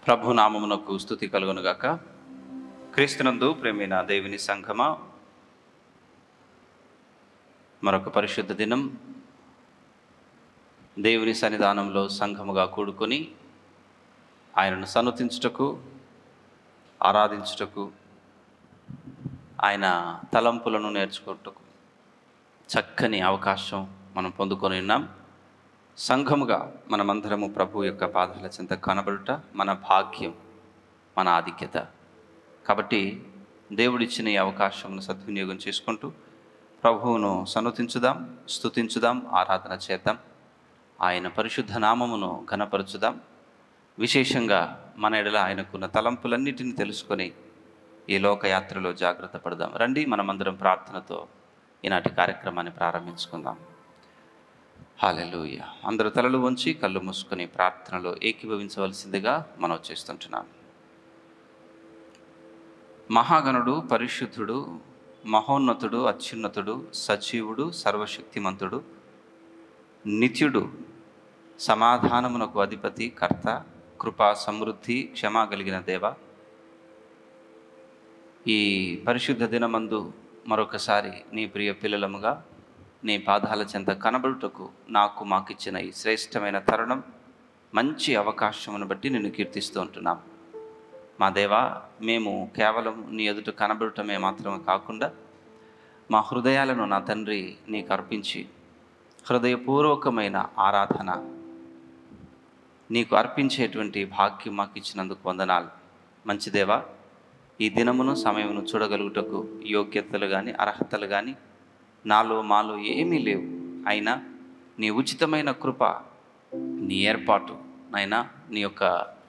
ప్రభు నామమునకు స్థుతి కలుగునుగాక క్రీస్తునందు ప్రేమైన దేవుని సంఘమా మరొక పరిశుద్ధ దినం దేవుని సన్నిధానంలో సంఘముగా కూడుకొని ఆయనను సన్నుతించుటకు ఆరాధించుటకు ఆయన తలంపులను నేర్చుకుంటకు చక్కని అవకాశం మనం పొందుకొని ఉన్నాం సంఘముగా మనమందరము ప్రభు యొక్క పాదాల చెంత కనబడుట మన భాగ్యం మన ఆధిక్యత కాబట్టి దేవుడిచ్చిన ఈ అవకాశంను సద్వినియోగం చేసుకుంటూ ప్రభువును సన్నుతించుదాం స్తుతించుదాం ఆరాధన చేద్దాం ఆయన పరిశుద్ధ నామమును ఘనపరచుదాం విశేషంగా మన ఎడల ఆయనకున్న తలంపులన్నిటిని తెలుసుకొని ఈ లోకయాత్రలో జాగ్రత్త పడదాం రండి మనమందరం ప్రార్థనతో ఈనాటి కార్యక్రమాన్ని ప్రారంభించుకుందాం హాలెలూయ అందరూ తలలు వంచి కళ్ళు మూసుకొని ప్రార్థనలో ఏకీభవించవలసిందిగా మనం చేస్తుంటున్నాం మహాగణుడు పరిశుద్ధుడు మహోన్నతుడు అత్యున్నతుడు సజీవుడు సర్వశక్తిమంతుడు నిత్యుడు సమాధానమునకు అధిపతి కర్త కృపా సమృద్ధి క్షమా కలిగిన దేవ ఈ పరిశుద్ధ దినమందు మరొకసారి నీ ప్రియ పిల్లలముగా నీ పాదాల చెంత కనబడుటకు నాకు మాకిచ్చిన ఈ శ్రేష్టమైన తరుణం మంచి అవకాశమును బట్టి నిన్ను కీర్తిస్తూ ఉంటున్నాం మా దేవా మేము కేవలం నీ ఎదుట కనబడటమే మాత్రమే కాకుండా మా హృదయాలను నా తండ్రి నీకు అర్పించి హృదయపూర్వకమైన ఆరాధన నీకు అర్పించేటువంటి భాగ్యం మాకు ఇచ్చినందుకు వందనాలు మంచిదేవా ఈ దినమును సమయమును చూడగలుగుటకు యోగ్యతలు కానీ అర్హతలు కానీ నాలో మాలో ఏమీ లేవు అయినా నీ ఉచితమైన కృప నీ ఏర్పాటు అయినా నీ యొక్క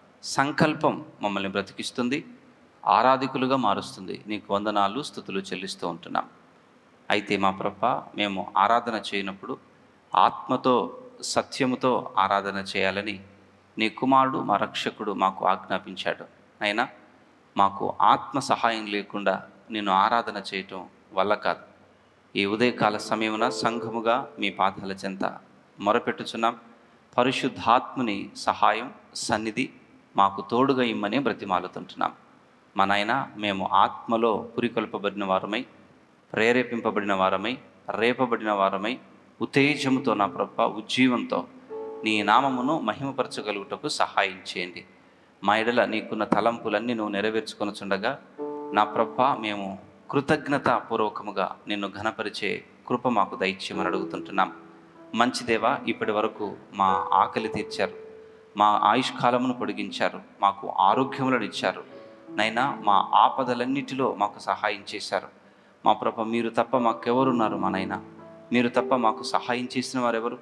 సంకల్పం మమ్మల్ని బ్రతికిస్తుంది ఆరాధికులుగా మారుస్తుంది నీకు వందనాలు స్థుతులు చెల్లిస్తూ ఉంటున్నాం అయితే మా ప్రభ మేము ఆరాధన చేయనప్పుడు ఆత్మతో సత్యముతో ఆరాధన చేయాలని నీ కుమారుడు మా రక్షకుడు మాకు ఆజ్ఞాపించాడు అయినా మాకు ఆత్మ సహాయం లేకుండా నేను ఆరాధన చేయటం వల్ల కాదు ఈ ఉదయకాల సమయమున సంఘముగా మీ పాదాల చెంత మొరపెట్టుచున్నాం పరిశుద్ధాత్ముని సహాయం సన్నిధి మాకు తోడుగా ఇమ్మని బ్రతిమాలుతుంటున్నాం మా నాయన మేము ఆత్మలో పురికొల్పబడిన వారమై ప్రేరేపింపబడిన వారమై రేపబడిన వారమై ఉత్తేజముతో నా ప్రభ ఉజ్జీవంతో నీ నామమును మహిమపరచగలుగుటకు సహాయం చేయండి మా ఎడల నీకున్న తలంపులన్నీ నువ్వు నెరవేర్చుకొనుచుండగా నా ప్రభ మేము కృతజ్ఞతాపూర్వకముగా నిన్ను ఘనపరిచే కృప మాకు దైత్యమని అడుగుతుంటున్నాం మంచిదేవా ఇప్పటి వరకు మా ఆకలి తీర్చారు మా ఆయుష్కాలమును పొడిగించారు మాకు ఆరోగ్యములను ఇచ్చారు నైనా మా ఆపదలన్నిటిలో మాకు సహాయం చేశారు మా ప్రభ మీరు తప్ప మాకెవరున్నారు మా నైనా మీరు తప్ప మాకు సహాయం చేసిన వారెవరు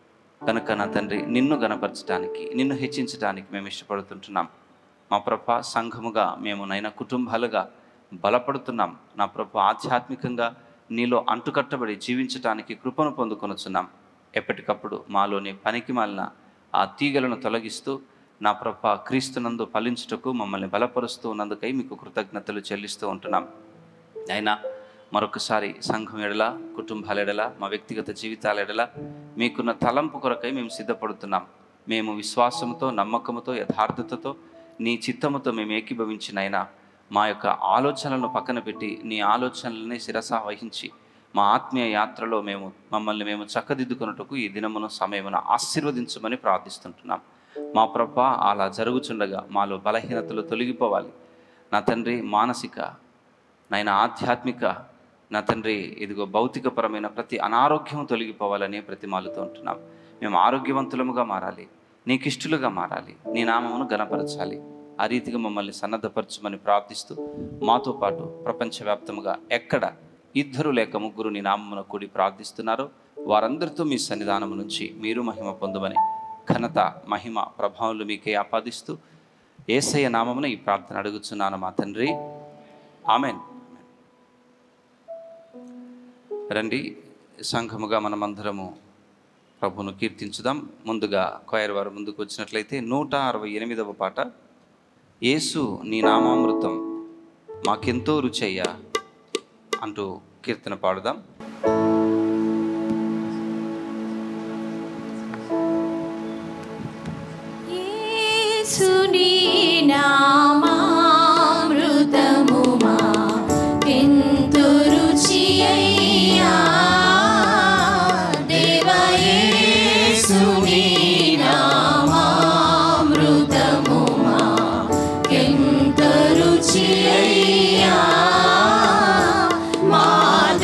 కనుక నా తండ్రి నిన్ను గనపరచడానికి నిన్ను హెచ్చించడానికి మేము ఇష్టపడుతుంటున్నాం మా ప్రభ సంఘముగా మేము నైనా కుటుంబాలుగా బలపడుతున్నాం నా ప్రభు ఆధ్యాత్మికంగా నీలో అంటుకట్టబడి జీవించటానికి కృపను పొందుకొనుచున్నాం ఎప్పటికప్పుడు మాలోని పనికి మాలిన ఆ తీగలను తొలగిస్తూ నా ప్రభ క్రీస్తునందు ఫలించుటకు మమ్మల్ని బలపరుస్తూ ఉన్నందుకై మీకు కృతజ్ఞతలు చెల్లిస్తూ ఉంటున్నాం అయినా మరొకసారి సంఘం ఎడల కుటుంబాల ఎడల మా వ్యక్తిగత జీవితాల ఎడల మీకున్న తలంపు కొరకై మేము సిద్ధపడుతున్నాం మేము విశ్వాసంతో నమ్మకంతో యథార్థతతో నీ చిత్తముతో మేము ఏకీభవించినైనా మా యొక్క ఆలోచనలను పక్కన పెట్టి నీ ఆలోచనలని శిరస వహించి మా ఆత్మీయ యాత్రలో మేము మమ్మల్ని మేము చక్కదిద్దుకున్నట్టుకు ఈ దినమును సమయమును ఆశీర్వదించమని ప్రార్థిస్తుంటున్నాం మా ప్రభ అలా జరుగుచుండగా మాలో బలహీనతలు తొలగిపోవాలి నా తండ్రి మానసిక నాయన ఆధ్యాత్మిక నా తండ్రి ఇదిగో భౌతికపరమైన ప్రతి అనారోగ్యం తొలగిపోవాలని ప్రతిమాలుతూ ఉంటున్నాం మేము ఆరోగ్యవంతులముగా మారాలి నీకిష్టులుగా మారాలి నీ నామమును గనపరచాలి ఆ రీతిగా మమ్మల్ని సన్నద్ధపరచమని ప్రార్థిస్తూ మాతో పాటు ప్రపంచవ్యాప్తముగా ఎక్కడ ఇద్దరు లేక ముగ్గురు నీ నామమున కూడి ప్రార్థిస్తున్నారో వారందరితో మీ సన్నిధానము నుంచి మీరు మహిమ పొందమని ఘనత మహిమ ప్రభావాలు మీకే ఆపాదిస్తూ ఏసయ్య నామమున ఈ ప్రార్థన అడుగుచున్నాను మా తండ్రి ఆమెన్ రండి సంఘముగా మనమందరము ప్రభును కీర్తించుదాం ముందుగా కోయర్ వారు ముందుకు వచ్చినట్లయితే నూట అరవై ఎనిమిదవ పాట యేసు నీ నామామృతం మాకెంతో రుచయ్యా అంటూ కీర్తన పాడుదాం యేసుని నామామృతము మా ఎంతో రుచి అయ్యా దేవయేసుని నామామృతము మా ఎంతో రుచి అయ్యా మా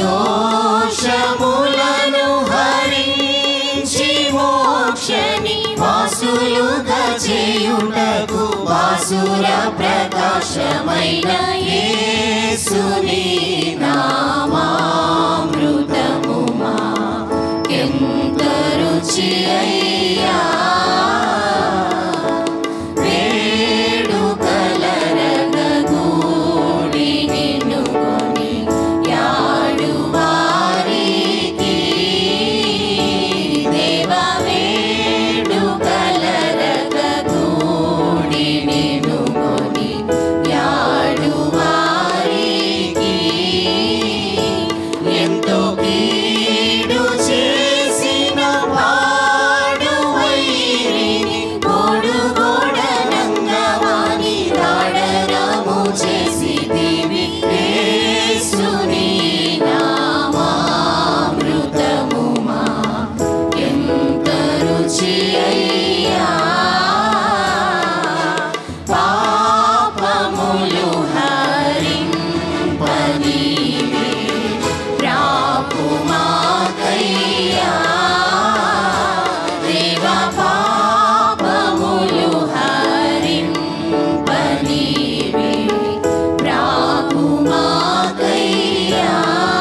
దోషములను హరించి మోక్షని వాసులుగా చేయుటకు వాసుర ప్రకాశమైన యేసుని నామామృతము మా ఎంత రుచి అయ్యా వేడుకలరగూడి నిన్ను కొని యాడు వారికి దేవ వేడుకలరగూడి నిన్ను కొని యాడు వారికి ఎంతో కీడు చేసిన వాడు వైరిని గోడు గోడనంగవాని దాడరము చేసి దివి యేసుని నామామృతము మా ఎంత రుచి అయ్యా పాపములు హరింపనీవే ప్రాపుమాకయ్యా దేవ పాపములు హరింపనీవే ప్రాపుమాకయ్యా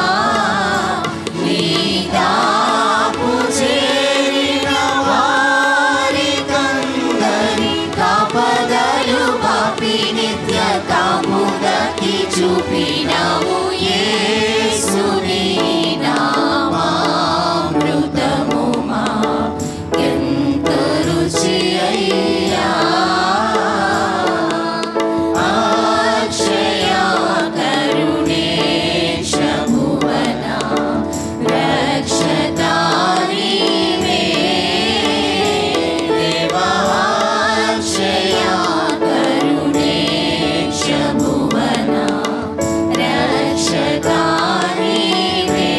నీ దాపు చేరిన వారికందరి కాపదలు పాపి నిత్య కాముదకి చూపినావు యేసుని నామామృతము మా ఎంత రుచి అయ్యా అక్షయ కరుణేశ భువన రక్షతారివే దేవాక్షయ కరుణేశ భువన రక్షతారివే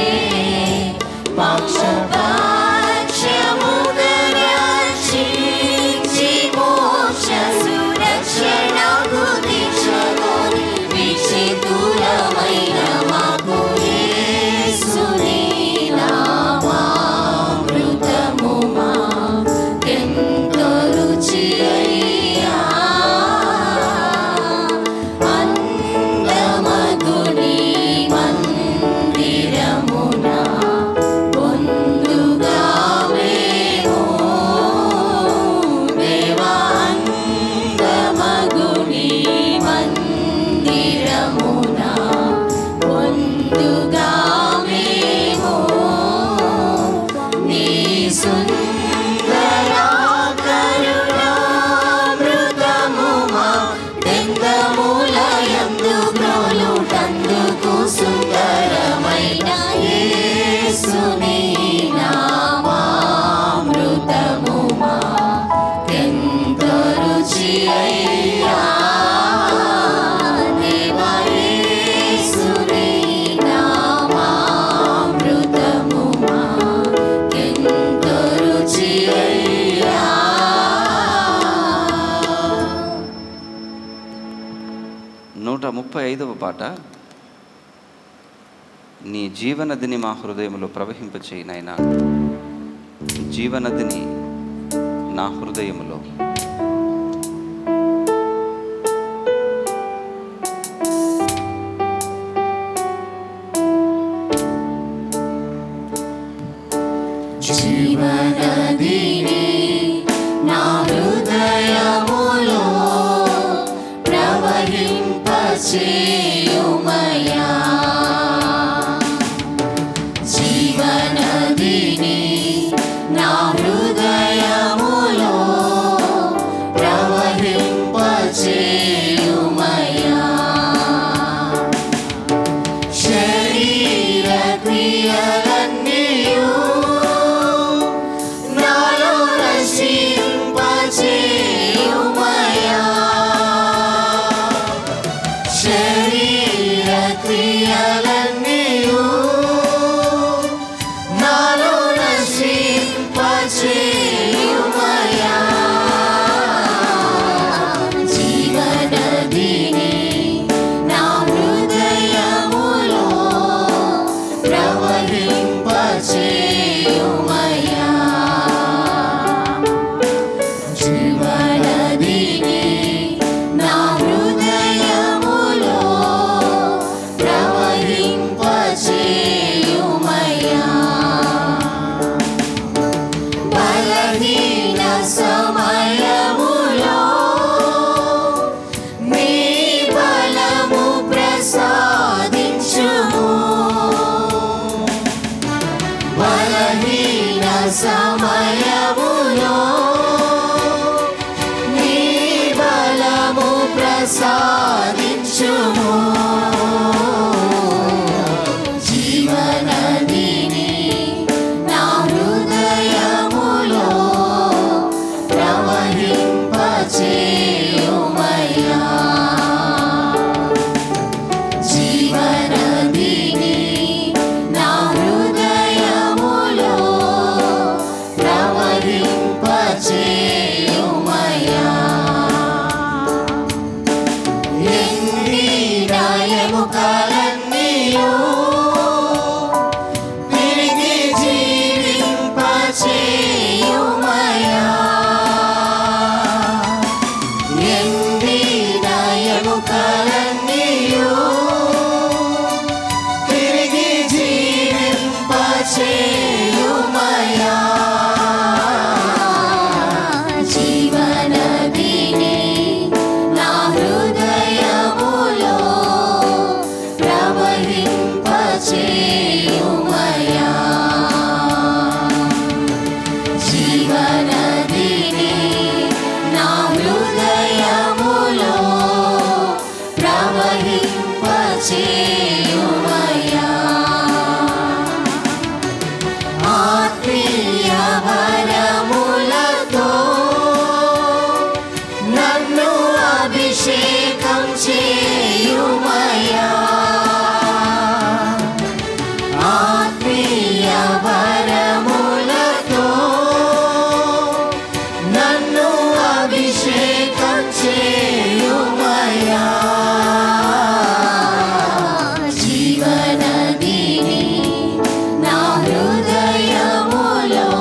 పక్షపాక్షముదరక్షించి మోక్ష సురక్షణకు దీక్షగోని వీక్షితులమైన మాకు యేసుని నామామృతము మా ఎంతో రుచి అయ్యా అందమగుని మందిరమున పొందుగా మేము దేవా అందమగుని మందిరమున పొందుగా మేము నీ సుందరా కరుణామృతము మా దెంగములయందు గ్రోలుటందుకు సుందరమైన యేసుని నామామృతము మా ఎంతో రుచి అయ్యా దేవా యేసుని నామామృతము మా ఎంతో రుచి అయ్యా నూట ముప్పై ఐదవ పాట నీ జీవనదిని మా హృదయంలో ప్రవహింపచేయి నాయనా జీవనదిని నా హృదయములో జీవనదిని నా హృదయములో ప్రవహింపచేయుమయా జీవనదిని నా హృదయములో ప్రవహింపచేయుమయా శరీర క్రియలన్నీయు బలహీన సమయములో నీ బలము ప్రసాదించుము బలహీన సమయములో నీ బలము ప్రసాదించుము జీవనదిని నా హృదయములో ప్రవహింపచేయుమయ్యా జీవనదిని నా హృదయములో ప్రవహింపచేయుమయ్యా ఎండిన ఎముకలన్నీయు తిరిగి జీవింపచేయుమయ్యా ఎండిన ఎముకలన్నీయు తిరిగి జీవింపచేయుమయ్యా జీవనదిని నా హృదయములో ప్రవహింపచేయుమయ్యా జీవనదిని నా హృదయములో ప్రవహింపచేయుమయ్యా ఆత్మీయ వరములతో నన్ను అభిషేకం చేయుమయ్యా ఆత్మీయ వరములతో నన్ను అభిషేకం చేయుమయ్యా జీవనదిని నా హృదయములో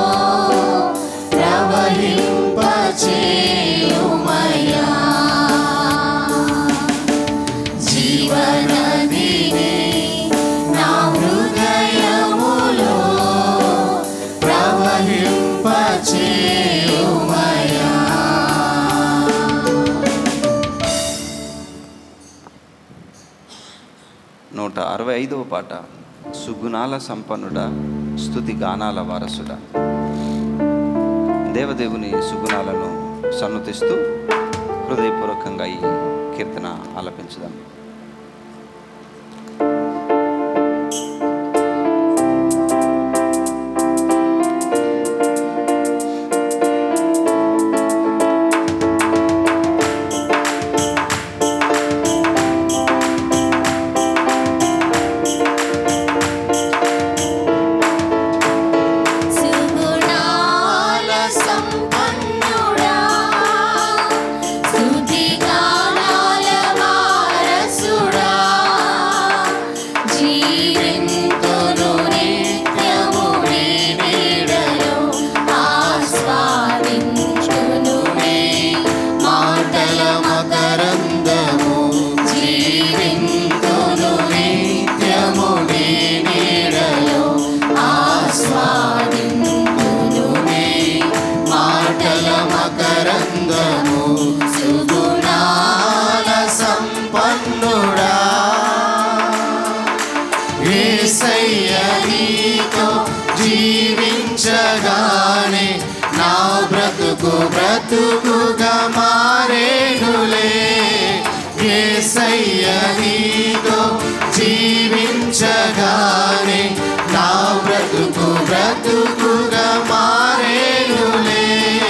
ప్రవహింపచేయుమయ్యా జీవనదిని నా హృదయములో ప్రవహింపచేయుమయ్యా నూట అరవై ఐదవ పాట సుగుణాల సంపన్నుడ స్థుతి గానాల వారసుడా దేవదేవుని సుగుణాలను సన్నుతిస్తూ హృదయపూర్వకంగా ఈ కీర్తన ఆలపించుదాం సుగుణాల సంపన్నుడా స్తుతిగానాల వారసుడా జీవింతును నిత్యము నీ నీడలో ఆస్వాదించును నీ మాటల మకరందము జీవింతును నిత్యము నీ నీడలో ఆస్వాదింతును నీ మాటల మకరందము సుగుణాల సంపన్నుడా ఏసయ్య నీతో జీవించగానే నా బ్రతుకు బ్రతుకుగా మారేనులే ఏసయ్య నీతో జీవించగానే నా బ్రతుకు బ్రతుకుగా మారేనులే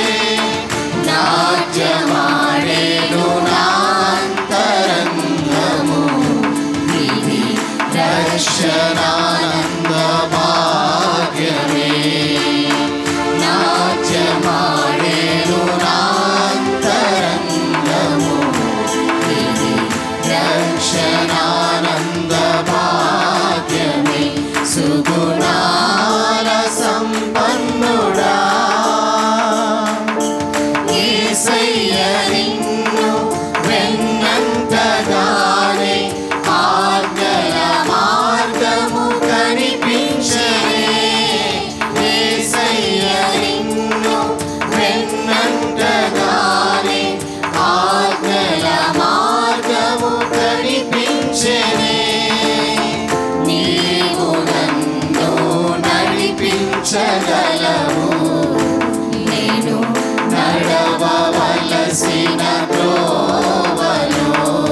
నాట్యమాడేను నా అంతరంగము ఇది రక్షణానంద భాగ్యమే నాట్యమాడేను నా అంతరంగము ఇది రక్షణానంద భాగ్యమే సుగుణాల సంపన్నుడా నడవవలసిన త్రోవలో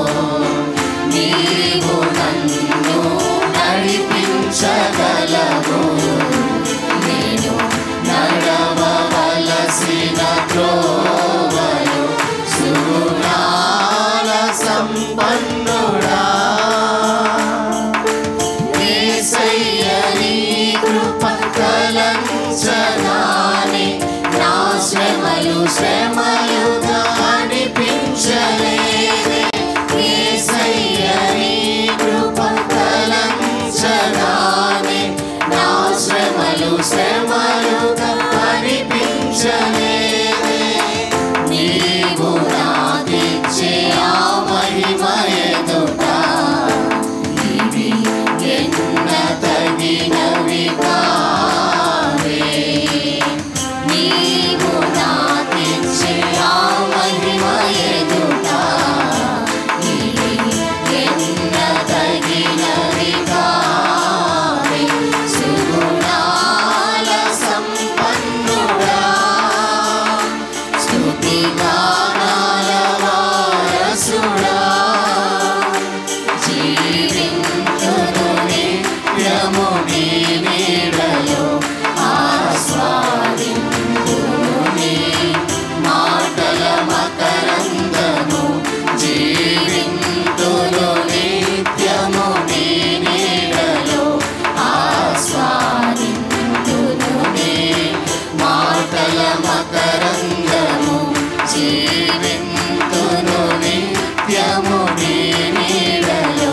నీవు నన్ను నడిపించగలవు నేను నడవవలసిన త్రోవలో సుగుణాల సంపన్నుడా యేసయ్య నీ కృప కలంచగానే నా శ్రమలు శ్రమలుగా అనిపించలేదే యేసయ్య నీ కృప కలంచగానే నా శ్రమలు శ్రమలుగా అనిపించలేదే నీవు నాకిచ్చే ఆ మహిమ ఎదుట ఇవి ఎన్న తగినవి కావే నీవు నాకిచ్చే ఆ మహిమ ఎదుట ఇవి ఎన్న తగినవి కావే సుగుణాల సంపన్నుడా స్తుతి గానాల వారసుడా జీవింతును నిత్యము నీ నీడలో ఆస్వాదింతును నీ మాటల మకరందము జీవింతును నిత్యము నీ నీడలో ఆస్వాదింతును నీ మాటల మకరందము జీవింతును నిత్యము నీ నీడలో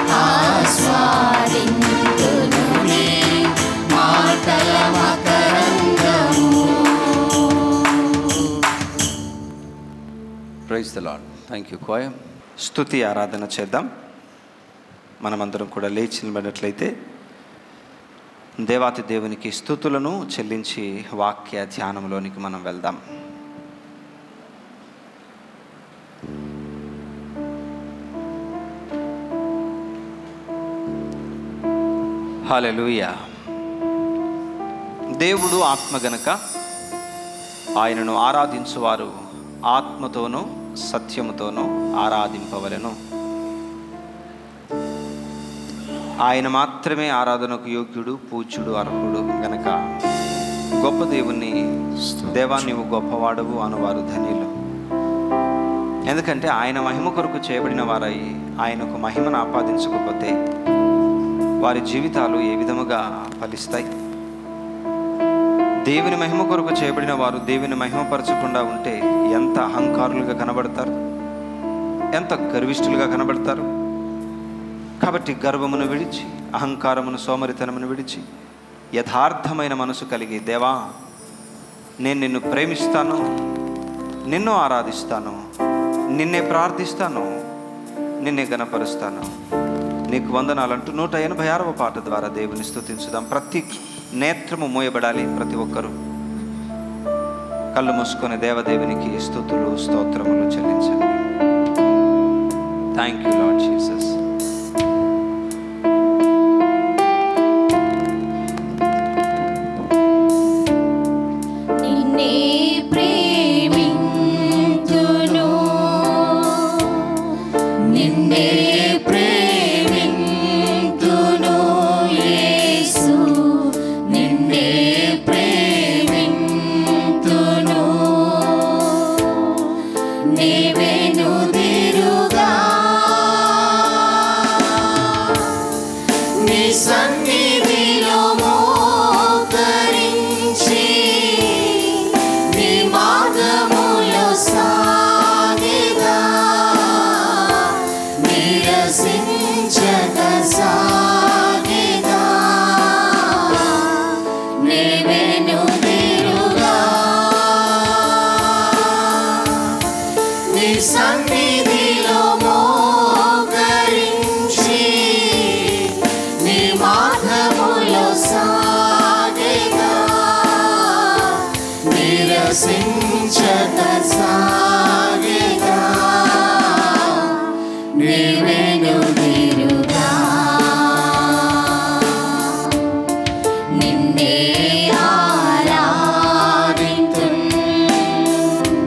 ఆస్వాదింతును నీ మాటల మకరందము praise the lord thank you కోయ స్తుతి ఆరాధన చేద్దాం మనమందరం కూడా లేచి నిలబడినట్లయితే దేవాతి దేవునికి స్థుతులను చెల్లించి వాక్య ధ్యానంలోనికి మనం వెళ్దాం హల్లెలూయా దేవుడు ఆత్మ గనుక ఆయనను ఆరాధించువారు ఆత్మతోనూ సత్యముతోనూ ఆరాధింపవలెను ఆయన మాత్రమే ఆరాధనకు యోగ్యుడు పూజ్యుడు అర్హుడు గనక గొప్ప దేవుణ్ణి దేవా నీవు గొప్పవాడవు అనువారు ధన్యులు ఎందుకంటే ఆయన మహిమ కొరకు చేయబడిన వారై ఆయనకు మహిమను ఆపాదించకపోతే వారి జీవితాలు ఏ విధముగా ఫలిస్తాయి దేవుని మహిమ కొరకు చేయబడిన వారు దేవుని మహిమపరచకుండా ఉంటే ఎంత అహంకారులుగా కనబడతారు ఎంత గర్విష్ఠులుగా కనబడతారు కాబట్టి గర్వమును విడిచి అహంకారమును సోమరితనమును విడిచి యథార్థమైన మనసు కలిగి దేవా నేను నిన్ను ప్రేమిస్తాను నిన్ను ఆరాధిస్తాను నిన్నే ప్రార్థిస్తాను నిన్నే గనపరుస్తాను నీకు వందనాలంటూ నూట ఎనభై ఆరవ పాట ద్వారా దేవుని స్తుతించుదాం ప్రతి నేత్రము మూయబడాలి ప్రతి ఒక్కరూ కళ్ళు మూసుకొని దేవదేవునికి స్తుతులు స్తోత్రములు చెల్లించండి థ్యాంక్ యూ లాడ్ జీసస్ నిన్నే ప్రేమింతును నిన్నే ప్రేమింతును యేసు నిన్నే ప్రేమింతును నీవెను దిరుగా నీ సన్నిధిలో మోకరించి నీ మార్గములో సాగిదా నిరసించక సాగిదా నీవెను తిరుగా నీ సన్నిధిలో మోకరించి నీ మార్గములో సాగేగా నిరసించక సాగేగా నీవెను నిరుగా నిన్నే ఆరాధింతున్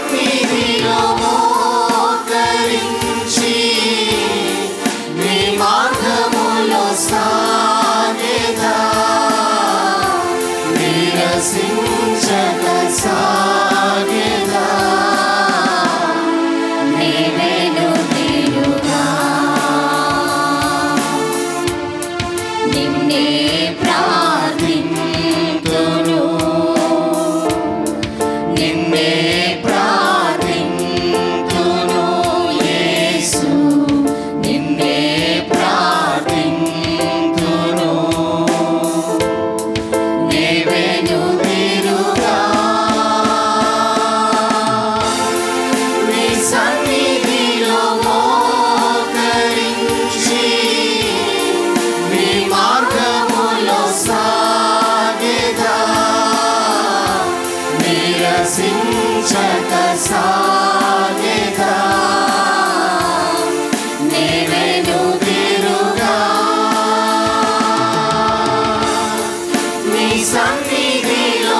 సన్నిధిలో మోకరించి నీ మార్గములో సాగేదా నిరసించక సాగేదా నీవేను తీరుగా నిన్నే ప్రార్థింతును నిన్నే ప్రార్థింతును యేసు నిన్నే ప్రార్థింతును నీవేను తీరుగా నీ సన్నిధిలో మోకరించి నీ మార్గములో సాగేదా నిరసించక సాగేదా నీవేను తీరుగా నీ సన్నిధిలో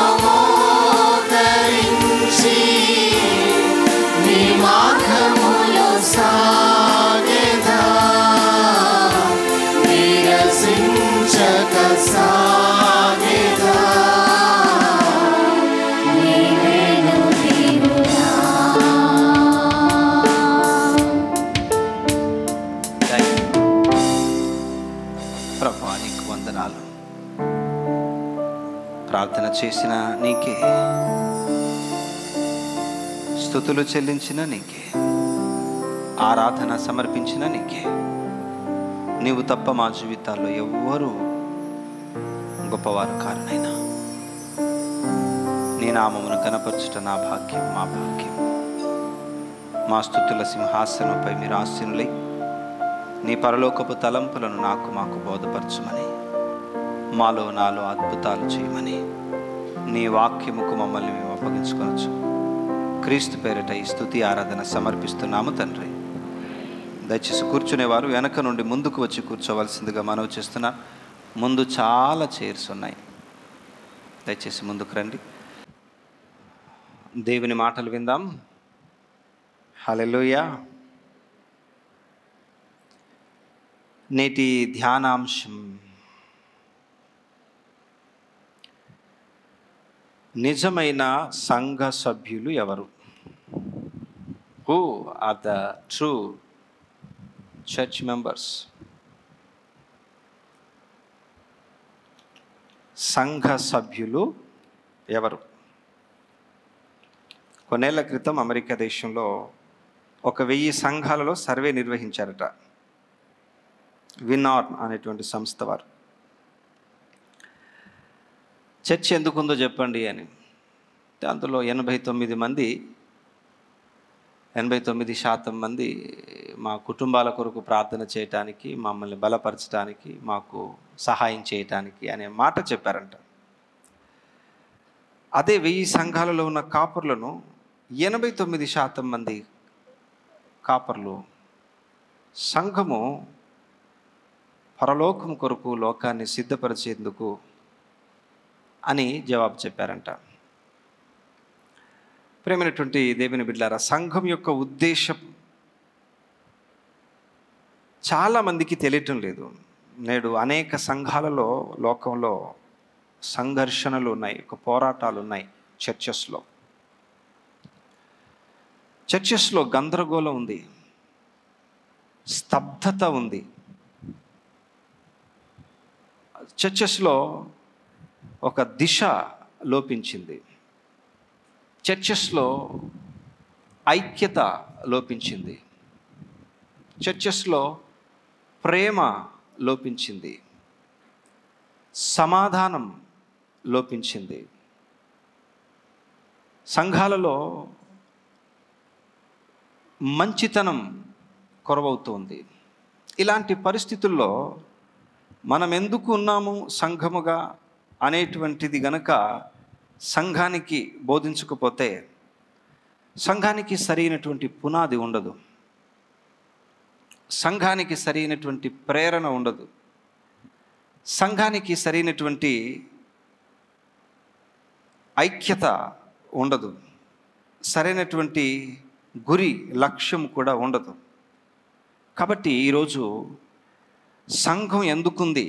మోకరించి నీ మార్గములో సాగేదా నిరసించక సాగేదా నీవేను తీరుగా ప్రభా నీకు వందనాలు ప్రార్థన చేసిన నీకే స్థుతులు చెల్లించిన నీకే ఆరాధన సమర్పించిన నీకే నీవు తప్ప మా జీవితాల్లో ఎవ్వరూ గొప్పవారు కారణైనా నీ నామమును కనపరచుట నా భాగ్యం మా భాగ్యం మా స్థుతుల సింహాసనంపై మీరు ఆశనులై నీ పరలోకపు తలంపులను నాకు మాకు బోధపరచుమని మాలో నాలో అద్భుతాలు చేయమని నీ వాక్యముకు మమ్మల్ని మేము అప్పగించుకోవచ్చు క్రీస్తు పేరిట ఈ స్థుతి ఆరాధన సమర్పిస్తున్నాము తండ్రి దయచేసి కూర్చునేవారు వెనక నుండి ముందుకు వచ్చి కూర్చోవలసిందిగా మనవి చేస్తున్నా ముందు చాలా చైర్స్ ఉన్నాయి దయచేసి ముందుకు రండి దేవుని మాటలు విందాం హల్లెలూయా నేటి ధ్యానాంశం నిజమైన సంఘ సభ్యులు ఎవరు who are the true church members సంఘ సభ్యులు ఎవరు కొన్నేళ్ల క్రితం అమెరికా దేశంలో ఒక వెయ్యి సంఘాలలో సర్వే నిర్వహించారట వినార్ అనేటువంటి సంస్థ వారు చర్చ్ ఎందుకుందో చెప్పండి అని అందులో ఎనభై తొమ్మిది మంది ఎనభై తొమ్మిది శాతం మంది మా కుటుంబాల కొరకు ప్రార్థన చేయటానికి మమ్మల్ని బలపరచడానికి మాకు సహాయం చేయటానికి అనే మాట చెప్పారంట అదే వెయ్యి సంఘాలలో ఉన్న కాపర్లను ఎనభై తొమ్మిది శాతం మంది కాపర్లు సంఘము పరలోకం కొరకు లోకాన్ని సిద్ధపరిచేందుకు అని జవాబు చెప్పారంట ప్రేమైనటువంటి దేవుని బిడ్డారా సంఘం యొక్క ఉద్దేశం చాలామందికి తెలియటం లేదు నేడు అనేక సంఘాలలో లోకంలో సంఘర్షణలు ఉన్నాయి ఒక పోరాటాలు ఉన్నాయి చర్చెస్లో చర్చెస్లో గందరగోళం ఉంది స్తబ్దత ఉంది చర్చెస్లో ఒక దిశ లోపించింది చర్చెస్లో ఐక్యత లోపించింది చర్చెస్లో ప్రేమ లోపించింది సమాధానం లోపించింది సంఘాలలో మంచితనం కొరవవుతోంది ఇలాంటి పరిస్థితుల్లో మనం ఎందుకు ఉన్నాము సంఘముగా అనేటువంటిది గనక సంఘానికి బోధించకపోతే సంఘానికి సరైనటువంటి పునాది ఉండదు సంఘానికి సరైనటువంటి ప్రేరణ ఉండదు సంఘానికి సరైనటువంటి ఐక్యత ఉండదు సరైనటువంటి గురి లక్ష్యం కూడా ఉండదు కాబట్టి ఈరోజు సంఘం ఎందుకుంది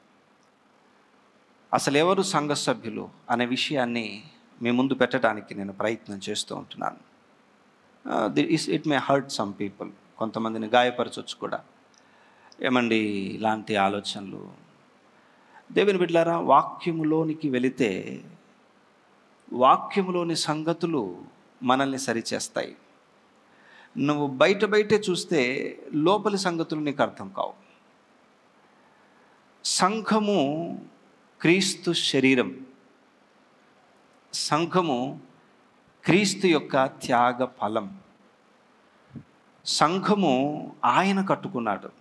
అసలు ఎవరు సంఘ సభ్యులు అనే విషయాన్ని మీ ముందు పెట్టడానికి నేను ప్రయత్నం చేస్తూ ఉంటున్నాను it may hurt some people కొంతమందిని గాయపరచవచ్చు కూడా ఏమండి ఇలాంటి ఆలోచనలు దేవుని బిడ్డారా వాక్యములోనికి వెళితే వాక్యములోని సంగతులు మనల్ని సరిచేస్తాయి నువ్వు బయట బయటే చూస్తే లోపలి సంగతులు నీకు అర్థం కావు సంఘము క్రీస్తు శరీరం సంఘము క్రీస్తు యొక్క త్యాగ ఫలం సంఘము ఆయన కట్టుకున్నాడు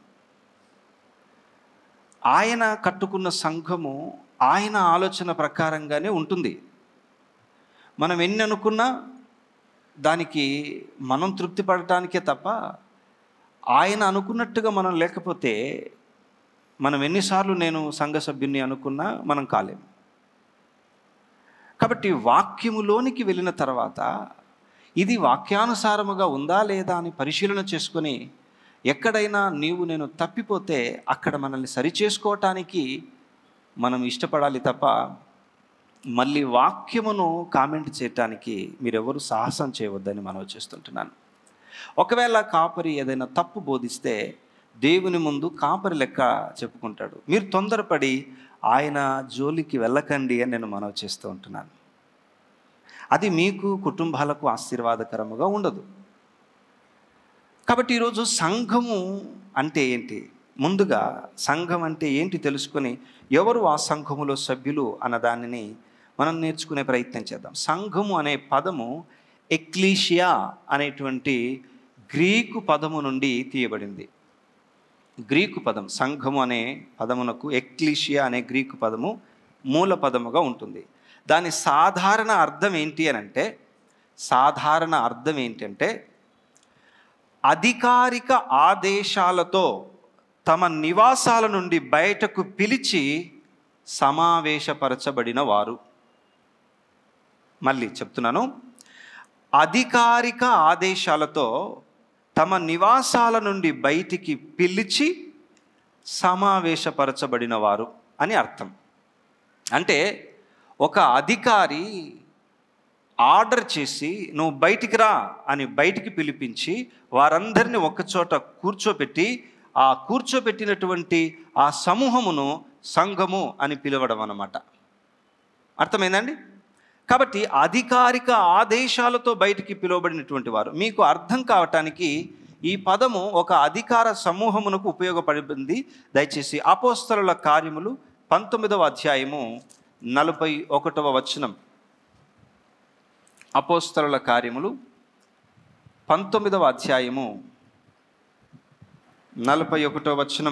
ఆయన కట్టుకున్న సంఘము ఆయన ఆలోచన ప్రకారంగానే ఉంటుంది మనం ఎన్ని అనుకున్నా దానికి మనం తృప్తి పడటానికే తప్ప ఆయన అనుకున్నట్టుగా మనం లేకపోతే మనం ఎన్నిసార్లు నేను సంఘ సభ్యుని అనుకున్నా మనం కాలేము కాబట్టి వాక్యములోనికి వెళ్ళిన తర్వాత ఇది వాక్యానుసారముగా ఉందా లేదా అని పరిశీలన చేసుకొని ఎక్కడైనా నీవు నేను తప్పిపోతే అక్కడ మనల్ని సరిచేసుకోవటానికి మనం ఇష్టపడాలి తప్ప మళ్ళీ వాక్యమును కామెంట్ చేయటానికి మీరెవరు సాహసం చేయవద్దని మనం చేస్తుంటున్నాను ఒకవేళ కాపరి ఏదైనా తప్పు బోధిస్తే దేవుని ముందు కాపరి లెక్క చెప్పుకుంటాడు మీరు తొందరపడి ఆయన జోలికి వెళ్ళకండి అని నేను మనవి చేస్తూ ఉంటున్నాను అది మీకు కుటుంబాలకు ఆశీర్వాదకరముగా ఉండదు కాబట్టి ఈరోజు సంఘము అంటే ఏంటి ముందుగా సంఘం అంటే ఏంటి తెలుసుకొని ఎవరు ఆ సంఘములో సభ్యులు అన్న దానిని మనం నేర్చుకునే ప్రయత్నం చేద్దాం సంఘము అనే పదము ఎక్లీషియా అనేటువంటి గ్రీకు పదము నుండి తీయబడింది గ్రీకు పదం సంఘము అనే పదమునకు ఎక్లీషియా అనే గ్రీకు పదము మూల పదముగా ఉంటుంది దాని సాధారణ అర్థం ఏంటి అని అంటే సాధారణ అర్థం ఏంటంటే అధికారిక ఆదేశాలతో తమ నివాసాల నుండి బయటకు పిలిచి సమావేశపరచబడిన వారు మళ్ళీ చెప్తున్నాను అధికారిక ఆదేశాలతో తమ నివాసాల నుండి బయటికి పిలిచి సమావేశపరచబడిన వారు అని అర్థం అంటే ఒక అధికారి ఆర్డర్ చేసి నువ్వు బయటికి రా అని బయటికి పిలిపించి వారందరినీ ఒకచోట కూర్చోపెట్టి ఆ కూర్చోపెట్టినటువంటి ఆ సమూహమును సంఘము అని పిలవడం అన్నమాట అర్థమైందండి కాబట్టి అధికారిక ఆదేశాలతో బయటికి పిలువబడినటువంటి వారు మీకు అర్థం కావటానికి ఈ పదము ఒక అధికార సమూహమునకు ఉపయోగపడింది దయచేసి అపోస్తలుల కార్యములు పంతొమ్మిదవ అధ్యాయము నలభై ఒకటవ వచనం అపోస్తలుల కార్యములు పంతొమ్మిదవ అధ్యాయము నలభై ఒకటో వచనం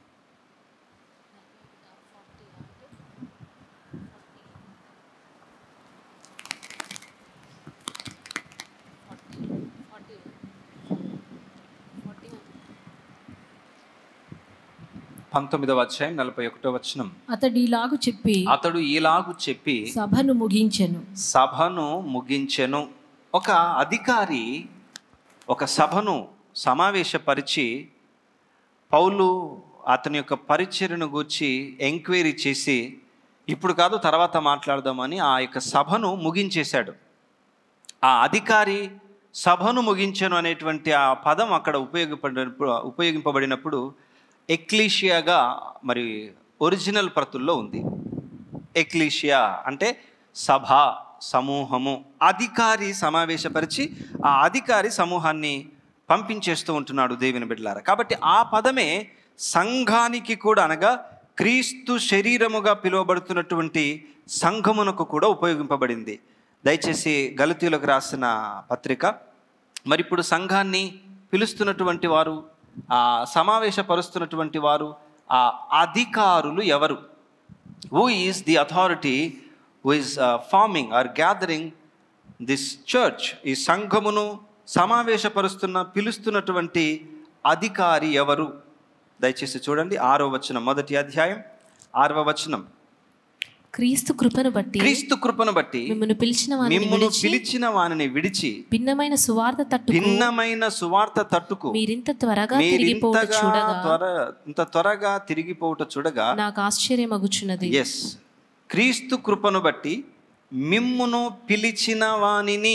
పంతొమ్మిదవ అధ్యాయం నలభై ఒకటో వచనం అతడు ఇలాగు చెప్పి అతడు ఈలాగు చెప్పి సభను ముగించెను సభను ముగించెను ఒక అధికారి ఒక సభను సమావేశపరిచి పౌలు అతని యొక్క పరిచర్యను గూర్చి ఎంక్వైరీ చేసి ఇప్పుడు కాదు తర్వాత మాట్లాడదామని ఆ యొక్క సభను ముగించేశాడు ఆ అధికారి సభను ముగించను అనేటువంటి ఆ పదం అక్కడ ఉపయోగపడినప్పుడు ఉపయోగింపబడినప్పుడు ఎక్లీషియాగా మరి ఒరిజినల్ ప్రతుల్లో ఉంది ఎక్లీషియా అంటే సభ సమూహము అధికారి సమావేశపరిచి ఆ అధికారి సమూహాన్ని పంపించేస్తూ ఉంటున్నాడు దేవుని బిడ్డలారా కాబట్టి ఆ పదమే సంఘానికి కూడా అనగా క్రీస్తు శరీరముగా పిలువబడుతున్నటువంటి సంఘమునకు కూడా ఉపయోగింపబడింది దయచేసి గలతీలకు రాసిన పత్రిక మరి ఇప్పుడు సంఘాన్ని పిలుస్తున్నటువంటి వారు ఆ సమావేశపరుస్తున్నటువంటి వారు ఆ అధికారులు ఎవరు who is the authority who is forming or gathering this church ఈ సంఘమును సమావేశపరుస్తున్న పిలుస్తున్నటువంటి అధికారి ఎవరు దయచేసి చూడండి ఆరో వచనం మొదటి అధ్యాయం ఆరవ వచనం క్రీస్తు కృపను బట్టి క్రీస్తు కృపను బట్టి మిమ్మల్ని పిలిచిన వారిని మిమ్మును విడిచి పిలిచిన వానిని విడిచి భిన్నమైన సువార్త తట్టుకు భిన్నమైన సువార్త తట్టుకు మీరింత త్వరగా తిరిగిపోవట మీరింతగా చూడగా త్వర ఇంత త్వరగా తిరిగిపోవుట చూడగా నాకు ఆశ్చర్యమగుచున్నది ఎస్ క్రీస్తు కృపను బట్టి మిమ్మును పిలిచిన వానిని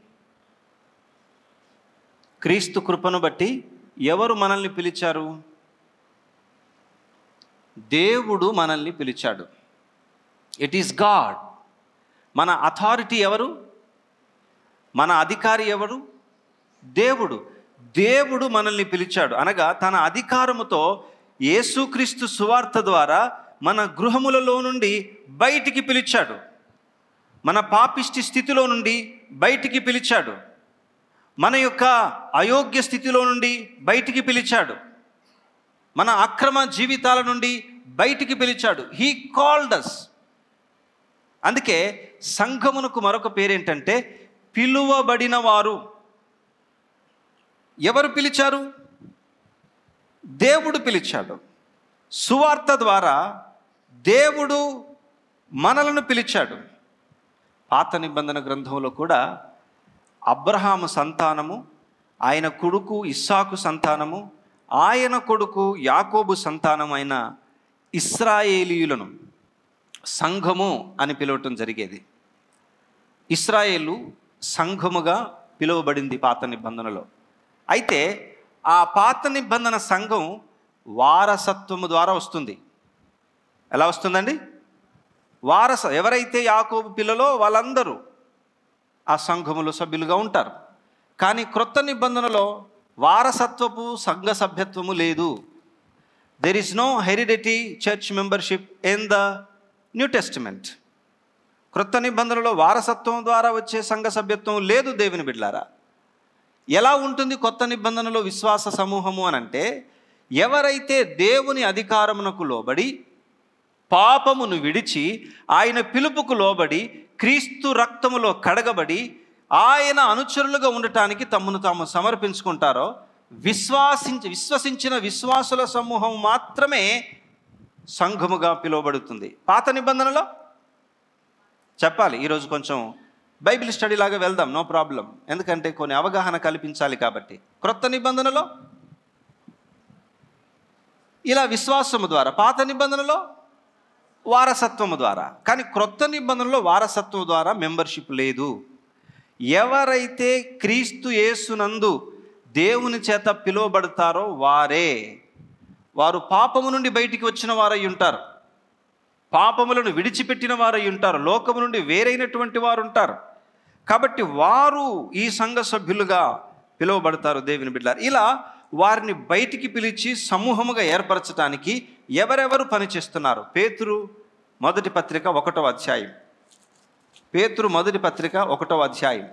క్రీస్తు కృపను బట్టి ఎవరు మనల్ని పిలిచారు దేవుడు మనల్ని పిలిచాడు ఇట్ ఈస్ గాడ్ మన అథారిటీ ఎవరు మన అధికారి ఎవరు దేవుడు దేవుడు మనల్ని పిలిచాడు అనగా తన అధికారముతో యేసుక్రీస్తు సువార్త ద్వారా మన గృహములలో నుండి బయటికి పిలిచాడు మన పాపిష్టి స్థితిలో నుండి బయటికి పిలిచాడు మన యొక్క అయోగ్య స్థితిలో నుండి బయటికి పిలిచాడు మన అక్రమ జీవితాల నుండి బయటికి పిలిచాడు హీ కాల్డ్ అస్ అందుకే సంఘమునకు మరొక పేరేంటంటే పిలువబడిన వారు ఎవరు పిలిచారు దేవుడు పిలిచాడు సువార్త ద్వారా దేవుడు మనలను పిలిచాడు పాత నిబంధన గ్రంథంలో కూడా అబ్రహాము సంతానము ఆయన కొడుకు ఇస్సాకు సంతానము ఆయన కొడుకు యాకోబు సంతానం అయిన ఇస్రాయేలీయులను సంఘము అని పిలవటం జరిగేది ఇస్రాయేలు సంఘముగా పిలువబడింది పాత నిబంధనలో అయితే ఆ పాత నిబంధన సంఘం వారసత్వము ద్వారా వస్తుంది ఎలా వస్తుందండి వారస ఎవరైతే యాకోబు పిల్లలో వాళ్ళందరూ ఆ సంఘములో సభ్యులుగా ఉంటారు కానీ క్రొత్త నిబంధనలో వారసత్వపు సంఘ సభ్యత్వము లేదు there is no heredity church membership in the new testament క్రొత్త నిబంధనలో వారసత్వం ద్వారా వచ్చే సంఘ సభ్యత్వం లేదు దేవుని బిడ్లారా ఎలా ఉంటుంది కొత్త నిబంధనలో విశ్వాస సమూహము అని అంటే ఎవరైతే దేవుని అధికారమునకు లోబడి పాపమును విడిచి ఆయన పిలుపుకు లోబడి క్రీస్తు రక్తములో కడగబడి ఆయన అనుచరులుగా ఉండటానికి తమను తాము సమర్పించుకుంటారో విశ్వాసించి విశ్వసించిన విశ్వాసుల సమూహం మాత్రమే సంఘముగా పిలువబడుతుంది పాత నిబంధనలో చెప్పాలి ఈరోజు కొంచెం బైబిల్ స్టడీ లాగా వెళ్దాం నో ప్రాబ్లం ఎందుకంటే కొన్ని అవగాహన కల్పించాలి కాబట్టి క్రొత్త నిబంధనలో ఇలా విశ్వాసము ద్వారా పాత నిబంధనలో వారసత్వము ద్వారా కానీ క్రొత్త నిబంధనలో వారసత్వం ద్వారా మెంబర్షిప్ లేదు ఎవరైతే క్రీస్తు యేసునందు దేవుని చేత పిలువబడతారో వారే వారు పాపము నుండి బయటికి వచ్చిన వారై ఉంటారు పాపములను విడిచిపెట్టిన వారై ఉంటారు లోకము నుండి వేరైనటువంటి వారు ఉంటారు కాబట్టి వారు ఈ సంఘ సభ్యులుగా పిలువబడతారు దేవుని బిడ్డారు ఇలా వారిని బయటికి పిలిచి సమూహముగా ఏర్పరచడానికి ఎవరెవరు పనిచేస్తున్నారు పేతురు మొదటి పత్రిక ఒకటో అధ్యాయం పేతురు మొదటి పత్రిక ఒకటో అధ్యాయం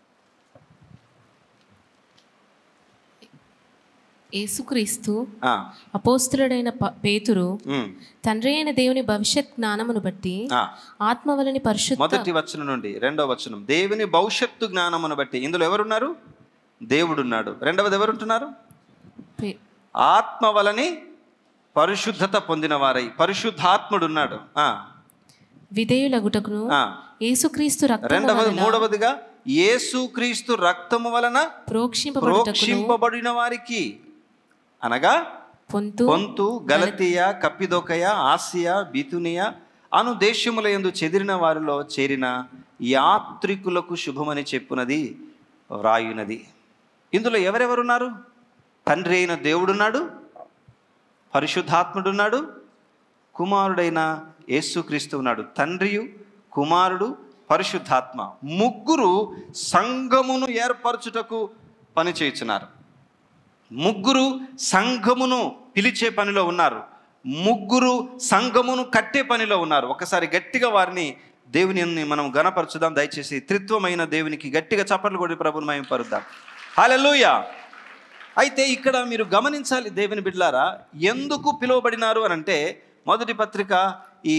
యేసుక్రీస్తు ఆ, అపోస్తులుడైన ప- పేతురు ఉమ్, తండ్రి అయిన దేవుని భవిష్యత్ జ్ఞానమును బట్టి ఆ. ఆత్మ వలని పరిశుద్ధ మొదటి వచనం నుండి రెండో వచనం దేవుని భవిష్యత్తు జ్ఞానమును బట్టి ఇందులో ఎవరున్నారు దేవుడున్నాడు రెండవది ఎవరుంటున్నారు పే- ఆత్మ వలని పరిశుద్ధత పొందిన వారై పరిశుద్ధాత్ముడున్నాడు ఆ, విధేయులగుటకును ఆ. యేసుక్రీస్తు రక్తము రెండవది వలన మూడవదిగా యేసుక్రీస్తు రక్తము వలన ప్రోక్షింపబడుటకును ప్రోక్షింపబడిన వారికి అనగా పొంతు పొంతు గలతీయ కప్పిదొకయ ఆసియా బితునియ అను దేశముల యందు చెదిరిన వారిలో చేరిన యాత్రికులకు శుభమని చెప్పునది వ్రాయునది ఇందులో ఎవరెవరున్నారు తండ్రి అయిన దేవుడున్నాడు పరిశుద్ధాత్ముడున్నాడు కుమారుడైన యేసుక్రీస్తు ఉన్నాడు తండ్రియు కుమారుడు పరిశుద్ధాత్మ ముగ్గురు సంఘమును ఏర్పరచుటకు పనిచేయుచున్నారు ముగ్గురు సంఘమును పిలిచే పనిలో ఉన్నారు ముగ్గురు సంఘమును కట్టే పనిలో ఉన్నారు ఒకసారి గట్టిగా వారిని దేవుని మనం గణపరచుదాం దయచేసి త్రిత్వమైన దేవునికి గట్టిగా చప్పట్లు కొడి ప్రభుని మేము పరుద్దాం హల్లెలూయా అయితే ఇక్కడ మీరు గమనించాలి దేవుని బిడ్లారా ఎందుకు పిలువబడినారు అని అంటే మొదటి పత్రిక ఈ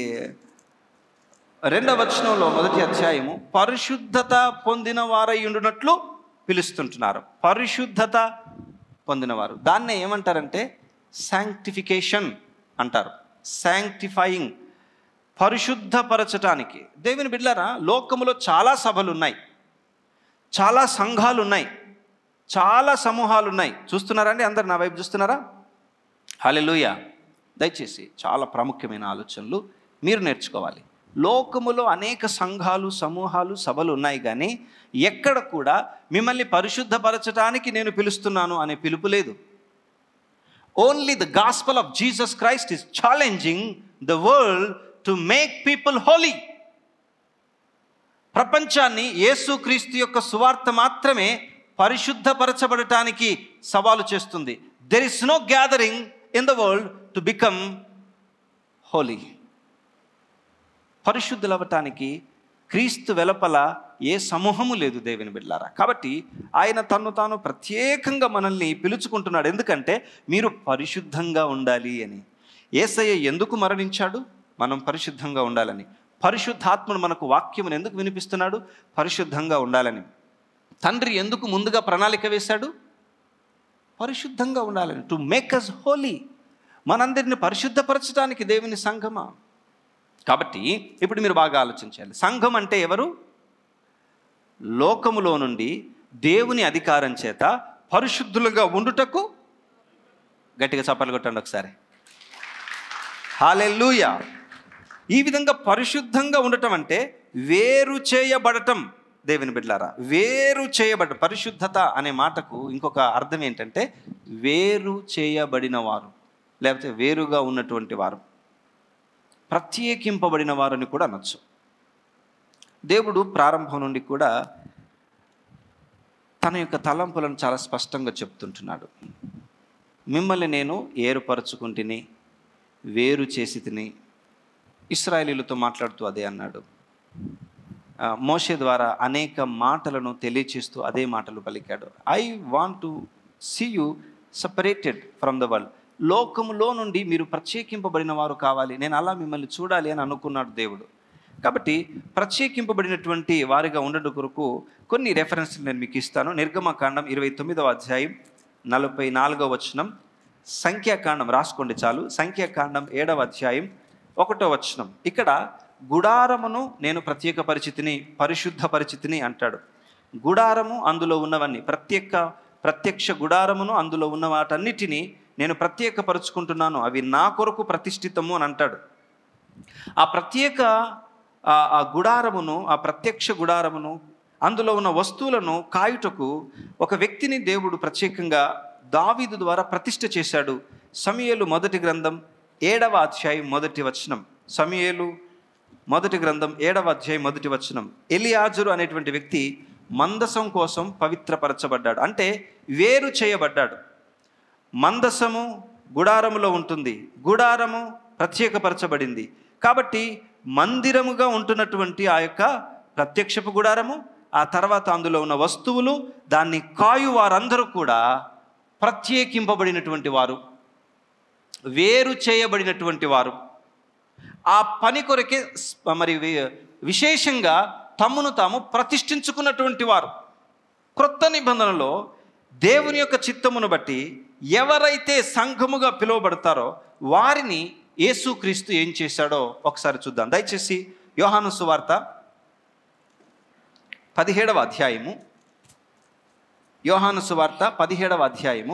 రెండవ వచనంలో మొదటి అధ్యాయము పరిశుద్ధత పొందిన వారై ఉండునట్లు పిలుస్తుంటున్నారు పరిశుద్ధత పొందినవారు దాన్నే ఏమంటారంటే శాంక్టిఫికేషన్ అంటారు శాంక్టిఫైయింగ్ పరిశుద్ధపరచటానికి దేవుని బిడ్డారా లోకములో చాలా సభలు ఉన్నాయి చాలా సంఘాలు ఉన్నాయి చాలా సమూహాలు ఉన్నాయి చూస్తున్నారా అండి అందరు నా వైపు చూస్తున్నారా హల్లెలూయ దయచేసి చాలా ప్రాముఖ్యమైన ఆలోచనలు మీరు నేర్చుకోవాలి లోకములో అనేక సంఘాలు సమూహాలు సభలు ఉన్నాయి కానీ ఎక్కడ కూడా మిమ్మల్ని పరిశుద్ధపరచడానికి నేను పిలుస్తున్నాను అనే పిలుపు లేదు only the gospel of Jesus Christ is challenging the world to make people holy ప్రపంచాన్ని యేసుక్రీస్తు యొక్క సువార్త మాత్రమే పరిశుద్ధపరచబడటానికి సవాలు చేస్తుంది there is no gathering in the world to become holy పరిశుద్ధులవటానికి క్రీస్తు వెలపల ఏ సమూహము లేదు దేవుని బిడ్డారా కాబట్టి ఆయన తను తాను ప్రత్యేకంగా మనల్ని పిలుచుకుంటున్నాడు ఎందుకంటే మీరు పరిశుద్ధంగా ఉండాలి అని ఏసయ్య ఎందుకు మరణించాడు మనం పరిశుద్ధంగా ఉండాలని పరిశుద్ధాత్మను మనకు వాక్యమును ఎందుకు వినిపిస్తున్నాడు పరిశుద్ధంగా ఉండాలని తండ్రి ఎందుకు ముందుగా ప్రణాళిక వేశాడు పరిశుద్ధంగా ఉండాలని టు మేక్ అస్ హోలీ మనందరిని పరిశుద్ధపరచడానికి దేవుని సంఘమా కాబట్టి ఇప్పుడు మీరు బాగా ఆలోచించాలి సంఘం అంటే ఎవరు లోకములో నుండి దేవుని అధికారం చేత పరిశుద్ధులుగా ఉండుటకు గట్టిగా చప్పలు కొట్టండి ఒకసారి హాలెల్లుయా ఈ విధంగా పరిశుద్ధంగా ఉండటం అంటే వేరు చేయబడటం దేవుని బిడ్లారా వేరు చేయబడ పరిశుద్ధత అనే మాటకు ఇంకొక అర్థం ఏంటంటే వేరు చేయబడిన వారు లేకపోతే వేరుగా ఉన్నటువంటి వారు ప్రత్యేకింపబడిన వారని కూడా అనొచ్చు దేవుడు ప్రారంభం నుండి కూడా తన యొక్క తలంపులను చాలా స్పష్టంగా చెప్తుంటున్నాడు మిమ్మల్ని నేను ఏరుపరచుకుంటుని వేరు చేసి తిని ఇస్రాయేలీలతో మాట్లాడుతూ అదే అన్నాడు ఆ, మోషే ద్వారా అనేక మాటలను తెలియచేస్తూ అదే మాటలు పలికాడు I want to see you separated from the world లోకములో నుండి మీరు ప్రత్యేకింపబడిన వారు కావాలి నేను అలా మిమ్మల్ని చూడాలి అని అనుకున్నాడు దేవుడు కాబట్టి ప్రత్యేకింపబడినటువంటి వారిగా ఉండడం కొరకు కొన్ని రెఫరెన్స్లు నేను మీకు ఇస్తాను నిర్గమకాండం ఇరవై తొమ్మిదవ అధ్యాయం నలభై నాలుగవ వచనం సంఖ్యాకాండం రాసుకోండి చాలు సంఖ్యాకాండం ఏడవ అధ్యాయం ఒకటో వచనం ఇక్కడ గుడారమును నేను ప్రత్యేక పరిచితిని పరిశుద్ధ పరిచితిని అంటాడు గుడారము అందులో ఉన్నవన్నీ ప్రత్యేక ప్రత్యక్ష గుడారమును అందులో ఉన్న వాటన్నిటినీ నేను ప్రత్యేకపరుచుకుంటున్నాను అవి నా కొరకు ప్రతిష్ఠితము అని అంటాడు ఆ ప్రత్యేక ఆ ఆ గుడారమును ఆ ప్రత్యక్ష గుడారమును అందులో ఉన్న వస్తువులను కాయుటకు ఒక వ్యక్తిని దేవుడు ప్రత్యేకంగా దావీదు ద్వారా ప్రతిష్ఠ చేశాడు సమయలు మొదటి గ్రంథం ఏడవ అధ్యాయం మొదటి వచనం సమయలు మొదటి గ్రంథం ఏడవ అధ్యాయం మొదటి వచనం ఎలియాజరు అనేటువంటి వ్యక్తి మందసం కోసం పవిత్రపరచబడ్డాడు అంటే వేరు చేయబడ్డాడు మందసము గుడారములో ఉంటుంది గుడారము ప్రత్యేకపరచబడింది కాబట్టి మందిరముగా ఉంటున్నటువంటి ఆ యొక్క ప్రత్యక్షపు గుడారము ఆ తర్వాత అందులో ఉన్న వస్తువులు దాన్ని కాయు వారందరూ కూడా ప్రత్యేకింపబడినటువంటి వారు వేరు చేయబడినటువంటి వారు ఆ పని కొరకే స్- మరి వి- విశేషంగా తమ్మును తాము ప్రతిష్ఠించుకున్నటువంటి వారు క్రొత్త నిబంధనలో దేవుని యొక్క చిత్తమును బట్టి ఎవరైతే సంఘముగా పిలువబడతారో వారిని యేసుక్రీస్తు ఏం చేశాడో ఒకసారి చూద్దాం దయచేసి యోహాను సువార్త పదిహేడవ అధ్యాయము యోహాను సువార్త పదిహేడవ అధ్యాయము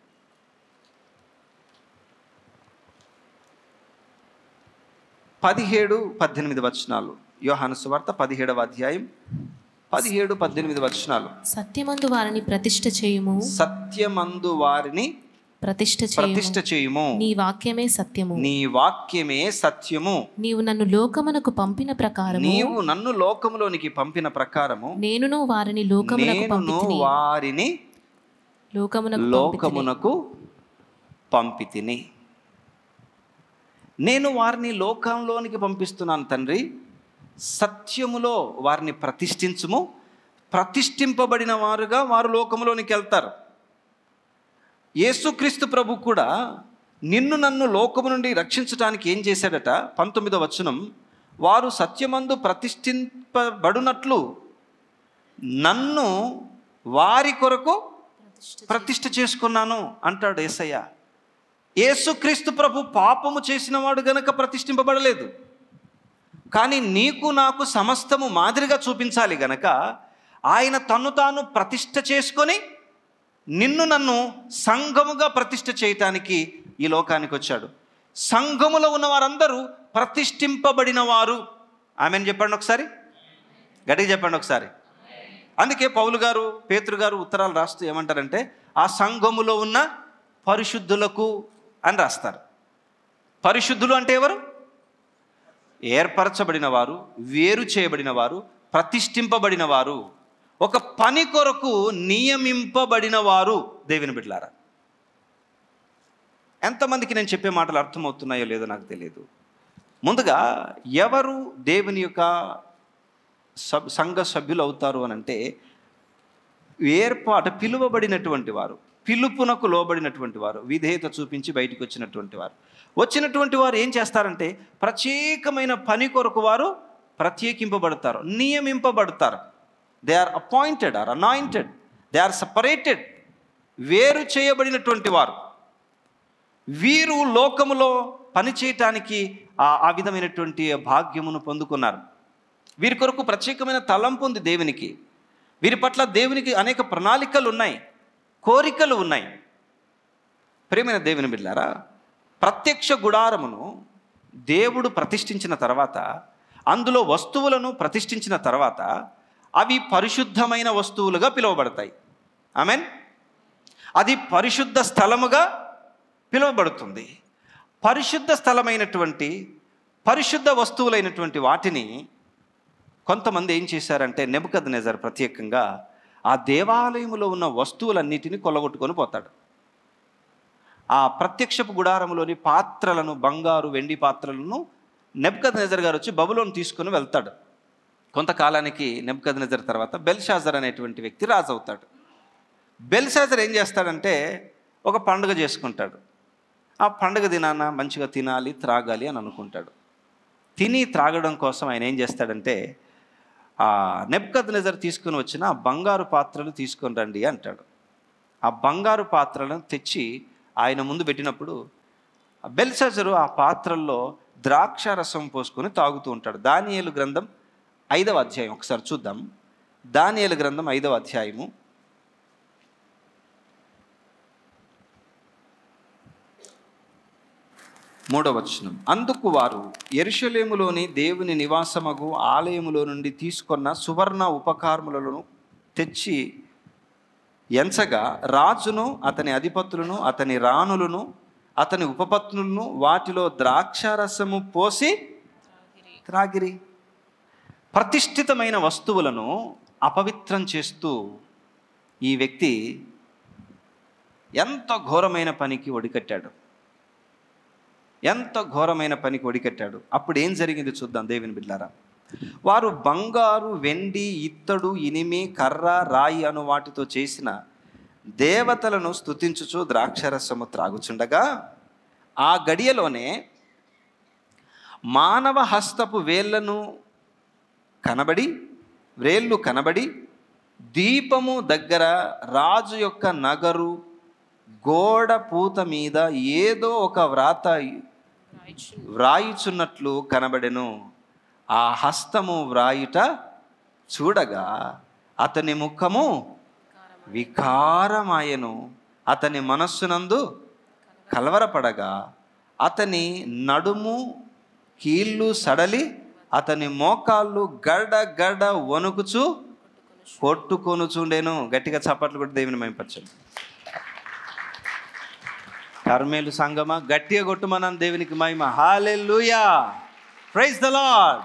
పదిహేడు పద్దెనిమిది వచనాలు యోహాను సువార్త పదిహేడవ అధ్యాయం పదిహేడు పద్దెనిమిది వచనాలు సత్యమందు వారిని ప్రతిష్ఠ చేయుము సత్యమందు వారిని ప్రతిష్ఠ ప్రతిష్ఠ చేయుము చేయుము నీ వాక్యమే సత్యము నీ వాక్యమే సత్యము నీవు నన్ను లోకమునకు పంపిన ప్రకారము నీవు నన్ను లోకములోనికి పంపిన ప్రకారము నేనును వారిని లోకమునకు నేనును పంపితిని వారిని లోకమునకు పంపితిని. లోకమునకు పంపితిని నేను వారిని లోకంలోనికి పంపిస్తున్నాను తండ్రి సత్యములో వారిని ప్రతిష్ఠించుము ప్రతిష్ఠింపబడిన వారుగా వారు లోకములోనికి వెళ్తారు యేసుక్రీస్తు ప్రభు కూడా నిన్ను నన్ను లోకము నుండి రక్షించడానికి ఏం చేశాడట పంతొమ్మిదో వచనం వారు సత్యమందు ప్రతిష్ఠింపబడునట్లు నన్ను వారి కొరకు ప్రతిష్ఠ చేసుకున్నాను అంటాడు యేసయ్య యేసుక్రీస్తు ప్రభు పాపము చేసిన వాడు గనక ప్రతిష్ఠింపబడలేదు కానీ నీకు నాకు సమస్తము మాదిరిగా చూపించాలి గనక ఆయన తన్ను తాను ప్రతిష్ఠ చేసుకొని నిన్ను నన్ను సంఘముగా ప్రతిష్ఠ చేయటానికి ఈ లోకానికి వచ్చాడు సంఘములో ఉన్న వారందరూ ప్రతిష్ఠింపబడిన వారు ఆమెను చెప్పండి ఒకసారి గట్టిగా చెప్పండి ఒకసారి అందుకే పౌలు గారు పేతురు గారు ఉత్తరాలు రాస్తూ ఏమంటారంటే ఆ సంఘములో ఉన్న పరిశుద్ధులకు అని రాస్తారు పరిశుద్ధులు అంటే ఎవరు ఏర్పరచబడిన వారు వేరు చేయబడిన వారు ప్రతిష్ఠింపబడిన వారు ఒక పని కొరకు నియమింపబడిన వారు దేవుని బిడ్డలారా ఎంతమందికి నేను చెప్పే మాటలు అర్థమవుతున్నాయో లేదో నాకు తెలియదు ముందుగా ఎవరు దేవుని యొక్క సబ్ సంఘ సభ్యులు అవుతారు అని అంటే ఏర్పాటు పిలువబడినటువంటి వారు పిలుపునకు లోబడినటువంటి వారు విధేయత చూపించి బయటికి వచ్చినటువంటి వారు వచ్చినటువంటి వారు ఏం చేస్తారంటే ప్రత్యేకమైన పని కొరకు వారు ప్రత్యేకింపబడతారు నియమింపబడతారు they are appointed or anointed they are separated వేరు చేయబడినటువంటి వారు వీరు లోకములో పనిచేయటానికి ఆ ఆ విధమైనటువంటి భాగ్యమును పొందుకున్నారు వీరి కొరకు ప్రత్యేకమైన తలంపు ఉంది దేవునికి వీరి పట్ల దేవునికి అనేక ప్రణాళికలు ఉన్నాయి కోరికలు ఉన్నాయి ప్రేమైన దేవుని బిడ్డారా ప్రత్యక్ష గుడారమును దేవుడు ప్రతిష్ఠించిన తర్వాత అందులో వస్తువులను ప్రతిష్ఠించిన తర్వాత అవి పరిశుద్ధమైన వస్తువులుగా పిలువబడతాయి ఆమెన్ అది పరిశుద్ధ స్థలముగా పిలువబడుతుంది పరిశుద్ధ స్థలమైనటువంటి పరిశుద్ధ వస్తువులైనటువంటి వాటిని కొంతమంది ఏం చేశారంటే నెబద్ నెజర్ ప్రత్యేకంగా ఆ దేవాలయములో ఉన్న వస్తువులన్నిటిని కొల్లగొట్టుకొని పోతాడు ఆ ప్రత్యక్షపు గుడారంలోని పాత్రలను బంగారు వెండి పాత్రలను నెబ్కద్ నెజర్ గారు వచ్చి బబులోని తీసుకొని వెళ్తాడు కొంతకాలానికి నెబ్కద్ నెజర్ తర్వాత బెల్షాజర్ అనేటువంటి వ్యక్తి రాజు అవుతాడు బెల్షాజర్ ఏం చేస్తాడంటే ఒక పండుగ చేసుకుంటాడు ఆ పండుగ దినాన మంచిగా తినాలి త్రాగాలి అని అనుకుంటాడు తిని త్రాగడం కోసం ఆయన ఏం చేస్తాడంటే ఆ నెబ్కద్ నెజర్ తీసుకుని వచ్చిన ఆ బంగారు పాత్రలు తీసుకొని రండి అంటాడు ఆ బంగారు పాత్రలను తెచ్చి ఆయన ముందు పెట్టినప్పుడు ఆ బెల్సజరు ఆ పాత్రల్లో ద్రాక్ష రసం పోసుకొని తాగుతూ ఉంటాడు దానియేలు గ్రంథం ఐదవ అధ్యాయం ఒకసారి చూద్దాం దానియేలు గ్రంథం ఐదవ అధ్యాయము మూడవ వచనం అందుకు వారు ఎరుషలేములోని దేవుని నివాసమగు ఆలయములో నుండి తీసుకొన్న సువర్ణ ఉపకారములను తెచ్చి ఎంచగా రాజును అతని అధిపతులను అతని రాణులను అతని ఉపపత్నులను వాటిలో ద్రాక్షారసము పోసి త్రాగిరి ప్రతిష్ఠితమైన వస్తువులను అపవిత్రం చేస్తూ ఈ వ్యక్తి ఎంత ఘోరమైన పనికి ఒడికట్టాడు ఎంత ఘోరమైన పనికి ఒడికట్టాడు అప్పుడు ఏం జరిగింది చూద్దాం దేవుని బిడ్డారా వారు బంగారు వెండి ఇత్తడు ఇనిమి కర్ర రాయి అను వాటితో చేసిన దేవతలను స్తుతించుచు ద్రాక్షరసము త్రాగుచుండగా ఆ గడియలోనే మానవ హస్తపు వేళ్లను కనబడి వ్రేళ్ళు కనబడి దీపము దగ్గర రాజు యొక్క నగరు గోడ పూత మీద ఏదో ఒక వ్రాత వ్రాయుచున్నట్లు కనబడెను ఆ హస్తము వ్రాయుట చూడగా అతని ముఖము వికారమాయను అతని మనస్సునందు కలవరపడగా అతని నడుము కీళ్ళు సడలి అతని మోకాళ్ళు గడ గడ వణుకుచు కొట్టుకొనుచుండెను గట్టిగా చప్పట్లు కొట్టి దేవుని మైపరచండి కర్మేలు సంగమ గట్టిగా కొట్టుమన్నాను దేవునికి మహిమ హాలెల్లుయా ప్రైజ్ ద లార్డ్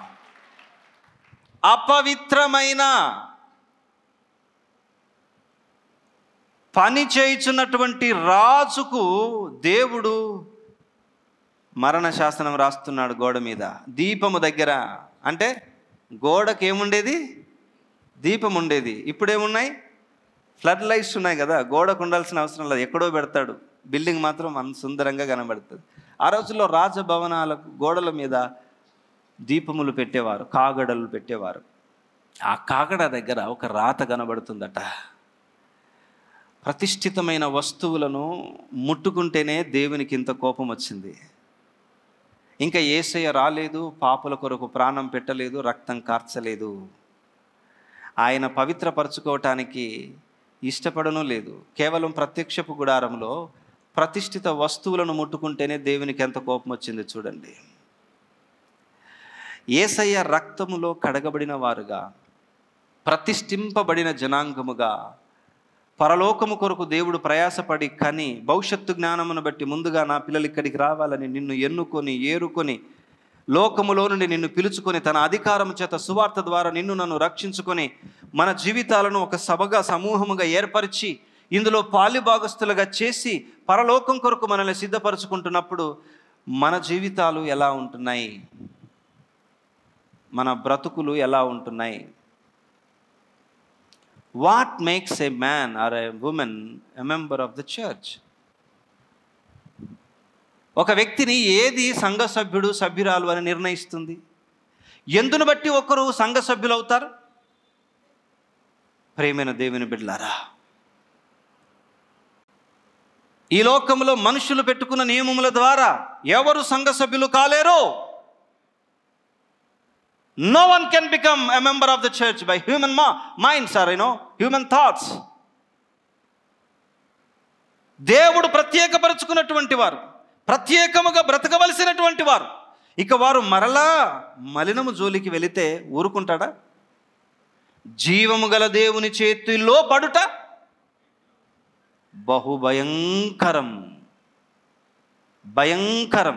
అపవిత్రమైన పని చేయుచున్నటువంటి రాజుకు దేవుడు మరణ శాసనం రాస్తున్నాడు గోడ మీద దీపము దగ్గర అంటే గోడకి ఏముండేది దీపం ఉండేది ఇప్పుడు ఏమున్నాయి ఫ్లడ్ లైట్స్ ఉన్నాయి కదా గోడకు ఉండాల్సిన అవసరం లేదు ఎక్కడో పెడతాడు బిల్డింగ్ మాత్రం అంత సుందరంగా కనబడుతుంది ఆ రోజుల్లో రాజభవనాలకు గోడల మీద దీపములు పెట్టేవారు కాగడలు పెట్టేవారు ఆ కాగడ దగ్గర ఒక రాత కనబడుతుందట ప్రతిష్ఠితమైన వస్తువులను ముట్టుకుంటేనే దేవునికి ఇంత కోపం వచ్చింది ఇంకా ఏసయ్య రాలేదు పాపుల కొరకు ప్రాణం పెట్టలేదు రక్తం కార్చలేదు ఆయన పవిత్రపరచుకోవటానికి ఇష్టపడను లేదు కేవలం ప్రత్యక్షపు గుడారంలో ప్రతిష్ఠిత వస్తువులను ముట్టుకుంటేనే దేవునికి ఎంత కోపం వచ్చింది చూడండి ఏసయ్య రక్తములో కడగబడిన వారుగా ప్రతిష్ఠింపబడిన జనాంగముగా పరలోకము కొరకు దేవుడు ప్రయాసపడి కని భవిష్యత్తు జ్ఞానమును బట్టి ముందుగా నా పిల్లలు ఇక్కడికి రావాలని నిన్ను ఎన్నుకొని ఏరుకొని లోకములో నుండి నిన్ను పిలుచుకొని తన అధికారం చేత సువార్త ద్వారా నిన్ను నన్ను రక్షించుకొని మన జీవితాలను ఒక సభగా సమూహముగా ఏర్పరిచి ఇందులో పాలిభాగస్తులుగా చేసి పరలోకం కొరకు మనల్ని సిద్ధపరచుకుంటున్నప్పుడు మన జీవితాలు ఎలా ఉంటున్నాయి మన బ్రతుకులు ఎలా ఉంటున్నాయి what makes a man or a woman a member of the church ఒక వ్యక్తిని ఏది సంఘ సభ్యుడు సభ్యురాలు అని నిర్ణయిస్తుంది ఎందును బట్టి ఒకరు సంఘ సభ్యులు అవుతారు ప్రేమైన దేవుని బిడ్డలారా ఈ లోకంలో మనుషులు పెట్టుకున్న నియమముల ద్వారా ఎవరు సంఘ సభ్యులు కాలేరు no one can become a member of the church by human మా minds or you know human thoughts దేవుడు ప్రత్యేకపరుచుకున్నటువంటి వారు ప్రత్యేకముగా బ్రతకవలసినటువంటి వారు ఇక వారు మరలా మలినము జోలికి వెళితే ఊరుకుంటాడా జీవము గల దేవుని చేతిలో పడుట బహు భయంకరం భయంకరం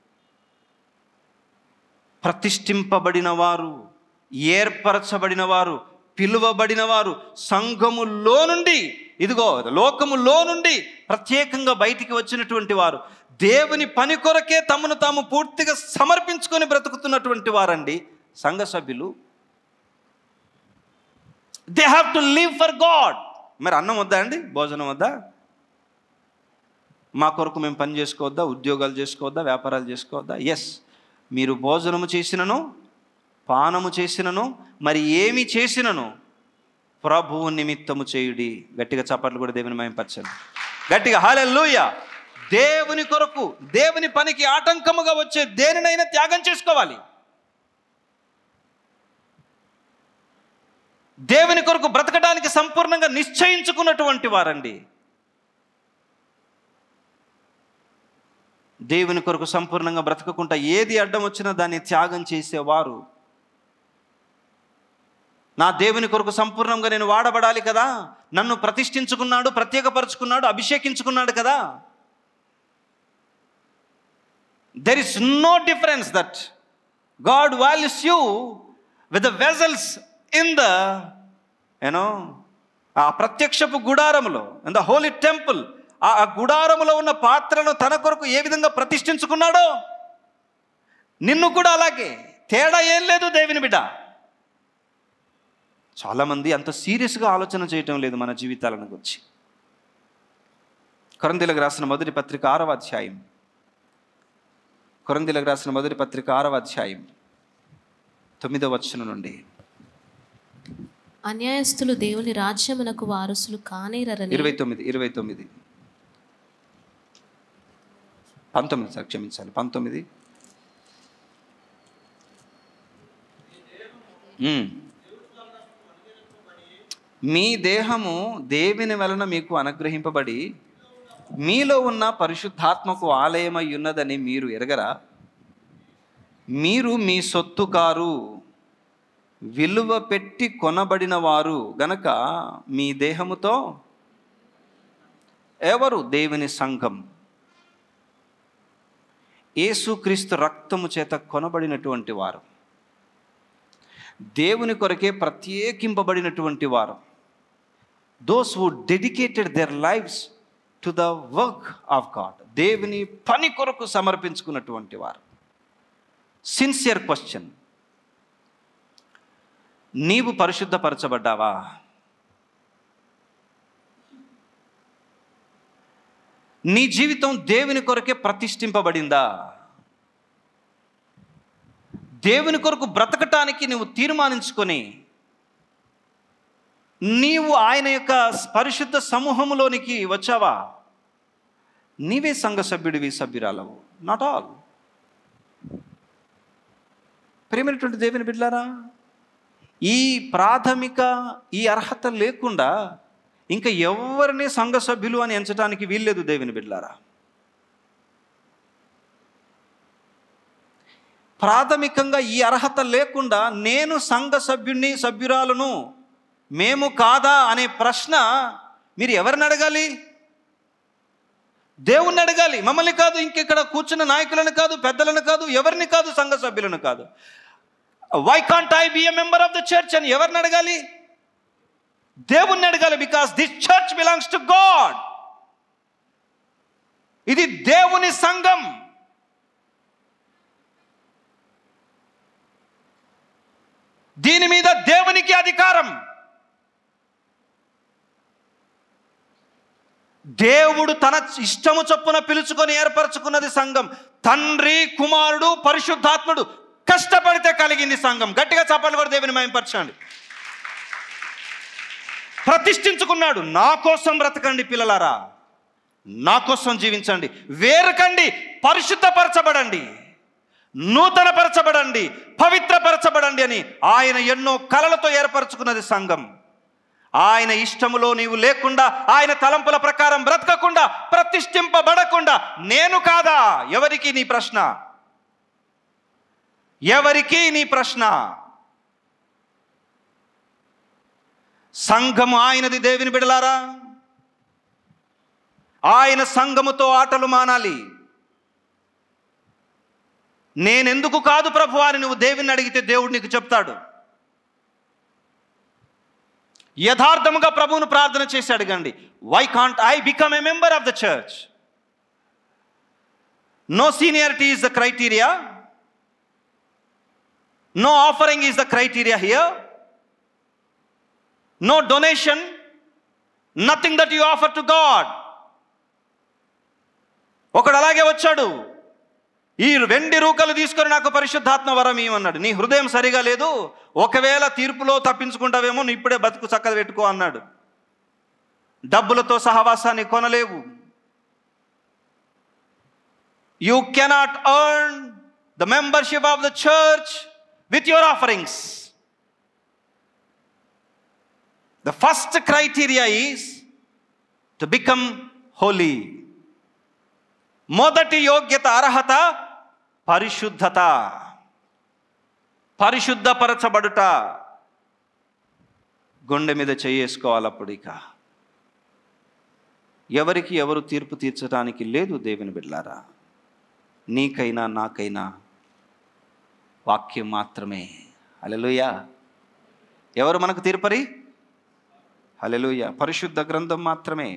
ప్రతిష్ఠింపబడిన వారు ఏర్పరచబడిన వారు పిలువబడిన వారు సంఘములో నుండి ఇదిగో లోకములో నుండి ప్రత్యేకంగా బయటికి వచ్చినటువంటి వారు దేవుని పని కొరకే తమను తాము పూర్తిగా సమర్పించుకొని బ్రతుకుతున్నటువంటి వారండి సంఘ సభ్యులు they have to live for God మరి అన్నం వద్దా అండి భోజనం వద్దా మా కొరకు మేము పని చేసుకోవద్దా ఉద్యోగాలు చేసుకోవద్దా వ్యాపారాలు చేసుకోవద్దా ఎస్ మీరు భోజనము చేసినను పానము చేసినను మరి ఏమి చేసినను ప్రభువు నిమిత్తము చేయుడి గట్టిగా చప్పట్లు కూడా దేవుని మయంపరచండి గట్టిగా హాలెల్లుయ దేవుని కొరకు దేవుని పనికి ఆటంకముగా వచ్చే దేనినైనా త్యాగం చేసుకోవాలి దేవుని కొరకు బ్రతకడానికి సంపూర్ణంగా నిశ్చయించుకున్నటువంటి వారండి దేవుని కొరకు సంపూర్ణంగా బ్రతకకుండా ఏది అడ్డం వచ్చినా దాన్ని త్యాగం చేసేవారు నా దేవుని కొరకు సంపూర్ణంగా నేను వాడబడాలి కదా నన్ను ప్రతిష్ఠించుకున్నాడు ప్రత్యేకపరుచుకున్నాడు అభిషేకించుకున్నాడు కదా there is no difference that God values you with the vessels in the you know uh ప్రత్యక్షపు గుడారములో in the holy temple uh uh గుడారములో ఉన్న పాత్రను తన కొరకు ఏ విధంగా ప్రతిష్ఠించుకున్నాడో నిన్ను కూడా అలాగే తేడా ఏం లేదు దేవుని బిడ్డ చాలామంది అంత సీరియస్గా ఆలోచన చేయటం లేదు మన జీవితాలను గురించి కొరందీలకు రాసిన మొదటి పత్రిక ఆరవ అధ్యాయం కొరందీలకు రాసిన మొదటి పత్రిక ఆరవ అధ్యాయం తొమ్మిదవ వచనం నుండి అన్యాయస్తులు దేవుని రాజ్యమునకు వారసులు కానేరని ఇరవై తొమ్మిది ఇరవై తొమ్మిది పంతొమ్మిది సార్ క్షమించాలి పంతొమ్మిది మ్మ్. మీ దేహము దేవుని వలన మీకు అనుగ్రహింపబడి మీలో ఉన్న పరిశుద్ధాత్మకు ఆలయమై ఉన్నదని మీరు ఎరగరా మీరు మీ సొత్తు కారు విలువ పెట్టి కొనబడిన వారు గనక మీ దేహముతో ఎవరు దేవుని సంఘం యేసుక్రీస్తు రక్తము చేత కొనబడినటువంటి వారు దేవుని కొరకే ప్రత్యేకింపబడినటువంటి వారు those who dedicated their lives to the work of God దేవుని పని కొరకు సమర్పించుకున్నటువంటి వారు సిన్సియర్ క్వశ్చన్ నీవు పరిశుద్ధపరచబడ్డావా నీ జీవితం దేవుని కొరకే ప్రతిష్ఠింపబడిందా దేవుని కొరకు బ్రతకటానికి నువ్వు తీర్మానించుకొని నీవు ఆయన యొక్క పరిశుద్ధ సమూహములోనికి వచ్చావా నీవే సంఘ సభ్యుడివి సభ్యురాలవు నాట్ ఆల్ ప్రేమైనటువంటి దేవుని బిడ్డారా ఈ ప్రాథమిక ఈ అర్హత లేకుండా ఇంకా ఎవరిని సంఘ సభ్యులు అని ఎంచడానికి వీల్లేదు దేవుని బిడ్డారా ప్రాథమికంగా ఈ అర్హత లేకుండా నేను సంఘ సభ్యుణ్ణి సభ్యురాలను మేము కాదా అనే ప్రశ్న మీరు ఎవరిని అడగాలి దేవుణ్ణి అడగాలి మమ్మల్ని కాదు ఇంకెక్కడ కూర్చున్న నాయకులను కాదు పెద్దలను కాదు ఎవరిని కాదు సంఘ సభ్యులను కాదు why can't I be a member of the church అని ఎవరిని అడగాలి దేవుణ్ణి అడగాలి because this church belongs to God ఇది దేవుని సంఘం దీని మీద దేవునికి అధికారం దేవుడు తన ఇష్టము చొప్పున పిలుచుకొని ఏర్పరచుకున్నది సంఘం తండ్రి కుమారుడు పరిశుద్ధాత్ముడు కష్టపడితే కలిగింది సంఘం గట్టిగా చప్పట్లు కూడా దేవుని మయంపరచండి ప్రతిష్ఠించుకున్నాడు నా కోసం బ్రతకండి పిల్లలారా నా కోసం జీవించండి వేరకండి పరిశుద్ధపరచబడండి నూతనపరచబడండి పవిత్రపరచబడండి అని ఆయన ఎన్నో కలలతో ఏర్పరచుకున్నది సంఘం ఆయన ఇష్టములో నీవు లేకుండా ఆయన తలంపుల ప్రకారం బ్రతకకుండా ప్రతిష్ఠింపబడకుండా నేను కాదా ఎవరికి నీ ప్రశ్న ఎవరికి నీ ప్రశ్న సంఘము ఆయనది దేవుని బిడలారా ఆయన సంఘముతో ఆటలు మానాలి నేనెందుకు కాదు ప్రభు అని నువ్వు దేవుని అడిగితే దేవుడు నీకు చెప్తాడు యథార్థముగా ప్రభువును ప్రార్థన చేసి అడగండి why can't I become a member of the church no seniority is the criteria no offering is the criteria here no donation nothing that you offer to God ఒకడు అలాగే వచ్చాడు ఈ వెండి రూకలు తీసుకొని నాకు పరిశుద్ధాత్మ వరం ఇవ్వన్నాడు నీ హృదయం సరిగా లేదు ఒకవేళ తీర్పులో తప్పించుకుంటావేమో నువ్వు ఇప్పుడే బతుకు చక్కగా పెట్టుకో అన్నాడు డబ్బులతో సహవాసాన్ని కొనలేవు you cannot earn the membership of the church with your offerings the first criteria is to become holy మొదటి యోగ్యత అర్హత పరిశుద్ధత పరిశుద్ధపరచబడుట గుండె మీద చేసుకోవాలి అప్పుడు ఇక ఎవరికి ఎవరు తీర్పు తీర్చడానికి లేదు దేవుని బిడ్లారా నీకైనా నాకైనా వాక్యం మాత్రమే హలెలుయ ఎవరు మనకు తీర్పరి హలెలుయ పరిశుద్ధ గ్రంథం మాత్రమే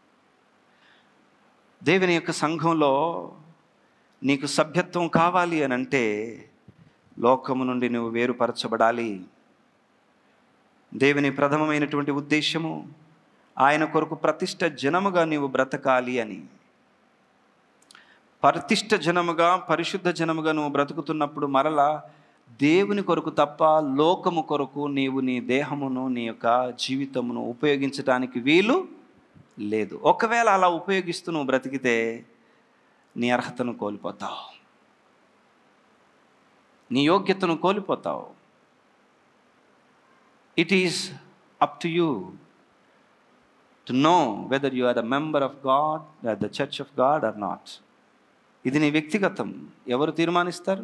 దేవుని యొక్క సంఘంలో నీకు సభ్యత్వం కావాలి అని అంటే లోకము నుండి నువ్వు వేరుపరచబడాలి దేవుని ప్రథమమైనటువంటి ఉద్దేశము ఆయన కొరకు ప్రతిష్ట జనముగా నీవు బ్రతకాలి అని ప్రతిష్ట జనముగా పరిశుద్ధ జనముగా నువ్వు బ్రతుకుతున్నప్పుడు మరలా దేవుని కొరకు తప్ప లోకము కొరకు నీవు నీ దేహమును నీ యొక్క జీవితమును ఉపయోగించడానికి వీలు లేదు ఒకవేళ అలా ఉపయోగిస్తూ నువ్వు బ్రతికితే నీ అర్హతను కోల్పోతావు నీ యోగ్యతను కోల్పోతావు it is up to you to know whether you are the member of God or the church of God or not ఇది నీ వ్యక్తిగతం ఎవరు తీర్మానిస్తారు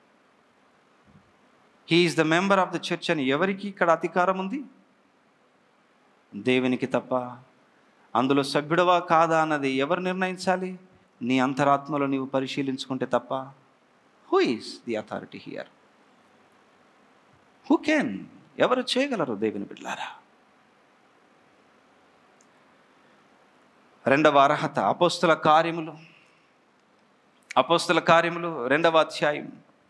he is the member of the church అని ఎవరికి ఇక్కడ అధికారం ఉంది దేవునికి తప్ప అందులో సభ్యుడవా కాదా అన్నది ఎవరు నిర్ణయించాలి నీ అంతరాత్మలో నీవు పరిశీలించుకుంటే తప్ప who is the authority here who can ఎవరు చేయగలరు దేవుని బిడ్లారా రెండవ అర్హత అపోస్తుల కార్యములు అపోస్తుల కార్యములు రెండవ అధ్యాయం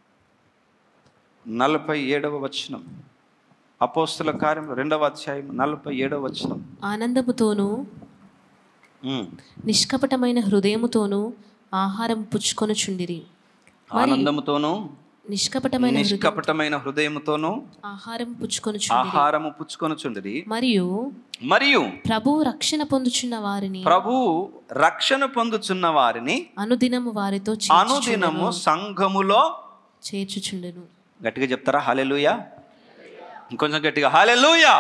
నలభై ఏడవ వచనం అపోస్తుల కార్యములు రెండవ అధ్యాయం నలభై ఏడవ వచనం ఆనందముతోనూ ఉమ్. నిష్కపటమైన హృదయముతోనూ ఆహారం పుచ్చుకొనుచుండిరి ఆనందముతోనూ నిష్కపటమైన హృదయం నిష్కపటమైన హృదయముతోనూ ఆహారం పుచ్చుకొనుచుండిరి ఆహారము పుచ్చుకొనుచుండిరి మరియు మరియు ప్రభువు రక్షణ పొందుచున్న వారిని ప్రభు రక్షణ పొందుచున్న వారిని అనుదినము వారితో అనుదినము చేర్చుచుండెను సంఘములో చేర్చుచుండెను గట్టిగా చెప్తారా హాలెలుయా ఇంకొంచెం గట్టిగా హాలెలుయా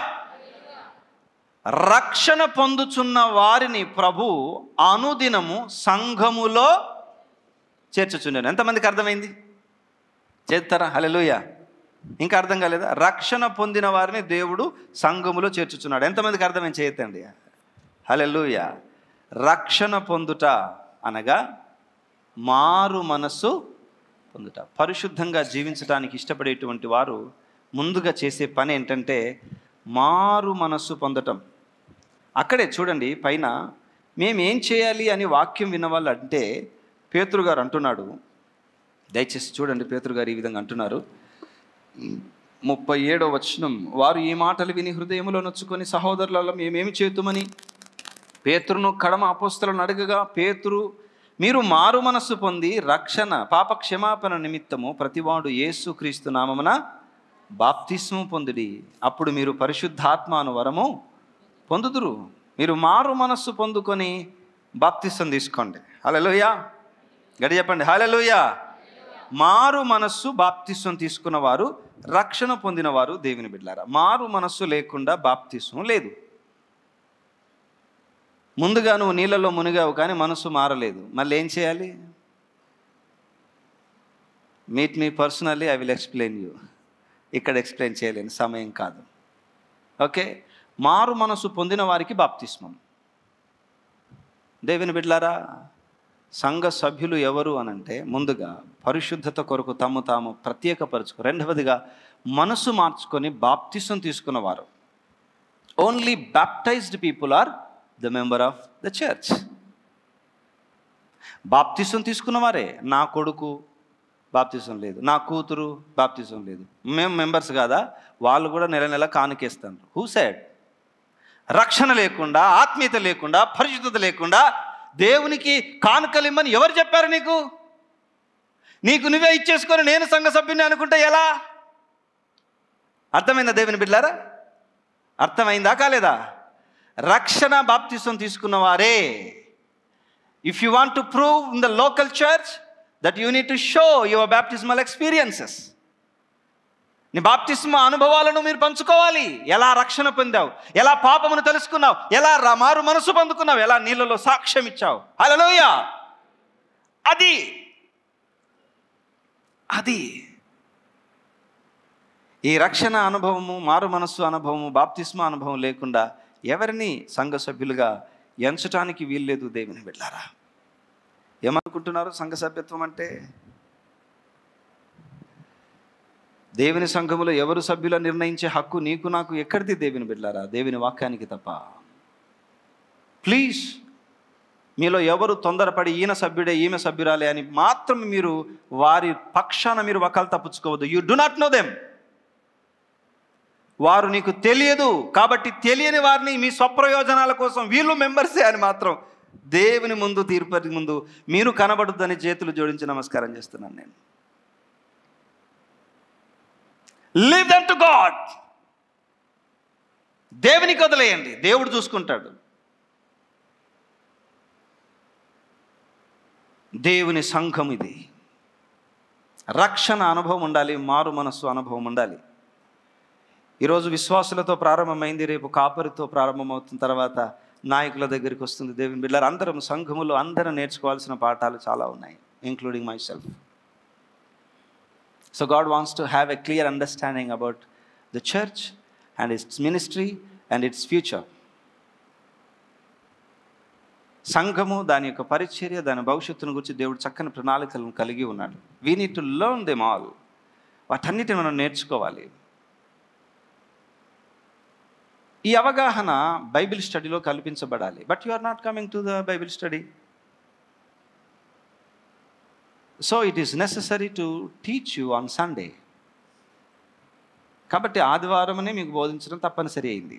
రక్షణ పొందుచున్న వారిని ప్రభు అనుదినము సంఘములో చేర్చుచుండాను ఎంతమందికి అర్థమైంది చేస్తారా హలెలుయా ఇంకా అర్థం కాలేదా రక్షణ పొందిన వారిని దేవుడు సంఘములో చేర్చుచున్నాడు ఎంతమందికి అర్థమైంది చేయతండి హలెలుయా రక్షణ పొందుట అనగా మారు మనస్సు పొందుట పరిశుద్ధంగా జీవించడానికి ఇష్టపడేటువంటి వారు ముందుగా చేసే పని ఏంటంటే మారు మనస్సు పొందటం అక్కడే చూడండి పైన మేము ఏం చేయాలి అని వాక్యం విన్నవాళ్ళు అంటే పేతురు గారు అంటున్నాడు దయచేసి చూడండి పేతురు గారు ఈ విధంగా అంటున్నారు ముప్పై ఏడో వచనం వారు ఈ మాటలు విని హృదయములో నొచ్చుకొని సహోదరులలో మేమేమి చేతుమని పేతురును కడమ అపోస్తలను అడగగా పేతురు మీరు మారు మనస్సు పొంది రక్షణ పాప క్షమాపణ నిమిత్తము ప్రతివాడు యేసు క్రీస్తు నామమున బాప్తిస్ము పొందుడి అప్పుడు మీరు పరిశుద్ధాత్మాను వరము పొందుదురు మీరు మారు మనస్సు పొందుకొని బాప్తిస్వం తీసుకోండి హలలోయ గడి చెప్పండి హలలోయ మారు మనస్సు బాప్తిస్వం తీసుకున్న వారు రక్షణ పొందిన వారు దేవుని బిడ్డారా మారు మనస్సు లేకుండా బాప్తిస్వం లేదు ముందుగా నువ్వు నీళ్ళలో మునిగావు కానీ మనసు మారలేదు మళ్ళీ ఏం చేయాలి meet me personally I will explain you ఇక్కడ ఎక్స్ప్లెయిన్ చేయలేని సమయం కాదు ఓకే మారు మనసు పొందిన వారికి బాప్తిస్మం దేవుని బిడ్లారా సంఘ సభ్యులు ఎవరు అనంటే ముందుగా పరిశుద్ధత కొరకు తమ్ము తాము ప్రత్యేకపరచుకో రెండవదిగా మనసు మార్చుకొని బాప్తిసం తీసుకున్నవారు only baptized people are the member of the church బాప్తిసం తీసుకున్నవారే నా కొడుకు బాప్తిసం లేదు నా కూతురు బాప్తిసం లేదు మేము మెంబర్స్ కాదా వాళ్ళు కూడా నెల నెల కానుకేస్తారు హూ సైడ్ రక్షణ లేకుండా ఆత్మీయత లేకుండా పరిశుద్ధత లేకుండా దేవునికి కానుకలిమ్మని ఎవరు చెప్పారు నీకు నీకు నువ్వే ఇచ్చేసుకొని నేను సంఘ సభ్యుని అనుకుంటే ఎలా అర్థమైందా దేవుని బిడ్డారా అర్థమైందా కాలేదా రక్షణ బాప్తిసం తీసుకున్న వారే if you want to prove in the local church that you need to show your baptismal experiences నీ బాప్తిస్మ అనుభవాలను మీరు పంచుకోవాలి ఎలా రక్షణ పొందావు ఎలా పాపమును తెలుసుకున్నావు ఎలా రా- మారు మనసు పొందుకున్నావు ఎలా నీళ్ళలో సాక్ష్యం ఇచ్చావు హలోయ అది అది ఈ రక్షణ అనుభవము మారు మనస్సు అనుభవము బాప్తిస్మ అనుభవం లేకుండా ఎవరిని సంఘ సభ్యులుగా ఎంచటానికి వీల్లేదు దేవుని బిడ్డారా ఏమనుకుంటున్నారు సంఘ సభ్యత్వం అంటే దేవుని సంఘములో ఎవరు సభ్యుల నిర్ణయించే హక్కు నీకు నాకు ఎక్కడిది దేవుని బిడ్డారా దేవుని వాక్యానికి తప్ప ప్లీజ్ మీలో ఎవరు తొందరపడి ఈయన సభ్యుడే ఈమె సభ్యురాలే అని మాత్రం మీరు వారి పక్షాన మీరు వకాలు తప్పించుకోవద్దు you do not know them వారు నీకు తెలియదు కాబట్టి తెలియని వారిని మీ స్వప్రయోజనాల కోసం వీళ్ళు మెంబర్సే అని మాత్రం దేవుని ముందు తీర్పరి ముందు మీరు కనబడుద్దని చేతులు జోడించి నమస్కారం చేస్తున్నాను నేను లివ్ దమ్ టు గాడ్ దేవునికి వదిలేయండి దేవుడు చూసుకుంటాడు దేవుని సంఘం ఇది రక్షణ అనుభవం ఉండాలి మారు మనస్సు అనుభవం ఉండాలి ఈరోజు విశ్వాసులతో ప్రారంభమైంది రేపు కాపరితో ప్రారంభమవుతున్న తర్వాత నాయకుల దగ్గరికి వస్తుంది దేవుని బిడ్డలు అందరం సంఘములో అందరం నేర్చుకోవాల్సిన పాఠాలు చాలా ఉన్నాయి including myself so God wants to have a clear understanding about the church and its ministry and its future సంఘము దాని యొక్క పరిచర్య దాని భవిష్యత్తును గురించి దేవుడు చక్కని ప్రణాళికలను కలిగి ఉన్నాడు we need to learn them all వాటన్నిటిని మనం నేర్చుకోవాలి ఈ అవగాహన బైబిల్ స్టడీలో కల్పించబడాలి but you are not coming to the Bible study so it is necessary to teach you on Sunday కాబట్టి ఆదివారమనే మీకు బోధించడం తప్పనిసరి అయింది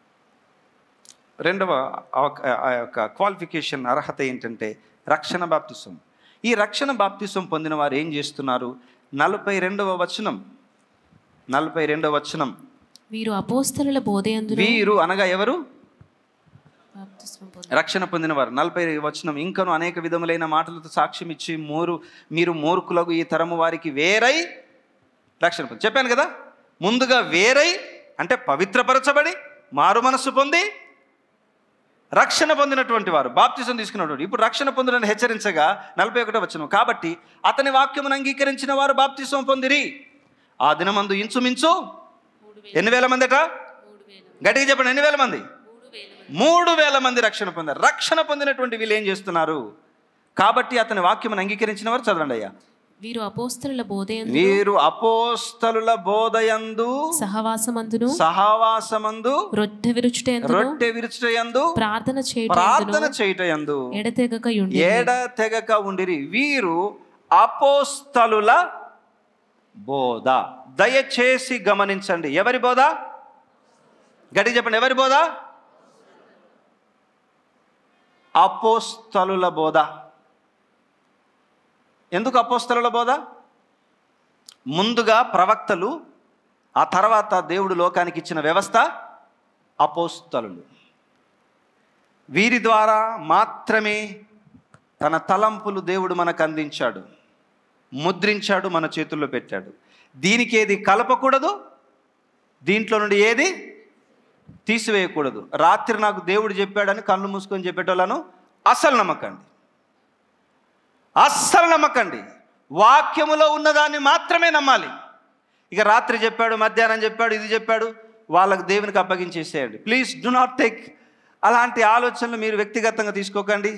రెండవ అవక- ఆ యొక్క క్వాలిఫికేషన్ అర్హత ఏంటంటే రక్షణ బాప్తిసం ఈ రక్షణ బాప్తిసం పొందిన వారు ఏం చేస్తున్నారు నలభై రెండవ వచనం నలభై రెండవ వచనం వీరు అపోస్తలుల బోధయందును వీరు అనగా ఎవరు బాప్తిస్మం పొంది- రక్షణ పొందినవారు నలభై వచనం ఇంకను అనేక విధములైన మాటలతో సాక్ష్యం ఇచ్చి మోరు మీరు మూర్ఖులకు ఈ తరము వారికి వేరై రక్షణ పొంది చెప్పాను కదా ముందుగా వేరై అంటే పవిత్రపరచబడి మారు మనస్సు పొంది రక్షణ పొందినటువంటి వారు బాప్తిజం తీసుకున్నటువంటి ఇప్పుడు రక్షణ పొందినని హెచ్చరించగా నలభై ఒకటో వచ్చిన కాబట్టి అతని వాక్యమును అంగీకరించిన వారు బాప్తిజం పొందిరి ఆ దినమందు ఇంచుమించు ఎన్ని వేల మంది అట గట్టిగా చెప్పండి ఎన్ని వేల మంది మూడు వేల మంది రక్షణ పొందారు రక్షణ పొందినటువంటి వీళ్ళు ఏం చేస్తున్నారు కాబట్టి అతని వాక్యమును అంగీకరించిన వారు చదవండి అయ్యా వీరు అపోస్తలుల బోధయందు వీరు అపోస్తలుల బోధయందు సహవాసమందును సహవాసమందు రొట్టె విరుచుటయందును రొట్టె విరుచుటయందు ప్రార్థన ప్రార్థన చేయటం చేయుటయందు ఎడతెగక యుండి ఏడ తెగక ఉండిరి వీరు అపోస్తలుల బోధ దయచేసి గమనించండి ఎవరి బోధ గట్టి చెప్పండి ఎవరి బోధ అపోస్తలుల బోధ ఎందుకు అపోస్తలుల బోధ ముందుగా ప్రవక్తలు ఆ తర్వాత దేవుడు లోకానికి ఇచ్చిన వ్యవస్థ అపోస్తలులు వీరి ద్వారా మాత్రమే తన తలంపులు దేవుడు మనకు అందించాడు ముద్రించాడు మన చేతుల్లో పెట్టాడు దీనికి ఏది కలపకూడదు దీంట్లో నుండి ఏది తీసివేయకూడదు రాత్రి నాకు దేవుడు చెప్పాడని కళ్ళు మూసుకొని చెప్పేటోళ్ళను అసలు నమ్మకండి అస్సలు నమ్మకండి వాక్యములో ఉన్నదాన్ని మాత్రమే నమ్మాలి ఇక రాత్రి చెప్పాడు మధ్యాహ్నం చెప్పాడు ఇది చెప్పాడు వాళ్ళకు దేవునికి అప్పగించేసేయండి ప్లీజ్ డు నాట్ టేక్ అలాంటి ఆలోచనలు మీరు వ్యక్తిగతంగా తీసుకోకండి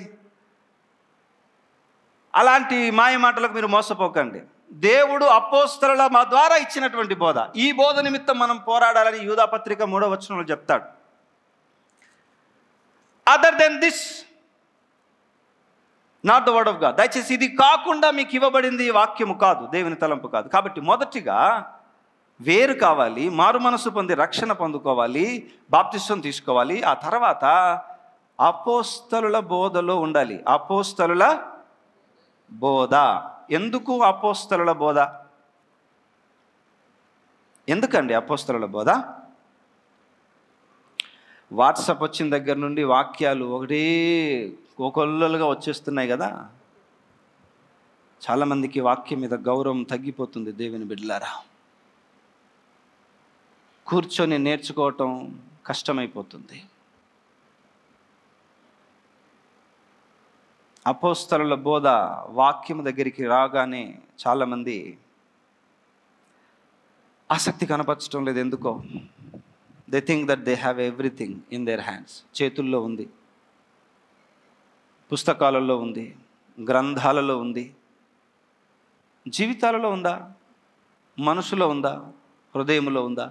అలాంటి మాయ మాటలకు మీరు మోసపోకండి దేవుడు అపోస్తల మా ద్వారా ఇచ్చినటువంటి బోధ ఈ బోధ నిమిత్తం మనం పోరాడాలని యూదా పత్రిక మూడో వచనంలో చెప్తాడు other than this not the word of God దయచేసి ఇది కాకుండా మీకు ఇవ్వబడింది ఈ వాక్యము కాదు దేవుని తలంపు కాదు కాబట్టి మొదటిగా వేరు కావాలి మారు మనసు పొంది రక్షణ పొందుకోవాలి బాప్తిస్వం తీసుకోవాలి ఆ తర్వాత అపోస్తలుల బోధలో ఉండాలి అపోస్తలుల బోధ ఎందుకు అపోస్తలుల బోధ ఎందుకండి అపోస్తలుల బోధ వాట్సాప్ వచ్చిన దగ్గర నుండి వాక్యాలు ఒకటే కోకొల్లలుగా వచ్చేస్తున్నాయి కదా చాలామందికి వాక్యం మీద గౌరవం తగ్గిపోతుంది దేవుని బిడ్డలారా కూర్చొని నేర్చుకోవటం కష్టమైపోతుంది అపోస్తలుల బోధ వాక్యం దగ్గరికి రాగానే చాలామంది ఆసక్తి కనపరచడం లేదు ఎందుకో they think that they have everything in their hands చేతుల్లో ఉంది పుస్తకాలలో ఉంది గ్రంథాలలో ఉంది జీవితాలలో ఉందా మనసులో ఉందా హృదయంలో ఉందా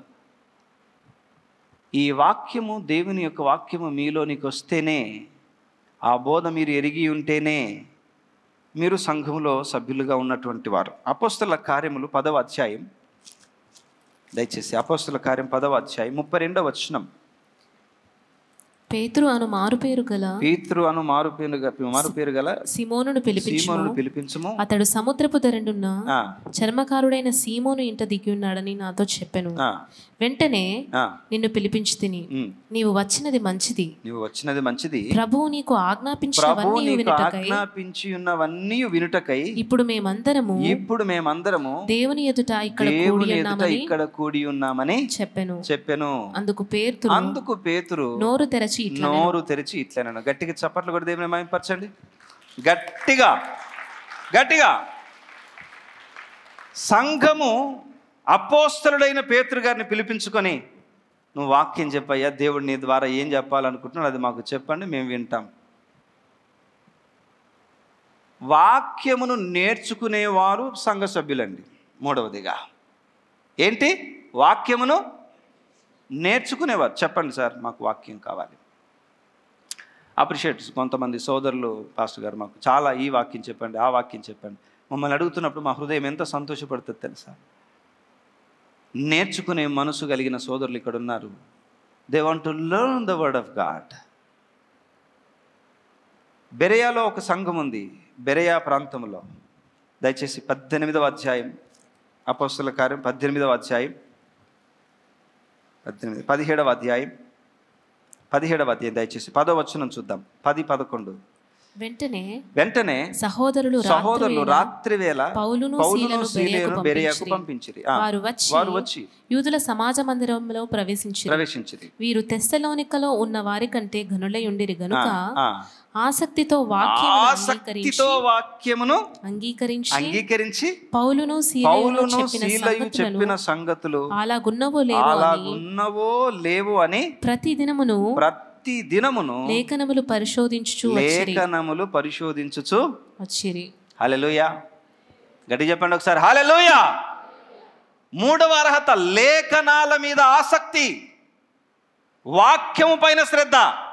ఈ వాక్యము దేవుని యొక్క వాక్యము మీలోనికి వస్తేనే ఆ బోధ మీరు ఎరిగి ఉంటేనే మీరు సంఘంలో సభ్యులుగా ఉన్నటువంటి వారు అపోస్తల కార్యములు పదవ అధ్యాయం దయచేసి అపోస్తల కార్యం పదవ అధ్యాయం ముప్పై రెండవ వచనం పేతురు అను మారుపేరు గల పీతృ అను మారు పేరు మారు పేరు గల సీమోనును పిలిపించుము సీమోను పిలిపించము అతడు సముద్రపు ధరెండున్న ఆ, చర్మకారుడైన సీమోను ఇంట దిగి ఉన్నాడని నాతో చెప్పెను ఆ, వెంటనే ఆ, నిన్ను పిలిపించి తిని ఉమ్. నీవు వచ్చినది మంచిది నీవు వచ్చినది మంచిది ప్రభువు నీకు ప్రభు ఆజ్ఞాపించినవన్నీ నీకు వినుటకై ఆజ్ఞాపించి ఉన్నవన్నీ వినుటకై ఇప్పుడు మేమందరము ఇప్పుడు మేమందరము దేవుని ఎదుట ఇక్కడ కూడి దేవుని ఎదుట ఉన్నామని ఇక్కడ కూడి ఉన్నామని చెప్పెను చెప్పాను అందుకు పేతురు అందుకు పేతురు నోరు తెరచి ఇట్లా నోరు తెరిచి ఇట్లా గట్టిగా చప్పట్లు కూడా దేవుని మయంపరచండి గట్టిగా గట్టిగా సంఘము అపోస్తలుడైన పేతురు గారిని పిలిపించుకొని నువ్వు వాక్యం చెప్పయ్యా దేవుడు నీ ద్వారా ఏం చెప్పాలనుకుంటున్నాడు అది మాకు చెప్పండి మేము వింటాం వాక్యమును నేర్చుకునేవారు సంఘ సభ్యులండి మూడవదిగా ఏంటి వాక్యమును నేర్చుకునేవారు చెప్పండి సార్ మాకు వాక్యం కావాలి అప్రిషియేట్ కొంతమంది సోదరులు పాస్టర్ గారు మాకు చాలా ఈ వాక్యం చెప్పండి ఆ వాక్యం చెప్పండి మమ్మల్ని అడుగుతున్నప్పుడు మా హృదయం ఎంత సంతోషపడుతుంది తెలుసా నేర్చుకునే మనసు కలిగిన సోదరులు ఇక్కడ ఉన్నారు they want to learn the word of God బెరయాలో ఒక సంఘం ఉంది బెరయా ప్రాంతంలో దయచేసి పద్దెనిమిదవ అధ్యాయం అపస్తుల కార్యం పద్దెనిమిదవ అధ్యాయం పద్దెనిమిది పదిహేడవ అధ్యాయం పదిహేడవ అధ్యాయం దయచేసి పదో వచనం చూద్దాం పది పదకొండు వెంటనే వెంటనే సహోదరులు సహోదరులు రాత్రివేళ రాత్రి వేళ పౌలును పౌలును శీలను శీలను బెరయకు బెరయకు పంపించిరి. పంపించిరి ఆ, వారు వచ్చి వారు వచ్చి యూదుల సమాజ మందిరంలో ప్రవేశించారు ప్రవేశించిరి వీరు తెస్సలోనికలో ఉన్న వారి కంటే గనులై ఉండిరి గనుక ఆ. ఆసక్తితో వాక్యం ఆసక్తితో వాక్యమును అంగీకరించి అంగీకరించి పౌలును శీలయును పౌలును చెప్పిన శీలయు సంగతులను చెప్పిన సంగతులు అలాగున్నవో లేవో అని అలాగున్నవో లేవు అని ప్రతి దినమును ప్రతి దినమును లేఖనములు పరిశోధించుచు వచ్చిరి లేఖనములు పరిశోధించుచు వచ్చిరి హల్లెలూయా గట్టి చెప్పండి ఒకసారి హల్లెలూయా మూడవ అర్హత లేఖనాల మీద ఆసక్తి వాక్యము పైన శ్రద్ధ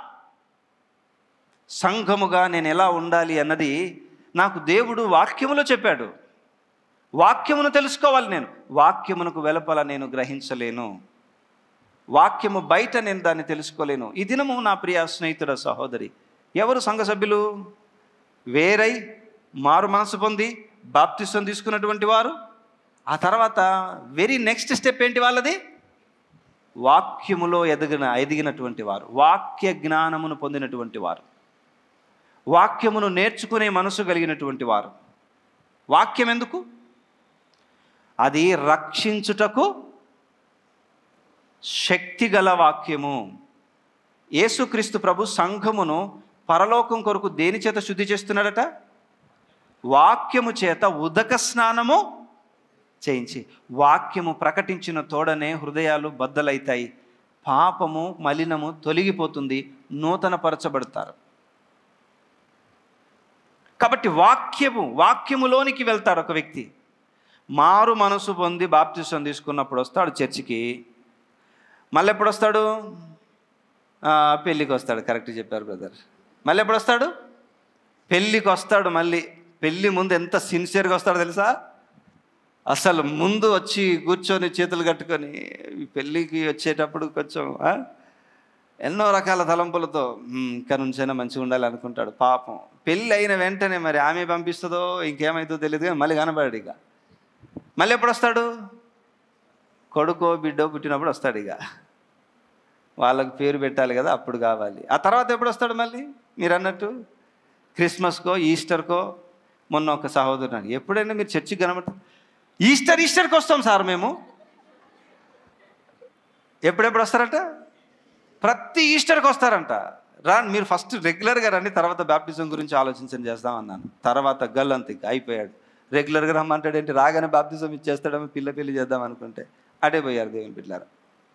సంఘముగా నేను ఎలా ఉండాలి అన్నది నాకు దేవుడు వాక్యములో చెప్పాడు వాక్యమును తెలుసుకోవాలి నేను వాక్యమునకు వెలపల నేను గ్రహించలేను వాక్యము బయట నేను దాన్ని తెలుసుకోలేను ఈ దినము నా ప్రియ స్నేహితుడ సహోదరి ఎవరు సంఘ సభ్యులు వేరై మారు మనసు పొంది బాప్తిస్వం తీసుకున్నటువంటి వారు ఆ తర్వాత వెరీ నెక్స్ట్ స్టెప్ ఏంటి వాళ్ళది వాక్యములో ఎదిగిన ఎదిగినటువంటి వారు వాక్య జ్ఞానమును పొందినటువంటి వారు వాక్యమును నేర్చుకునే మనసు కలిగినటువంటి వారు వాక్యం ఎందుకు అది రక్షించుటకు శక్తి గల వాక్యము యేసుక్రీస్తు ప్రభు సంఘమును పరలోకం కొరకు దేని చేత శుద్ధి చేస్తున్నాడట వాక్యము చేత ఉదక స్నానము చేయించి వాక్యము ప్రకటించిన తోడనే హృదయాలు బద్దలైతాయి పాపము మలినము తొలగిపోతుంది నూతనపరచబడతారు కాబట్టి వాక్యము వాక్యములోనికి వెళ్తాడు ఒక వ్యక్తి మారు మనసు పొంది బాప్తిసం తీసుకున్నప్పుడు వస్తాడు చర్చికి మళ్ళీ ఎప్పుడు వస్తాడు ఆ, పెళ్ళికి వస్తాడు కరెక్ట్ చెప్పారు బ్రదర్ మళ్ళీ ఎప్పుడు వస్తాడు పెళ్ళికి వస్తాడు మళ్ళీ పెళ్ళి ముందు ఎంత సిన్సియర్గా వస్తాడో తెలుసా అసలు ముందు వచ్చి కూర్చొని చేతులు కట్టుకొని ఈ పెళ్ళికి వచ్చేటప్పుడు కొంచెం ఆ, ఎన్నో రకాల తలంపులతో "మ్మ్, ఇంకా నుంచైనా మంచిగా ఉండాలి అనుకుంటాడు పాపం పెళ్ళి అయిన వెంటనే మరి ఆమె పంపిస్తుందో ఇంకేమైతుందో తెలియదు కానీ మళ్ళీ కనబడాడు ఇక మళ్ళీ ఎప్పుడు వస్తాడు కొడుకో బిడ్డో పుట్టినప్పుడు వస్తాడు ఇక వాళ్ళకి పేరు పెట్టాలి కదా అప్పుడు కావాలి ఆ తర్వాత ఎప్పుడు వస్తాడు మళ్ళీ మీరు అన్నట్టు క్రిస్మస్కో ఈస్టర్కో మొన్న ఒక సహోదరుడు అన్నాడు, ఎప్పుడైనా మీరు చర్చికి కనబడతారు ఈస్టర్ ఈస్టర్కి వస్తాం సార్ మేము ఎప్పుడెప్పుడు వస్తారట ప్రతి ఈస్టర్కి వస్తారంట రా మీరు ఫస్ట్ రెగ్యులర్గా రండి తర్వాత బ్యాప్టిజం గురించి ఆలోచించని చేస్తాం అన్నాను తర్వాత గల్లంత ఇక అయిపోయాడు రెగ్యులర్గా రమ్మంటాడు ఏంటి రాగానే బాప్తిజం ఇచ్చేస్తాడేమో పిల్ల పెళ్లి చేద్దాం అనుకుంటే అటే పోయారు దేవుని పిల్లరా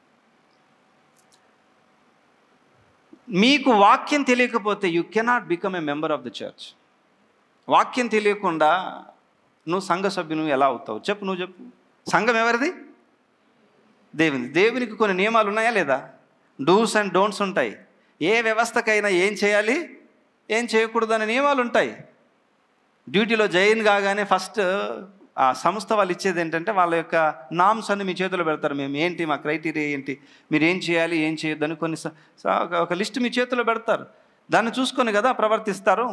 మీకు వాక్యం తెలియకపోతే you cannot become a member of the church వాక్యం తెలియకుండా నువ్వు సంఘ సభ్యును ఎలా అవుతావు చెప్పు నువ్వు చెప్పు సంఘం ఎవరిది దేవుని దేవునికి కొన్ని నియమాలు ఉన్నాయా లేదా డూస్ అండ్ డోంట్స్ ఉంటాయి ఏ వ్యవస్థకైనా ఏం చేయాలి ఏం చేయకూడదు అనే నియమాలు ఉంటాయి డ్యూటీలో జైన్ కాగానే ఫస్ట్ ఆ సంస్థ వాళ్ళు ఇచ్చేది ఏంటంటే వాళ్ళ యొక్క నామ్స్ అన్ని మీ చేతిలో పెడతారు మేము ఏంటి మా క్రైటీరియా ఏంటి మీరు ఏం చేయాలి ఏం చేయొద్దు అని కొన్ని స- స- ఒక- ఒక లిస్ట్ మీ చేతిలో పెడతారు దాన్ని చూసుకొని కదా ప్రవర్తిస్తారు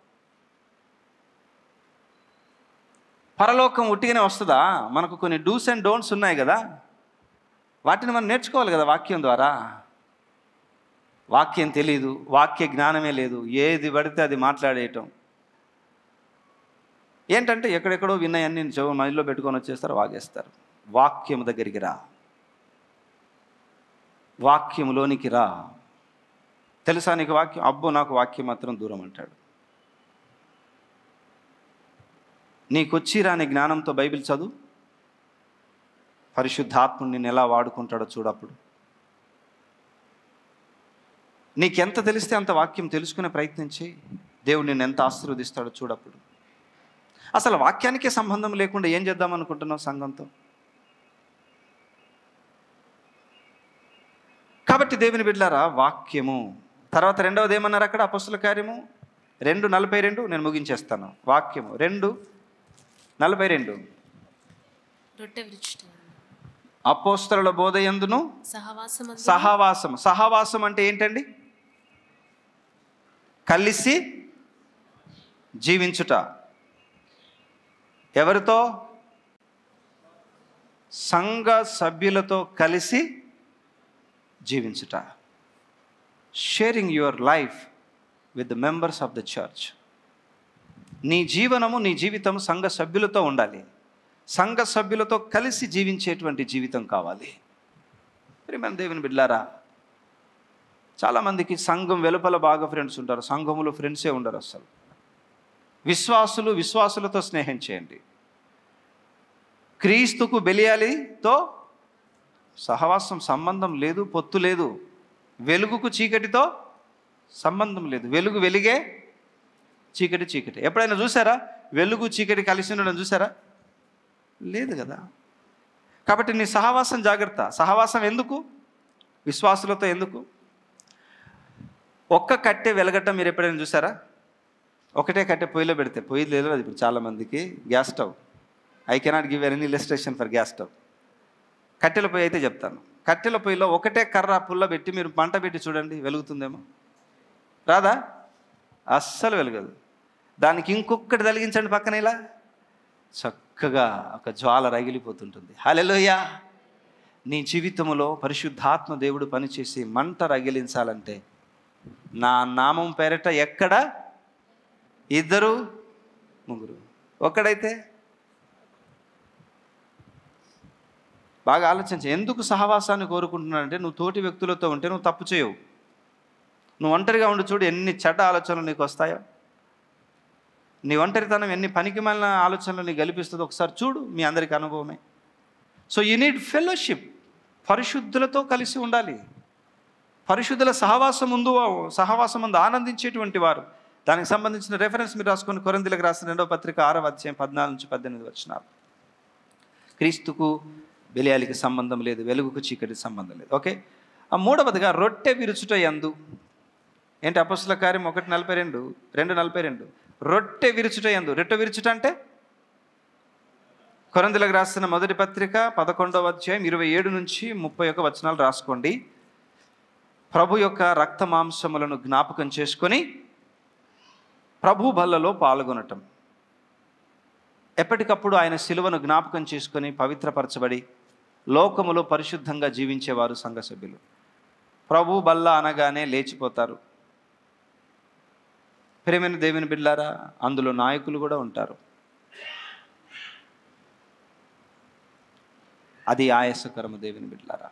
పరలోకం ఉట్టిగానే వస్తుందా మనకు కొన్ని డూస్ అండ్ డోంట్స్ ఉన్నాయి కదా వాటిని మనం నేర్చుకోవాలి కదా వాక్యం ద్వారా వాక్యం తెలీదు వాక్య జ్ఞానమే లేదు ఏది పడితే అది మాట్లాడేయటం ఏంటంటే ఎక్కడెక్కడో విన్నాయన్ని చెవు మైండ్లో పెట్టుకొని వచ్చేస్తారు వాగేస్తారు వాక్యం దగ్గరికి రా వాక్యములోనికి రా తెలుసా నీకు వాక్యం అబ్బో నాకు వాక్యం మాత్రం దూరం అంటాడు నీకొచ్చి రాని జ్ఞానంతో బైబిల్ చదువు పరిశుద్ధాత్ముడు నిన్ను ఎలా వాడుకుంటాడో చూడప్పుడు నీకెంత తెలిస్తే అంత వాక్యం తెలుసుకునే ప్రయత్నం చేయి దేవుడు నిన్ను ఎంత ఆశీర్వదిస్తాడో చూడప్పుడు అసలు వాక్యానికే సంబంధం లేకుండా ఏం చేద్దాం అనుకుంటున్నావు సంఘంతో కాబట్టి దేవుని బిడ్డారా వాక్యము తర్వాత రెండవది ఏమన్నారు అక్కడ అపస్తుల కార్యము రెండు నలభై రెండు నేను ముగించేస్తాను వాక్యము రెండు నలభై రెండు రొట్టె విరుచుట అపోస్తల బోధ ఎందును సహవాసమందు సహవాసం సహవాసం అంటే ఏంటండి కలిసి జీవించుట ఎవరితో సంఘ సభ్యులతో కలిసి జీవించుట sharing your life with the members of the church నీ జీవనము నీ జీవితం సంఘ సభ్యులతో ఉండాలి సంఘ సభ్యులతో కలిసి జీవించేటువంటి జీవితం కావాలి ప్రియమైన దేవుని బిడ్లారా చాలామందికి సంఘం వెలుపల బాగా ఫ్రెండ్స్ ఉంటారు సంఘములో ఫ్రెండ్సే ఉండరు అసలు విశ్వాసులు విశ్వాసులతో స్నేహం చేయండి క్రీస్తుకు బెలియాలితో సహవాసం సంబంధం లేదు పొత్తు లేదు వెలుగుకు చీకటితో సంబంధం లేదు వెలుగు వెలిగే చీకటి చీకటి ఎప్పుడైనా చూసారా వెలుగు చీకటి కలిసి ఉండడం చూసారా లేదు కదా కాబట్టి నీ సహవాసం జాగ్రత్త సహవాసం ఎందుకు విశ్వాసులతో ఎందుకు ఒక్క కట్టె వెలగట్టం మీరు ఎప్పుడైనా చూసారా ఒకటే కట్టె పొయ్యిలో పెడితే పొయ్యి లేదు అది ఇప్పుడు చాలామందికి gas stove I cannot give any illustration for gas stove కట్టెల పొయ్యి అయితే చెప్తాను కట్టెల పొయ్యిలో ఒకటే కర్ర పుల్ల పెట్టి మీరు మంట పెట్టి చూడండి వెలుగుతుందేమో రాదా అస్సలు వెలగదు దానికి ఇంకొకటి తలిగించండి పక్కన ఇలా చక్కగా ఒక జ్వాల రగిలిపోతుంటుంది హలెలోయ నీ జీవితంలో పరిశుద్ధాత్మ దేవుడు పనిచేసి మంట రగిలించాలంటే నా నామం పేరట ఎక్కడ ఇద్దరు ముగ్గురు ఒక్కడైతే బాగా ఆలోచించ ఎందుకు సహవాసాన్ని కోరుకుంటున్నానంటే నువ్వు తోటి వ్యక్తులతో ఉంటే నువ్వు తప్పు చేయవు నువ్వు ఒంటరిగా ఉండి చూడు ఎన్ని చెడ్డ ఆలోచనలు నీకు వస్తాయో నీ ఒంటరితనం ఎన్ని పనికి మాలిన ఆలోచనలు నీకు గెలిపిస్తుందో ఒకసారి చూడు మీ అందరికి అనుభవమే సో యూ నీడ్ ఫెలోషిప్ పరిశుద్ధులతో కలిసి ఉండాలి పరిశుద్ధుల సహవాసం ముందు సహవాసం ముందు ఆనందించేటువంటి వారు దానికి సంబంధించిన రెఫరెన్స్ మీరు రాసుకొని కొరందిలకు రాసిన రెండవ పత్రిక ఆరవ అధ్యాయం పద్నాలుగు నుంచి పద్దెనిమిది వచ్చినారు క్రీస్తుకు బెలియాలికి సంబంధం లేదు వెలుగుకు చీకటి సంబంధం లేదు ఓకే ఆ మూడవదిగా రొట్టె విరుచుట యందు ఏంటి అపస్సుల కార్యం ఒకటి నలభై రెండు రెండు నలభై రెండు రొట్టె విరుచుట యందు రొట్టె విరుచుట అంటే కొరందులకు రాసిన మొదటి పత్రిక పదకొండవ అధ్యాయం ఇరవై ఏడు నుంచి ముప్పై ఒక వచనాలు రాసుకోండి ప్రభు యొక్క రక్త మాంసములను జ్ఞాపకం చేసుకొని ప్రభు బల్లలో పాల్గొనటం ఎప్పటికప్పుడు ఆయన శిలువను జ్ఞాపకం చేసుకొని పవిత్రపరచబడి లోకములో పరిశుద్ధంగా జీవించేవారు సంఘ సభ్యులు ప్రభు బల్ల అనగానే లేచిపోతారు ప్రేమైన దేవుని బిడ్లారా అందులో నాయకులు కూడా ఉంటారు అది ఆయాసకరము దేవుని బిడ్లారా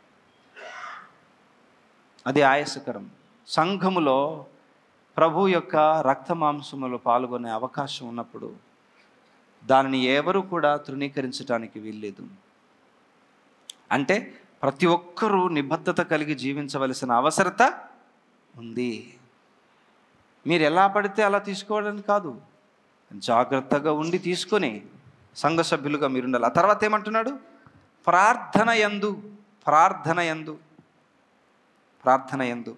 అది ఆయాసకరం సంఘములో ప్రభు యొక్క రక్త మాంసములో పాల్గొనే అవకాశం ఉన్నప్పుడు దానిని ఎవరు కూడా తృణీకరించడానికి వీల్లేదు అంటే ప్రతి ఒక్కరూ నిబద్ధత కలిగి జీవించవలసిన అవసరత ఉంది మీరు ఎలా పడితే అలా తీసుకోవడానికి కాదు జాగ్రత్తగా ఉండి తీసుకొని సంఘ సభ్యులుగా మీరు ఉండాలి ఆ తర్వాత ఏమంటున్నాడు ప్రార్థన యందు ప్రార్థన యందు ప్రార్థన యందు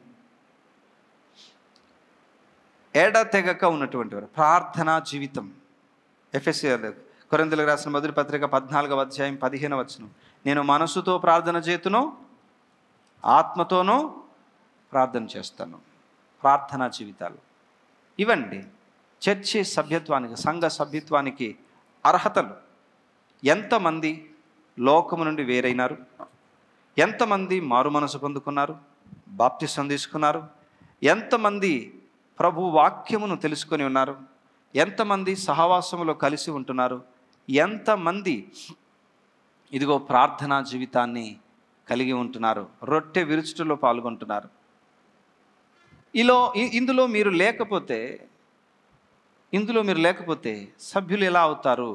ఏడా తెగక ఉన్నటువంటి వారు ప్రార్థనా జీవితం ఎఫ్ఎస్సి కొరింతలకు రాసిన మొదటి పత్రిక పద్నాలుగవ అధ్యాయం పదిహేను వచ్చును నేను మనసుతో ప్రార్థన చేతును ఆత్మతోనూ ప్రార్థన చేస్తాను ప్రార్థనా జీవితాలు ఇవండి చర్చి సభ్యత్వానికి సంఘ సభ్యత్వానికి అర్హతలు ఎంతమంది లోకము నుండి వేరైనారు ఎంతమంది మారు మనసు పొందుకున్నారు బాప్తిసం తీసుకున్నారు ఎంతమంది ప్రభు వాక్యమును తెలుసుకొని ఉన్నారు ఎంతమంది సహవాసములో కలిసి ఉంటున్నారు ఎంతమంది ఇదిగో ప్రార్థనా జీవితాన్ని కలిగి ఉంటున్నారు రొట్టె విరుచుటలో పాల్గొంటున్నారు ఇలో ఇ- ఇందులో మీరు లేకపోతే ఇందులో మీరు లేకపోతే సభ్యులు ఎలా అవుతారు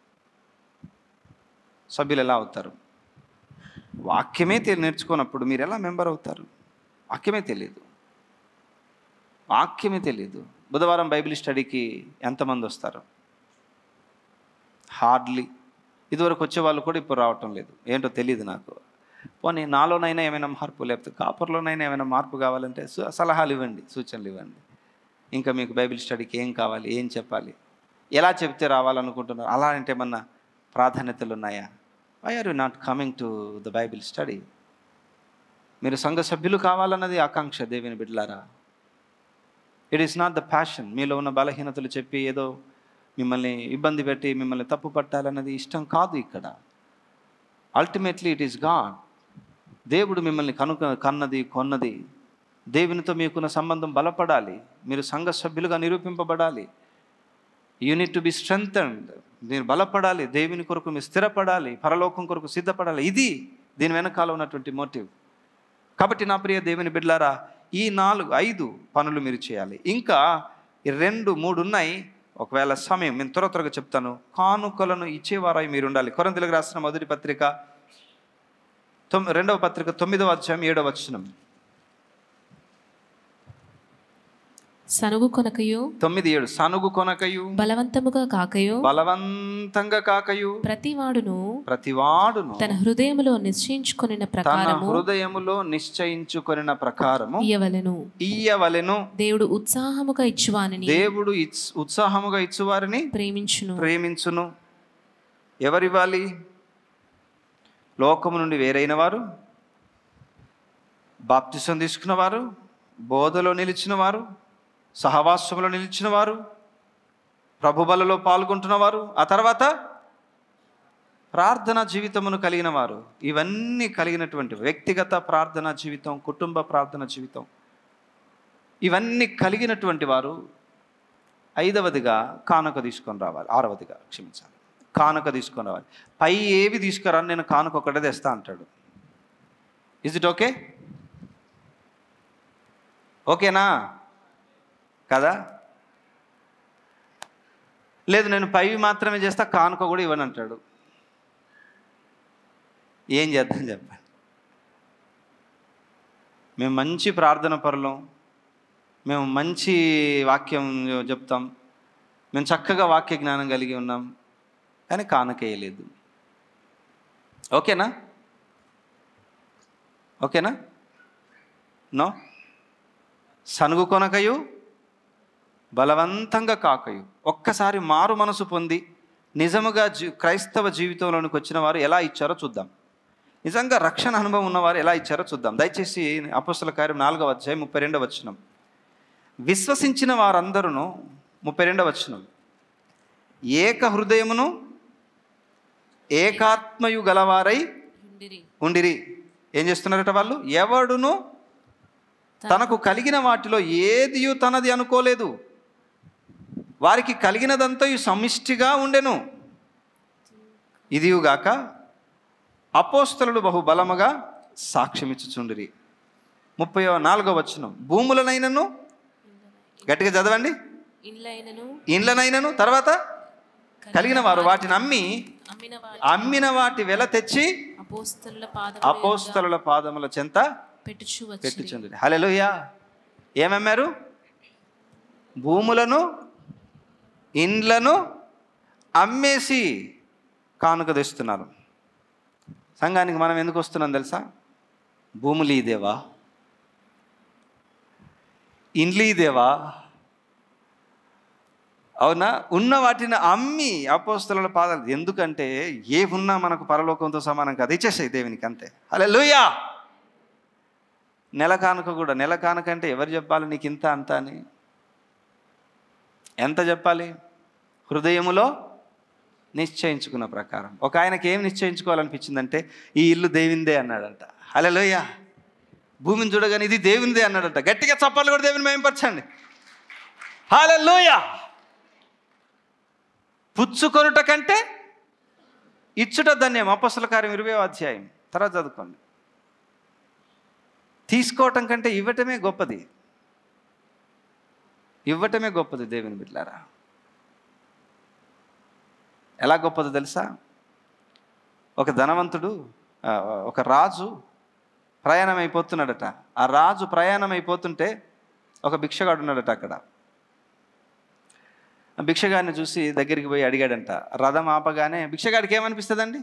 సభ్యులు ఎలా అవుతారు వాక్యమే తె నేర్చుకున్నప్పుడు మీరు ఎలా మెంబర్ అవుతారు వాక్యమే తెలియదు వాక్యమే తెలియదు బుధవారం బైబిల్ స్టడీకి ఎంతమంది వస్తారు హార్డ్లీ ఇదివరకు వచ్చే వాళ్ళు కూడా ఇప్పుడు రావటం లేదు ఏంటో తెలియదు నాకు పోనీ నాలోనైనా ఏమైనా మార్పు లేకపోతే కాపర్లోనైనా ఏమైనా మార్పు కావాలంటే సు- సలహాలు ఇవ్వండి సూచనలు ఇవ్వండి ఇంకా మీకు బైబిల్ స్టడీకి ఏం కావాలి ఏం చెప్పాలి ఎలా చెప్తే రావాలనుకుంటున్నారు అలా అంటే ఏమన్నా ప్రాధాన్యతలు ఉన్నాయా why are you not coming to the Bible study మీరు సంఘ సభ్యులు కావాలన్నది ఆకాంక్ష దేవిని బిడ్లారా it is not the passion మీలో ఉన్న బలహీనతలు చెప్పి ఏదో మిమ్మల్ని ఇబ్బంది పెట్టి మిమ్మల్ని తప్పు పట్టాలన్నది ఇష్టం కాదు ఇక్కడ అల్టిమేట్లీ ఇట్ ఈస్ గాడ్ దేవుడు మిమ్మల్ని కనుక కన్నది కొన్నది దేవునితో మీకున్న సంబంధం బలపడాలి మీరు సంఘ సభ్యులుగా నిరూపింపబడాలి యూనిట్ టు బి స్ట్రెంగ్థన్డ్ మీరు బలపడాలి దేవుని కొరకు మీరు స్థిరపడాలి పరలోకం కొరకు సిద్ధపడాలి ఇది దీని వెనకాల ఉన్నటువంటి మోటివ్ కాబట్టి నా ప్రియ దేవుని బిడ్లారా ఈ నాలుగు ఐదు పనులు మీరు చేయాలి ఇంకా ఈ రెండు మూడు ఉన్నాయి ఒకవేళ సమయం నేను త్వర త్వరగా చెప్తాను కానుకలను ఇచ్చేవారాయి మీరు ఉండాలి కొరంతలకు రాసిన మొదటి పత్రిక తొమ్ రెండవ పత్రిక తొమ్మిదవ అధ్యాయం ఏడవ వచనం సనుగు కొనకయు తొమ్మిది ఏడు సనుగు కొనకయు బలవంతముగా కాకయు బలవంతంగా కాకయు ప్రతివాడును ప్రతివాడును తన హృదయములో నిశ్చయించుకొనిన తన ప్రకారము హృదయములో నిశ్చయించుకొనిన ప్రకారము ఇయ్యవలెను ఇయ్యవలెను దేవుడు ఉత్సాహముగా ఇచ్చువానిని దేవుడు ఇచ్- ఉత్సాహముగా ఇచ్చువారిని ప్రేమించును ప్రేమించును ఎవరివ్వాలి లోకము నుండి వేరైన వారు బాప్తిసం తీసుకున్న వారు బోధలో నిలిచిన వారు సహవాసంలో నిలిచిన వారు ప్రభుబలలో పాల్గొంటున్న వారు ఆ తర్వాత ప్రార్థన జీవితమును కలిగిన వారు ఇవన్నీ కలిగినటువంటి వ్యక్తిగత ప్రార్థన జీవితం కుటుంబ ప్రార్థన జీవితం ఇవన్నీ కలిగినటువంటి వారు ఐదవదిగా కానుక తీసుకొని రావాలి ఆరవదిగా క్షమించాలి కానుక తీసుకొని రావాలి పై ఏవి తీసుకురాని నేను కానుక ఒకటే తెస్తా అంటాడు ఇజ్ ఇట్ ఓకే ఓకేనా కదా లేదు నేను పైవి మాత్రమే చేస్తా కానుక కూడా ఇవ్వను అంటాడు ఏం చేద్దాం చెప్పండి మేము మంచి ప్రార్థన పరులం మేము మంచి వాక్యం చెప్తాం మేము చక్కగా వాక్య జ్ఞానం కలిగి ఉన్నాం కానీ కానకేయలేదు ఓకేనా ఓకేనా నో సనుగు కొనకయు బలవంతంగా కాకయు ఒక్కసారి మారు మనసు పొంది నిజముగా జీ క్రైస్తవ జీవితంలోనికి వచ్చిన వారు ఎలా ఇచ్చారో చూద్దాం నిజంగా రక్షణ అనుభవం ఉన్నవారు ఎలా ఇచ్చారో చూద్దాం దయచేసి అపస్తుల కార్యం నాలుగవ అధ్యాయం ముప్పై రెండవ వచనం విశ్వసించిన వారందరూ ముప్పై రెండవ వచనం ఏక హృదయమును ఏకాత్మయు గలవారై ఉండిరి ఏం చేస్తున్నారట వాళ్ళు ఎవడును తనకు కలిగిన వాటిలో ఏదియు తనది అనుకోలేదు వారికి కలిగినదంతయు సమిష్టిగా ఉండెను ఇదియుగాక అపోస్తలుడు బహు బలముగా సాక్ష్యమిచ్చుచుండిరి ముప్పై నాలుగో వచనం భూములనైనను గట్టిగా చదవండి ఇండ్లైనను ఇండ్లనైనను తర్వాత కలిగిన వారు వాటిని అమ్మి అమ్మిన వారి అమ్మిన వాటి వెల తెచ్చి అపోస్తలుల పాద అపోస్తలుల పాదముల చెంత పెట్టుచు వచ్చి పెట్టుచుండ్రి హల్లెలూయా ఏమమ్మారు భూములను ఇండ్లను అమ్మేసి కానుక తెస్తున్నారు సంఘానికి మనం ఎందుకు వస్తున్నాం తెలుసా భూములు ఇదేవా ఇండ్లు ఇదేవా అవునా ఉన్న వాటిని అమ్మి అపోస్తల పాదాలు ఎందుకంటే ఏ ఉన్నా మనకు పరలోకంతో సమానం కాదు ఇచ్చేసాయి దేవునికి అంతే హల్లెలూయా నెల కానుక కూడా నెల కానుక అంటే ఎవరు చెప్పాలి నీకు ఇంత అంత అని ఎంత చెప్పాలి హృదయములో నిశ్చయించుకున్న ప్రకారం ఒక ఆయనకి ఏం నిశ్చయించుకోవాలనిపించిందంటే ఈ ఇల్లు దేవునిదే అన్నాడంట హలోయ భూమిని చూడగానే ఇది దేవునిదే అన్నాడంట గట్టిగా చప్పాలు కూడా దేవుని మేంపరచండి హలోయ పుచ్చుకొనుట కంటే ఇచ్చుట ధన్యం అపస్సుల కార్యం ఇరవై అధ్యాయం తర్వాత చదువుకోండి తీసుకోవటం కంటే ఇవ్వటమే గొప్పది ఇవ్వటమే గొప్పది దేవుని బిడ్లారా ఎలా గొప్పదో తెలుసా ఒక ధనవంతుడు ఆ, ఒక రాజు ప్రయాణం అయిపోతున్నాడట ఆ రాజు ప్రయాణం అయిపోతుంటే ఒక భిక్షగాడు ఉన్నాడట అక్కడ ఆ భిక్షగాడిని చూసి దగ్గరికి పోయి అడిగాడంట రథం ఆపగానే భిక్షగాడికి ఏమనిపిస్తుందండి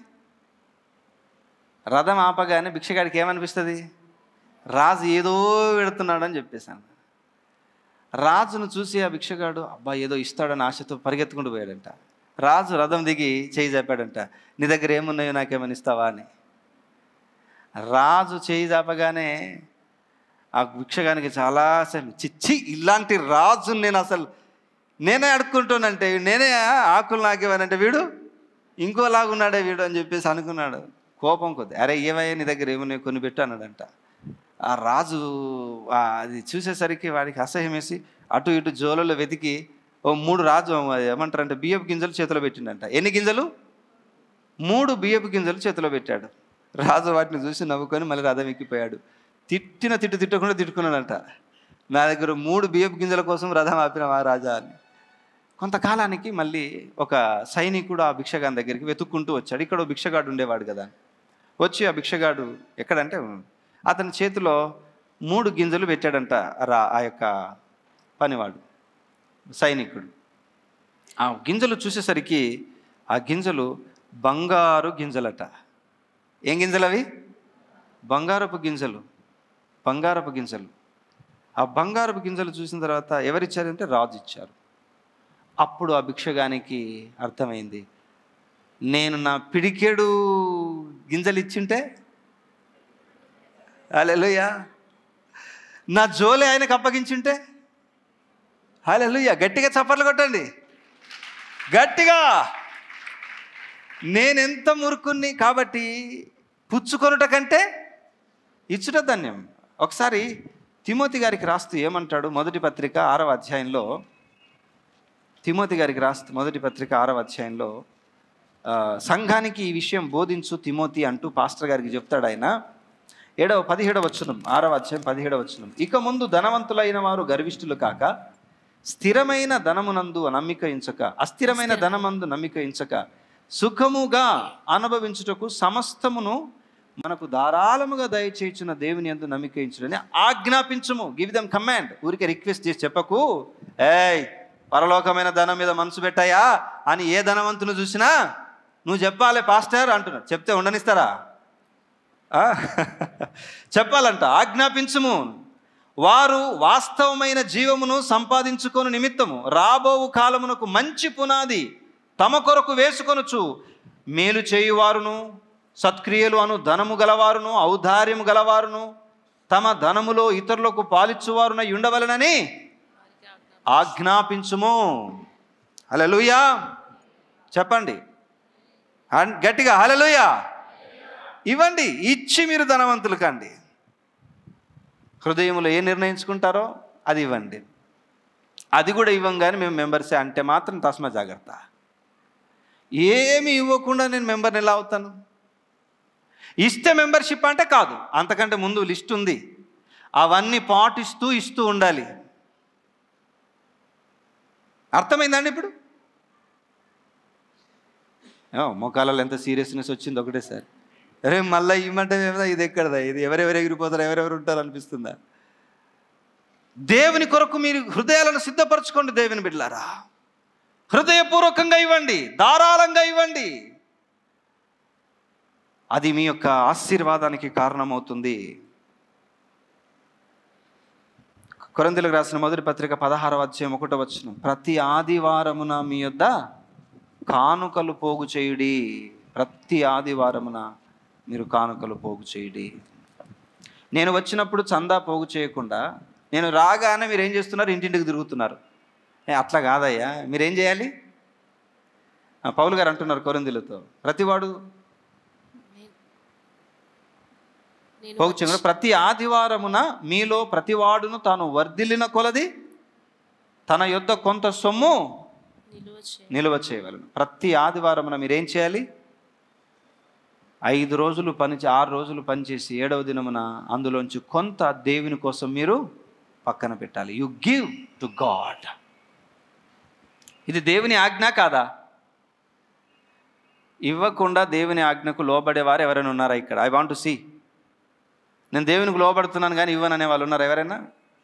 రథం ఆపగానే భిక్షగాడికి ఏమనిపిస్తుంది రాజు ఏదో పెడుతున్నాడని చెప్పేశాను రాజును చూసి ఆ భిక్షగాడు అబ్బా ఏదో ఇస్తాడని ఆశతో పరిగెత్తుకుంటూ పోయాడంట రాజు రథం దిగి చేయి చాపాడంట నీ దగ్గర ఏమున్నాయో నాకేమని ఇస్తావా అని రాజు చేయి చాపగానే ఆ భిక్షగానికి చాలా అసలు చిచ్చి ఇలాంటి రాజు నేను అసలు నేనే అడుక్కుంటానంటే నేనే ఆకులు నాకేమనంటే వీడు ఇంకోలాగున్నాడే వీడు అని చెప్పేసి అనుకున్నాడు కోపం కొద్ది అరే ఏవయ్యా నీ దగ్గర ఏమున్నాయి కొన్ని పెట్టు అన్నాడంట ఆ రాజు ఆ అది చూసేసరికి వాడికి అసహ్యం వేసి అటు ఇటు జోలలో వెతికి ఓ మూడు రాజు ఏమంటారంటే బియ్యపు గింజలు చేతిలో పెట్టిండంట ఎన్ని గింజలు మూడు బియ్యపు గింజలు చేతిలో పెట్టాడు రాజు వాటిని చూసి నవ్వుకొని మళ్ళీ రథం ఎక్కిపోయాడు తిట్టిన తిట్టు తిట్టకుండా తిట్టుకున్నాడంట నా దగ్గర మూడు బియ్యపు గింజల కోసం రథం ఆపినవా రాజా అని కొంతకాలానికి మళ్ళీ ఒక సైనికుడు ఆ భిక్షగాని దగ్గరికి వెతుక్కుంటూ వచ్చాడు ఇక్కడ ఓ భిక్షగాడు ఉండేవాడు కదా వచ్చి ఆ భిక్షగాడు ఎక్కడంటే అతని చేతిలో మూడు గింజలు పెట్టాడంట రా ఆ యొక్క పనివాడు సైనికుడు ఆ గింజలు చూసేసరికి ఆ గింజలు బంగారు గింజలట ఏం గింజలు అవి బంగారపు గింజలు బంగారపు గింజలు ఆ బంగారపు గింజలు చూసిన తర్వాత ఎవరిచ్చారంటే రాజు ఇచ్చారు అప్పుడు ఆ భిక్షగానికి అర్థమైంది నేను నా పిడికెడు గింజలు ఇచ్చింటే అలెలుయ్యా నా జోలి ఆయనకు అప్పగించుంటే హల్లెలూయా గట్టిగా చప్పట్లు కొట్టండి గట్టిగా నేనెంత మురుకుని కాబట్టి పుచ్చుకొనుట కంటే ఇచ్చుట ధన్యం ఒకసారి తిమోతి గారికి రాస్తూ ఏమంటాడు మొదటి పత్రిక ఆరవ అధ్యాయంలో తిమోతి గారికి రాస్తూ మొదటి పత్రిక ఆరవ అధ్యాయంలో ఆ, సంఘానికి ఈ విషయం బోధించు తిమోతి అంటూ పాస్టర్ గారికి చెప్తాడు ఆయన ఏడవ పదిహేడవ వచనం ఆరవ అధ్యాయం పదిహేడవ వచనం ఇక ముందు ధనవంతులైన వారు గర్విష్ఠులు కాక స్థిరమైన ధనమునందు నమ్మిక ఇంచక అస్థిరమైన ధనమందు నమ్మిక ఇంచక సుఖముగా అనుభవించుటకు సమస్తమును మనకు ధారాళముగా దయచేయించిన దేవుని ఎందు నమ్మిక ఇంచుడని ఆజ్ఞాపించము గివ్ దమ్ కమాండ్ ఊరికే రిక్వెస్ట్ చేసి చెప్పకు ఏయ్ పరలోకమైన ధనం మీద మనసు పెట్టాయా అని ఏ ధనవంతుని చూసినా నువ్వు చెప్పాలి పాస్టర్ అంటున్నాడు చెప్తే ఉండనిస్తారా ఆ? చెప్పాలంట ఆజ్ఞాపించుము వారు వాస్తవమైన జీవమును సంపాదించుకొని నిమిత్తము రాబోవు కాలమునకు మంచి పునాది తమ కొరకు వేసుకొనుచు మేలు చేయువారును సత్క్రియలు అను ధనము గలవారును ఔదార్యము గలవారును తమ ధనములో ఇతరులకు పాలిచ్చువారునై ఉండవలనని ఆజ్ఞాపించుము హల్లెలూయా చెప్పండి అన్- గట్టిగా హల్లెలూయా ఇవ్వండి ఇచ్చి మీరు ధనవంతులు కండి హృదయంలో ఏ నిర్ణయించుకుంటారో అది ఇవ్వండి అది కూడా ఇవ్వంగానే మేము మెంబర్సే అంటే మాత్రం తస్మా జాగ్రత్త ఏమి ఇవ్వకుండా నేను మెంబర్ని ఎలా అవుతాను ఇస్తే మెంబర్షిప్ అంటే కాదు అంతకంటే ముందు లిస్ట్ ఉంది అవన్నీ పాటిస్తూ ఇస్తూ ఉండాలి అర్థమైందండి ఇప్పుడు ఏమో, మోకాలలో ఎంత సీరియస్నెస్ వచ్చింది ఒకటే సార్ అరే మళ్ళీ ఇవ్వమంటే ఏమన్నా ఇది ఎక్కడదా ఇది ఎవరెవరు ఎగిరిపోతారు ఎవరెవరు ఉంటారు అనిపిస్తుందా దేవుని కొరకు మీరు హృదయాలను సిద్ధపరచుకోండి దేవుని బిడ్డలారా హృదయపూర్వకంగా ఇవ్వండి ధారాళంగా ఇవ్వండి అది మీ యొక్క ఆశీర్వాదానికి కారణమవుతుంది కొరందులకు రాసిన మొదటి పత్రిక పదహారవ అధ్యాయం ఒకటో వచ్చిన ప్రతి ఆదివారమున మీ యొద్ద కానుకలు పోగు చేయుడి ప్రతి ఆదివారమున మీరు కానుకలు పోగు చేయుడి నేను వచ్చినప్పుడు చందా పోగు చేయకుండా నేను రాగానే మీరు ఏం చేస్తున్నారు ఇంటింటికి తిరుగుతున్నారు ఏ, అట్లా కాదయ్యా మీరేం చేయాలి ఆ, పౌలు గారు అంటున్నారు కొరందులతో ప్రతివాడు నేను పోగు చేయకుండా ప్రతి ఆదివారమున మీలో ప్రతివాడును తాను వర్ధిల్లిన కొలది తన యొద్ద కొంత సొమ్ము నిలువ చేయ నిల్వ చేయవలను ప్రతి ఆదివారమున మీరేం చేయాలి ఐదు రోజులు పని చే- ఆరు రోజులు పనిచేసి ఏడవ దినమున అందులోంచి కొంత దేవుని కోసం మీరు పక్కన పెట్టాలి యు గివ్ టు గాడ్ ఇది దేవుని ఆజ్ఞ కాదా ఇవ్వకుండా దేవుని ఆజ్ఞకు లోబడేవారు ఎవరైనా ఉన్నారా ఇక్కడ ఐ వాంట్ టు సీ నేను దేవునికి లోబడుతున్నాను కానీ ఇవ్వననే వాళ్ళు ఉన్నారు ఎవరైనా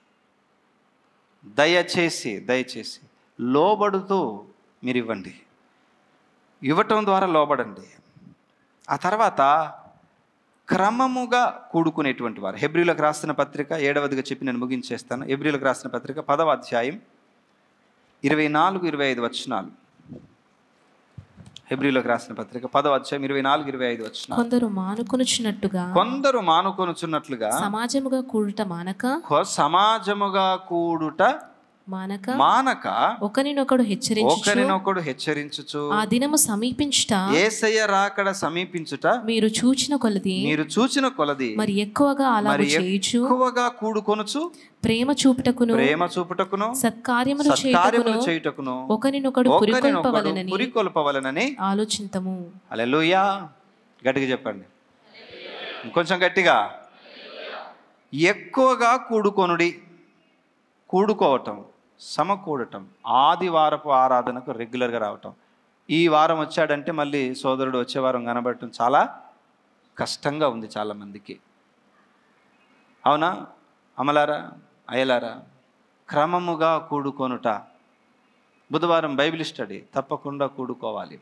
దయచేసి దయచేసి లోబడుతూ మీరు ఇవ్వండి ఇవ్వటం ద్వారా లోబడండి ఆ తర్వాత క్రమముగా కూడుకునేటువంటి వారు హెబ్రిలకు రాసిన పత్రిక ఏడవదిగా చెప్పి నేను ముగించేస్తాను హెబ్రిలకు రాసిన పత్రిక పదవ అధ్యాయం ఇరవై నాలుగు ఇరవై ఐదు వచనాలు హెబ్రిలకు రాసిన పత్రిక పదవ అధ్యాయం ఇరవై నాలుగు ఇరవై ఐదు వచనాలు కొందరు మానుకొనుచున్నట్టుగా కొందరు మానుకొనుచున్నట్లుగా సమాజముగా కూడుట మానక కొ- సమాజముగా కూడుట మానక మానక ఒకరినొకడు హెచ్చరించు ఒకరినొకడు హెచ్చరించుచు ఆ దినము సమీపించుట ఏసయ్య రాకడ సమీపించుట మీరు చూచిన కొలది మీరు చూచిన కొలది మరి ఎక్కువగా అలాగ మరి చేయుచు ఎక్కువగా కూడుకొనుచు ప్రేమ చూపుటకును ప్రేమ చూపుటకును సత్కార్యములు సత్కార్యములు చేయుటకును చేయుటకును ఒకరినొకడు ఒకరినొకడు పురికొల్పవలనని పురికొల్పవలనని ఆలోచింతము అలెలుయా గట్టిగా చెప్పండి ఇంకొంచెం గట్టిగా ఎక్కువగా కూడుకొనుడి కూడుకోవటం సమకూడటం ఆదివారపు ఆరాధనకు రెగ్యులర్గా రావటం ఈ వారం వచ్చాడంటే మళ్ళీ సోదరుడు వచ్చే వారం కనబడటం చాలా కష్టంగా ఉంది చాలామందికి అవునా అమలారా అయలారా క్రమముగా కూడుకొనుట బుధవారం బైబిల్ స్టడీ తప్పకుండా కూడుకోవాలి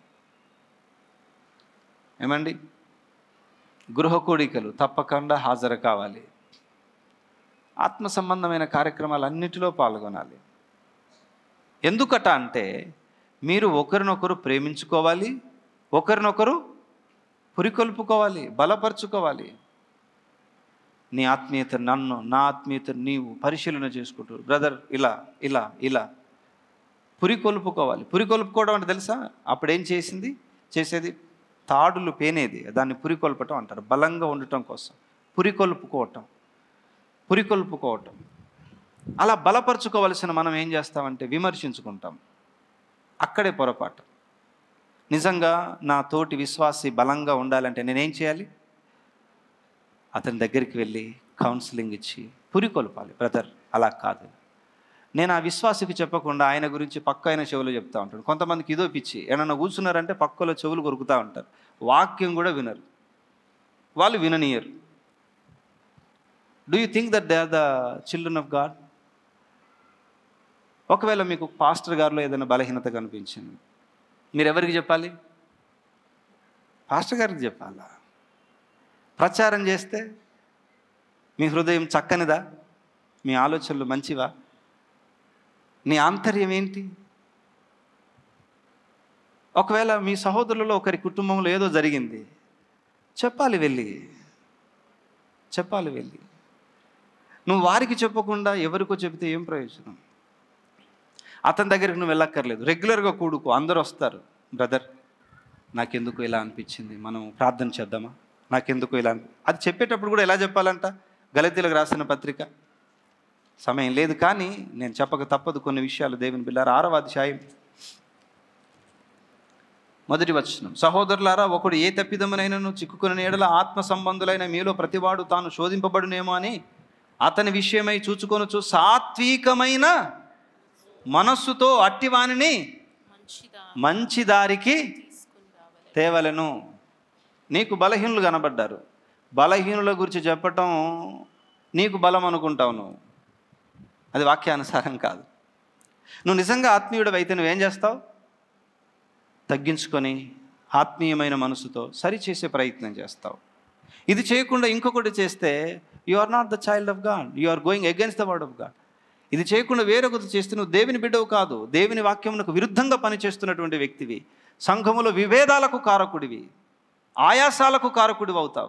ఏమండి గృహ కూడికలు తప్పకుండా హాజరు కావాలి ఆత్మ సంబంధమైన కార్యక్రమాలు అన్నిటిలో పాల్గొనాలి ఎందుకట అంటే మీరు ఒకరినొకరు ప్రేమించుకోవాలి ఒకరినొకరు పురికొల్పుకోవాలి బలపరుచుకోవాలి నీ ఆత్మీయత నన్ను నా ఆత్మీయత నీవు పరిశీలన చేసుకుంటూ బ్రదర్ ఇలా ఇలా ఇలా పురికొల్పుకోవాలి పురికొల్పుకోవడం అంటే తెలుసా అప్పుడు ఏం చేసింది చేసేది తాడులు పేనేది దాన్ని పురికొల్పటం అంటారు బలంగా ఉండటం కోసం పురికొల్పుకోవటం పురికొల్పుకోవటం అలా బలపరుచుకోవలసిన మనం ఏం చేస్తామంటే విమర్శించుకుంటాం అక్కడే పొరపాటు నిజంగా నా తోటి విశ్వాసి బలంగా ఉండాలంటే నేనేం చేయాలి అతని దగ్గరికి వెళ్ళి కౌన్సిలింగ్ ఇచ్చి పురికొల్పాలి బ్రదర్ అలా కాదు నేను ఆ విశ్వాసికి చెప్పకుండా ఆయన గురించి పక్క ఆయన చెవులు చెప్తా ఉంటాడు కొంతమందికి ఇదో పిచ్చి ఏమన్నా కూర్చున్నారంటే పక్కలో చెవులు కొరుకుతూ ఉంటారు వాక్యం కూడా వినరు వాళ్ళు విననీయరు do you think that they are the children of God ఒకవేళ మీకు పాస్టర్ గారిలో ఏదైనా బలహీనత కనిపించింది మీరు ఎవరికి చెప్పాలి పాస్టర్ గారికి చెప్పాలా ప్రచారం చేస్తే మీ హృదయం చక్కనిదా మీ ఆలోచనలు మంచివా నీ ఆంతర్యం ఏంటి ఒకవేళ మీ సహోదరులలో ఒకరి కుటుంబంలో ఏదో జరిగింది చెప్పాలి వెళ్ళి చెప్పాలి వెళ్ళి నువ్వు వారికి చెప్పకుండా ఎవరికో చెబితే ఏం ప్రయోజనం అతని దగ్గరికి నువ్వు వెళ్ళక్కర్లేదు రెగ్యులర్గా కూడుకో అందరూ వస్తారు బ్రదర్ నాకెందుకు ఇలా అనిపించింది మనం ప్రార్థన చేద్దామా నాకెందుకు ఇలా అనిపి అది చెప్పేటప్పుడు కూడా ఎలా చెప్పాలంట గలతీలకు రాసిన పత్రిక సమయం లేదు కానీ నేను చెప్పక తప్పదు కొన్ని విషయాలు దేవుని బిల్లారా ఆరవ అధ్యాయం మొదటి వచనం సహోదరులారా ఒకడు ఏ తప్పిదమునైనను చిక్కుకుని ఎడల ఆత్మ సంబంధులైన మీలో ప్రతివాడు తాను శోధింపబడునేమో అని అతని విషయమై చూచుకొనుచు సాత్వికమైన మనస్సుతో అట్టివానిని మంచి దారికి తేవలను నీకు బలహీనులు కనబడ్డారు బలహీనుల గురించి చెప్పటం నీకు బలం అనుకుంటావు నువ్వు అది వాక్యానుసారం కాదు నువ్వు నిజంగా ఆత్మీయుడు అయితే నువ్వేం చేస్తావు తగ్గించుకొని ఆత్మీయమైన మనసుతో సరిచేసే ప్రయత్నం చేస్తావు ఇది చేయకుండా ఇంకొకటి చేస్తే you are not the child of God you are going against the word of God ఇది చేయకుండా వేరొకటి చేస్తే నువ్వు దేవుని బిడ్డవు కాదు దేవుని వాక్యమునకు విరుద్ధంగా పనిచేస్తున్నటువంటి వ్యక్తివి సంఘములో విభేదాలకు కారకుడివి ఆయాసాలకు కారకుడివి అవుతావు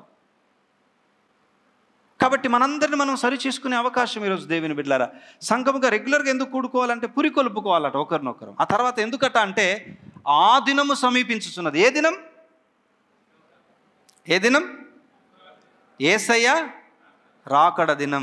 కాబట్టి మనందరిని మనం సరి చేసుకునే అవకాశం ఈరోజు దేవుని బిడ్డలారా సంఘముగా రెగ్యులర్గా ఎందుకు కూడుకోవాలంటే పురికొల్పుకోవాలట ఒకరినొకరు ఆ తర్వాత ఎందుకట అంటే ఆ దినము సమీపించుచున్నది ఏ దినం ఏ దినం ఏసయ్య రాకడ దినం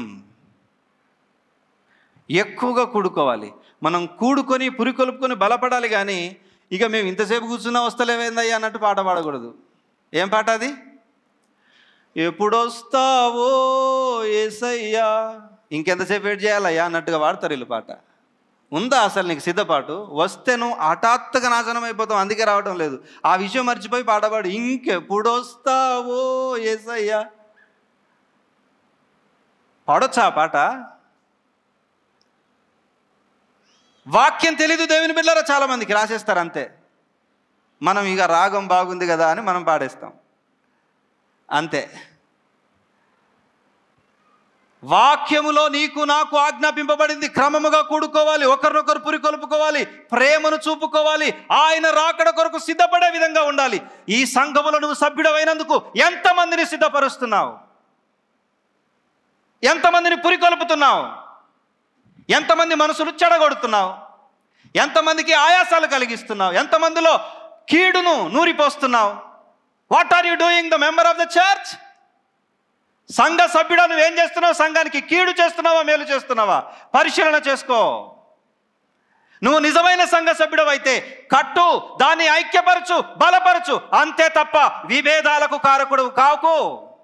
ఎక్కువగా కూడుకోవాలి మనం కూడుకొని పురికొల్పుకొని బలపడాలి కానీ ఇక మేము ఇంతసేపు కూర్చున్నా వస్తలేవేందయ్యా అన్నట్టు పాట పాడకూడదు ఏం పాట అది ఎప్పుడొస్తావో ఏసయ్యా ఇంకెంతసేపు వెయిట్ చేయాలయ్యా అన్నట్టుగా పాడతారు వీళ్ళు పాట ఉందా అసలు నీకు సిద్ధపాటు వస్తే నువ్వు హఠాత్తుగా నాశనం అయిపోతావు అందుకే రావడం లేదు ఆ విషయం మర్చిపోయి పాడపాడు ఇంకెప్పుడొస్తావో ఏసయ్యా పాడొచ్చా ఆ పాట వాక్యం తెలీదు దేవుని బిడ్డలారా చాలా మందికి రాసేస్తారు అంతే మనం ఇక రాగం బాగుంది కదా అని మనం పాడేస్తాం అంతే వాక్యములో నీకు నాకు ఆజ్ఞాపింపబడింది క్రమముగా కూడుకోవాలి ఒకరినొకరు పురికొల్పుకోవాలి ప్రేమను చూపుకోవాలి ఆయన రాకడ కొరకు సిద్ధపడే విధంగా ఉండాలి ఈ సంఘములో నువ్వు సభ్యుడమైనందుకు ఎంతమందిని సిద్ధపరుస్తున్నావు ఎంతమందిని పురికొల్పుతున్నావు ఎంతమంది మనసులు చెడగొడుతున్నావు ఎంతమందికి ఆయాసాలు కలిగిస్తున్నావు ఎంతమందిలో కీడును నూరిపోస్తున్నావు what are you doing the member of the church సంఘ సభ్యుడు నువ్వేం చేస్తున్నావు సంఘానికి కీడు చేస్తున్నావా మేలు చేస్తున్నావా పరిశీలన చేసుకో నువ్వు నిజమైన సంఘ సభ్యుడు అయితే కట్టు దాన్ని ఐక్యపరచు బలపరచు అంతే తప్ప విభేదాలకు కారకుడు కాకు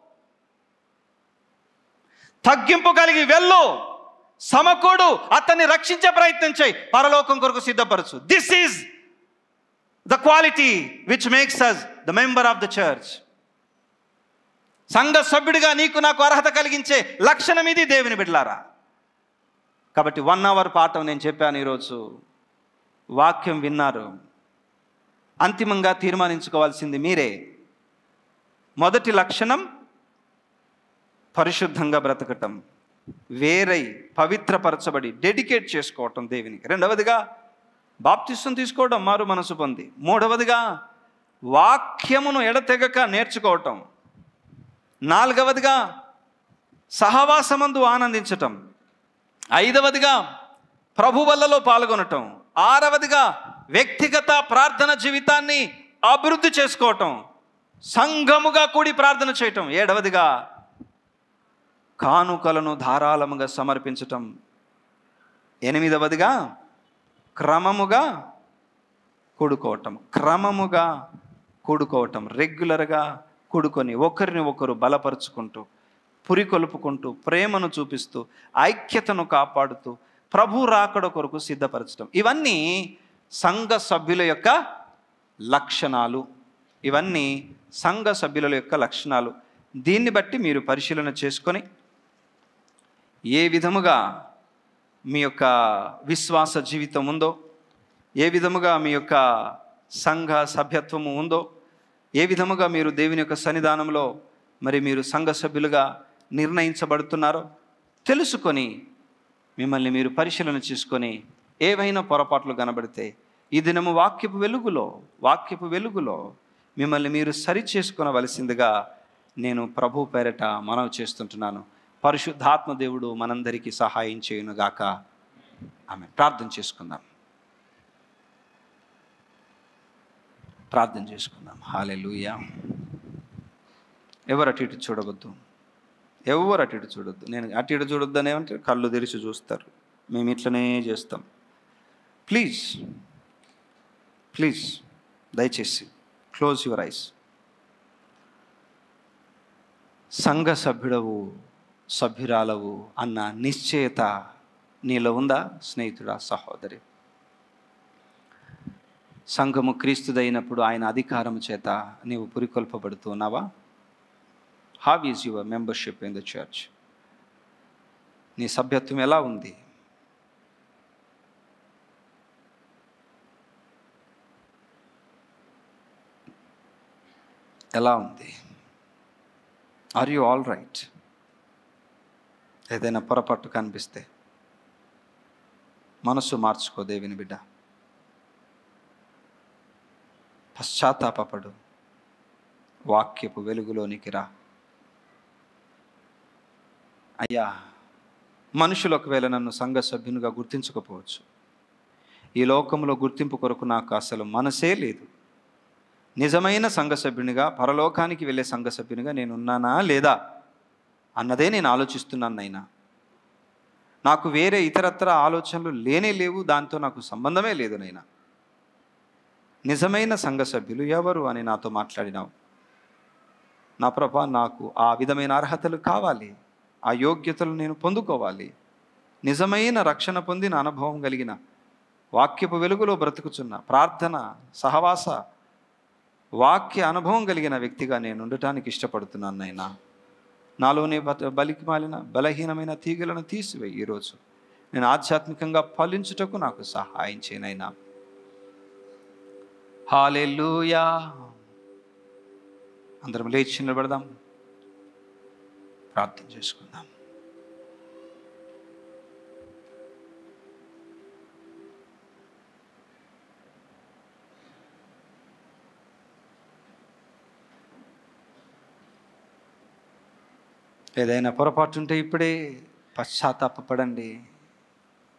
తగ్గింపు కలిగి వెళ్ళు సమకూడు అతన్ని రక్షించే ప్రయత్నం చేయి పరలోకం కొరకు సిద్ధపరచు this is the quality which makes us the member of the church సంఘ సభ్యుడిగా నీకు నాకు అర్హత కలిగించే లక్షణం ఇది దేవుని బిడ్డలారా కాబట్టి వన్ అవర్ పాఠం నేను చెప్పాను ఈరోజు వాక్యం విన్నారు అంతిమంగా తీర్మానించుకోవాల్సింది మీరే మొదటి లక్షణం పరిశుద్ధంగా బ్రతకటం వేరై పవిత్రపరచబడి డెడికేట్ చేసుకోవటం దేవునికి రెండవదిగా బాప్తిస్వం తీసుకోవడం మారు మనసు పొంది మూడవదిగా వాక్యమును ఎడతెగక నేర్చుకోవటం నాలుగవదిగా సహవాసమందు ఆనందించటం ఐదవదిగా ప్రభు వల్లలో పాల్గొనటం ఆరవదిగా వ్యక్తిగత ప్రార్థన జీవితాన్ని అభివృద్ధి చేసుకోవటం సంఘముగా కూడి ప్రార్థన చేయటం ఏడవదిగా కానుకలను ధారాళముగా సమర్పించటం ఎనిమిదవదిగా క్రమముగా కూడుకోవటం క్రమముగా కూడుకోవటం రెగ్యులర్గా కూడుకొని ఒకరిని ఒకరు బలపరుచుకుంటూ పురికొల్పుకుంటూ ప్రేమను చూపిస్తూ ఐక్యతను కాపాడుతూ ప్రభు రాకడ కొరకు సిద్ధపరచడం ఇవన్నీ సంఘ సభ్యుల యొక్క లక్షణాలు ఇవన్నీ సంఘ సభ్యుల యొక్క లక్షణాలు దీన్ని బట్టి మీరు పరిశీలన చేసుకొని ఏ విధముగా మీ యొక్క విశ్వాస జీవితం ఉందో ఏ విధముగా మీ యొక్క సంఘ సభ్యత్వము ఉందో ఏ విధముగా మీరు దేవుని యొక్క సన్నిధానంలో మరి మీరు సంఘ సభ్యులుగా నిర్ణయించబడుతున్నారో తెలుసుకొని మిమ్మల్ని మీరు పరిశీలన చేసుకొని ఏవైనా పొరపాట్లు కనబడితే ఈ దినము వాక్యపు వెలుగులో వాక్యపు వెలుగులో మిమ్మల్ని మీరు సరి చేసుకొనవలసిందిగా నేను ప్రభు పేరట మనవి చేస్తుంటున్నాను పరిశుద్ధాత్మ దేవుడు మనందరికీ సహాయం చేయునుగాక ఆమె ప్రార్థన చేసుకుందాం ప్రార్థన చేసుకుందాం హాలెలూయా ఎవరు అటు ఇటు చూడవద్దు ఎవరు అటు ఇటు చూడొద్దు నేను అటు ఇటు చూడొద్దు అనేమంటే కళ్ళు తెరిచి చూస్తారు మేము ఇట్లనే చేస్తాం ప్లీజ్ ప్లీజ్ దయచేసి క్లోజ్ యువర్ ఐస్ సంఘ సభ్యుడవు సభ్యురాలవు అన్న నిశ్చయత నీలో ఉందా స్నేహితుడా సహోదరి సంఘము క్రీస్తుదైనప్పుడు ఆయన అధికారం చేత నీవు పురికొల్పబడుతున్నావా how is your membership in the church నీ సభ్యత్వం ఎలా ఉంది ఎలా ఉంది ఆర్ యు ఆల్ రైట్ ఏదైనా పొరపాటు కనిపిస్తే మనసు మార్చుకో దేవిని బిడ్డ పశ్చాత్తాపడు వాక్యపు వెలుగులోనికి రా అయ్యా మనుషులు ఒకవేళ నన్ను సంఘ సభ్యునిగా గుర్తించకపోవచ్చు ఈ లోకంలో గుర్తింపు కొరకు నాకు అసలు మనసే లేదు నిజమైన సంఘ సభ్యునిగా పరలోకానికి వెళ్ళే సంఘ సభ్యునిగా నేను ఉన్నానా లేదా అన్నదే నేను ఆలోచిస్తున్నాను నైనా నాకు వేరే ఇతరత్ర ఆలోచనలు లేనే లేవు దాంతో నాకు సంబంధమే లేదు నైనా నిజమైన సంఘ సభ్యులు ఎవరు అని నాతో మాట్లాడినావు నా ప్రభా నాకు ఆ విధమైన అర్హతలు కావాలి ఆ యోగ్యతలు నేను పొందుకోవాలి నిజమైన రక్షణ పొందిన అనుభవం కలిగిన వాక్యపు వెలుగులో బ్రతుకుచున్న ప్రార్థన సహవాస వాక్య అనుభవం కలిగిన వ్యక్తిగా నేను ఉండటానికి ఇష్టపడుతున్నాను నాయనా నాలోనే బత- బలికి మాలిన బలహీనమైన తీగలను తీసివేయి ఈరోజు నేను ఆధ్యాత్మికంగా ఫలించుటకు నాకు సహాయం చేయనైనా హాలెలూయా అందరం లేచి నిలబడదాం ప్రార్థన చేసుకుందాం ఏదైనా పొరపాటు ఉంటే ఇప్పుడే పశ్చాత్తాపడండి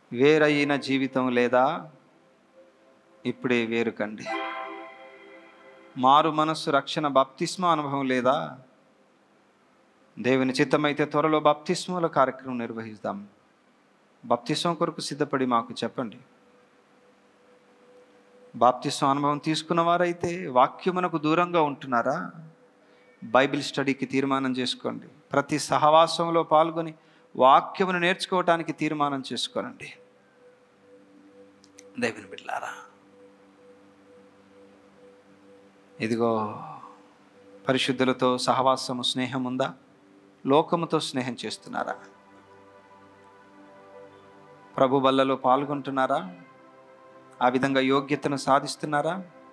వేరైన జీవితం లేదా ఇప్పుడే వేరు కండి మారు మనస్సు రక్షణ బాప్తిస్మ అనుభవం లేదా దేవుని చిత్తమైతే త్వరలో బాప్తిస్మల కార్యక్రమం నిర్వహిస్తాం బాప్తిస్మం కొరకు సిద్ధపడి మాకు చెప్పండి బాప్తిస్మం అనుభవం తీసుకున్న వారైతే వాక్యమునకు దూరంగా ఉంటున్నారా బైబిల్ స్టడీకి తీర్మానం చేసుకోండి ప్రతి సహవాసంలో పాల్గొని వాక్యమును నేర్చుకోవటానికి తీర్మానం చేసుకోనండి దేవుని బిడ్లారా ఇదిగో పరిశుద్ధులతో సహవాసము స్నేహం ఉందా లోకముతో స్నేహం చేస్తున్నారా ప్రభు బల్లలో పాల్గొంటున్నారా ఆ విధంగా యోగ్యతను సాధిస్తున్నారా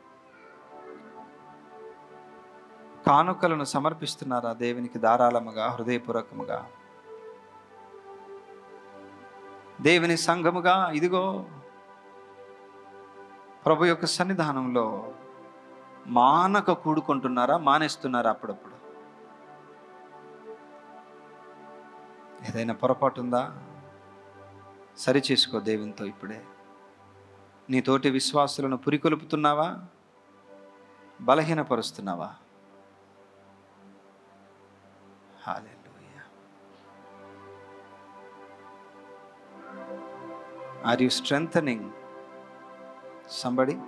కానుకలను సమర్పిస్తున్నారా దేవునికి ధారాళముగా హృదయపూర్వకముగా దేవుని సంఘముగా ఇదిగో ప్రభు యొక్క సన్నిధానంలో మానక కూడుకుంటున్నారా మానేస్తున్నారా అప్పుడప్పుడు ఏదైనా పొరపాటు ఉందా సరి చేసుకో దేవునితో ఇప్పుడే నీ తోటి విశ్వాసులను పురికొల్పుతున్నావా బలహీనపరుస్తున్నావా Hallelujah. Are you strengthening somebody?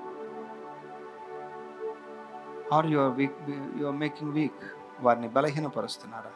Or you are weak, you are making weak? వారిని బలహీనపరుస్తున్నారా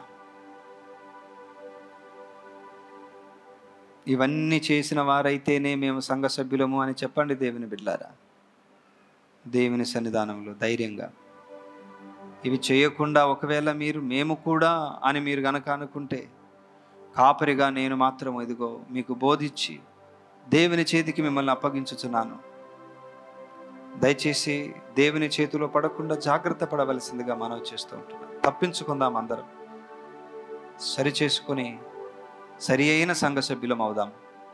ఇవన్నీ చేసిన వారైతేనే మేము సంఘ సభ్యులము అని చెప్పండి దేవుని బిడ్లారా దేవుని సన్నిధానంలో ధైర్యంగా ఇవి చేయకుండా ఒకవేళ మీరు మేము కూడా అని మీరు గనక అనుకుంటే కాపరిగా నేను మాత్రం ఇదిగో మీకు బోధించి దేవుని చేతికి మిమ్మల్ని అప్పగించుచున్నాను దయచేసి దేవుని చేతిలో పడకుండా జాగ్రత్త పడవలసిందిగా మనవి చేస్తూ ఉంటున్నాం తప్పించుకుందాం అందరం సరి చేసుకొని సరి అయిన సంఘ సభ్యులం అవుదాం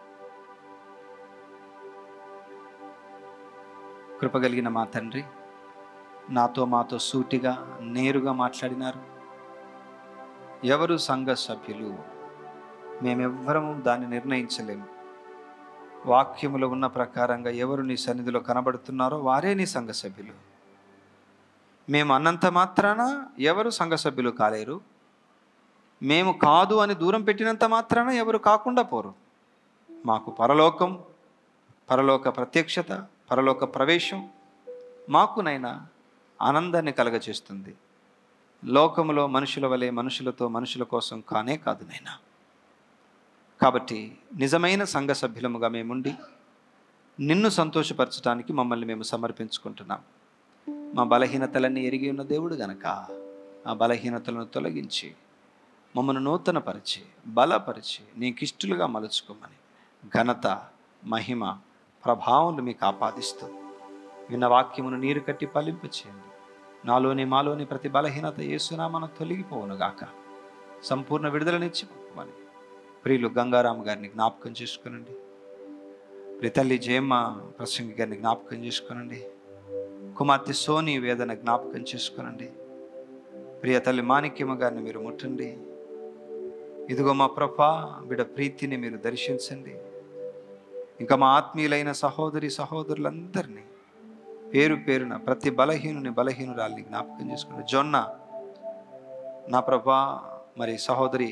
కృపగలిగిన మా తండ్రి నాతో మాతో సూటిగా నేరుగా మాట్లాడినారు ఎవరు సంఘ సభ్యులు మేమెవ్వరము దాన్ని నిర్ణయించలేము వాక్యములో ఉన్న ప్రకారంగా ఎవరు నీ సన్నిధిలో కనబడుతున్నారో వారే నీ సంఘ సభ్యులు మేము అన్నంత మాత్రాన ఎవరు సంఘ సభ్యులు కాలేరు మేము కాదు అని దూరం పెట్టినంత మాత్రాన ఎవరు కాకుండా పోరు మాకు పరలోకం పరలోక ప్రత్యక్షత పరలోక ప్రవేశం మాకునైనా ఆనందాన్ని కలగచేస్తుంది లోకములో మనుషుల వలె మనుషులతో మనుషుల కోసం కానే కాదు నైనా కాబట్టి నిజమైన సంఘ సభ్యులముగా మేముండి నిన్ను సంతోషపరచడానికి మమ్మల్ని మేము సమర్పించుకుంటున్నాం మా బలహీనతలన్నీ ఎరిగి ఉన్న దేవుడు గనక ఆ బలహీనతలను తొలగించి మమ్మను నూతనపరిచి బలపరిచి నీకిష్టులుగా మలుచుకోమని ఘనత మహిమ ప్రభావం మీకు ఆపాదిస్తూ విన్న వాక్యమును నీరు కట్టి ఫలింపు చేయండి నాలోని మాలోని ప్రతి బలహీనత ఏసునామను తొలగిపోవునుగాక సంపూర్ణ విడుదలనిచ్చి పంపమని ప్రియులు గంగారాం గారిని జ్ఞాపకం చేసుకునండి ప్రియ తల్లి జయమ్మ ప్రసంగి గారిని జ్ఞాపకం చేసుకునండి కుమార్తె సోని వేదన జ్ఞాపకం చేసుకునండి ప్రియ తల్లి మాణిక్యమ్మ గారిని మీరు ముట్టండి ఇదిగో మా ప్రభా బిడ ప్రీతిని మీరు దర్శించండి ఇంకా మా ఆత్మీయులైన సహోదరి సహోదరులందరినీ పేరు పేరున ప్రతి బలహీనుని బలహీనురాల్ని జ్ఞాపకం చేసుకుని జొన్న నా ప్రభా మరి సహోదరి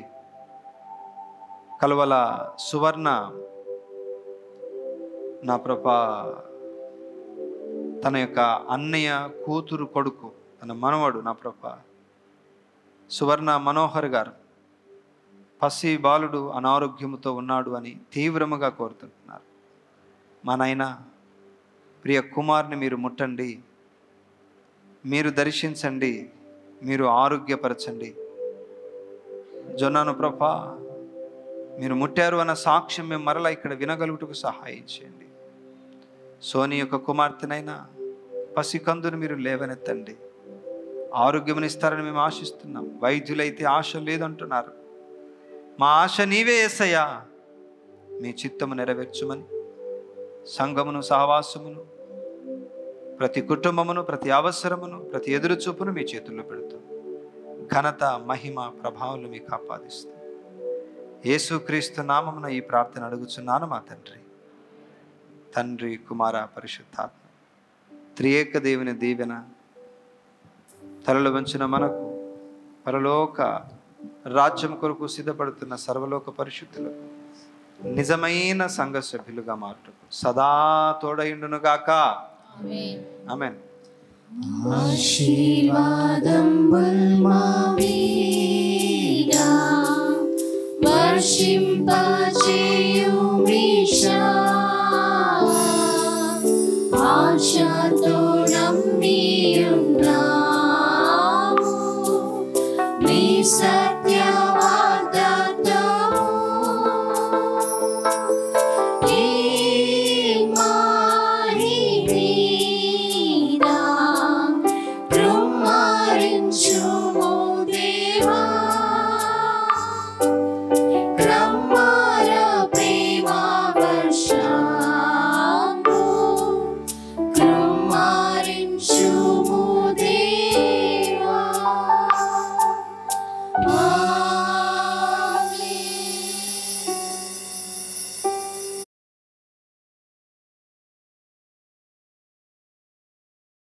కలవల సువర్ణ నా ప్రభా తన యొక్క అన్నయ్య కూతురు కొడుకు తన మనవడు నా ప్రభా సువర్ణ మనోహర్ గారు పసి బాలుడు అనారోగ్యముతో ఉన్నాడు అని తీవ్రముగా కోరుతుంటున్నారు మా నాయన ప్రియ కుమార్ని మీరు ముట్టండి మీరు దర్శించండి మీరు ఆరోగ్యపరచండి జొన్నాను ప్రభా మీరు ముట్టారు అన్న సాక్ష్యం మేము మరలా ఇక్కడ వినగలుగుటకు సహాయం చేయండి సోని యొక్క కుమార్తెనైనా పసికందును మీరు లేవనెత్తండి ఆరోగ్యమునిస్తారని మేము ఆశిస్తున్నాం వైద్యులైతే ఆశ లేదంటున్నారు మా ఆశ నీవే ఏసయ్యా మీ చిత్తము నెరవేర్చుమని సంఘమును సహవాసమును ప్రతి కుటుంబమును ప్రతి అవసరమును ప్రతి ఎదురుచూపును మీ చేతుల్లో పెడుతూ ఘనత మహిమ ప్రభావాలు మీకు ఆపాదిస్తాం యేసుక్రీస్తు నామమున ఈ ప్రార్థన అడుగుచున్నాను మా తండ్రి తండ్రి కుమార పరిశుద్ధాత్మ త్రియేక దేవుని దీవెన తలలు వంచిన మనకు పరలోక రాజ్యం కొరకు సిద్ధపడుతున్న సర్వలోక పరిశుద్ధులకు నిజమైన సంఘ సభ్యులుగా మారుటకు సదా తోడయుండునుగాక ఆమెన్ ఆశీర్వాదం బల్మావీగా వర్షింపచేయు మీషా ఆశతో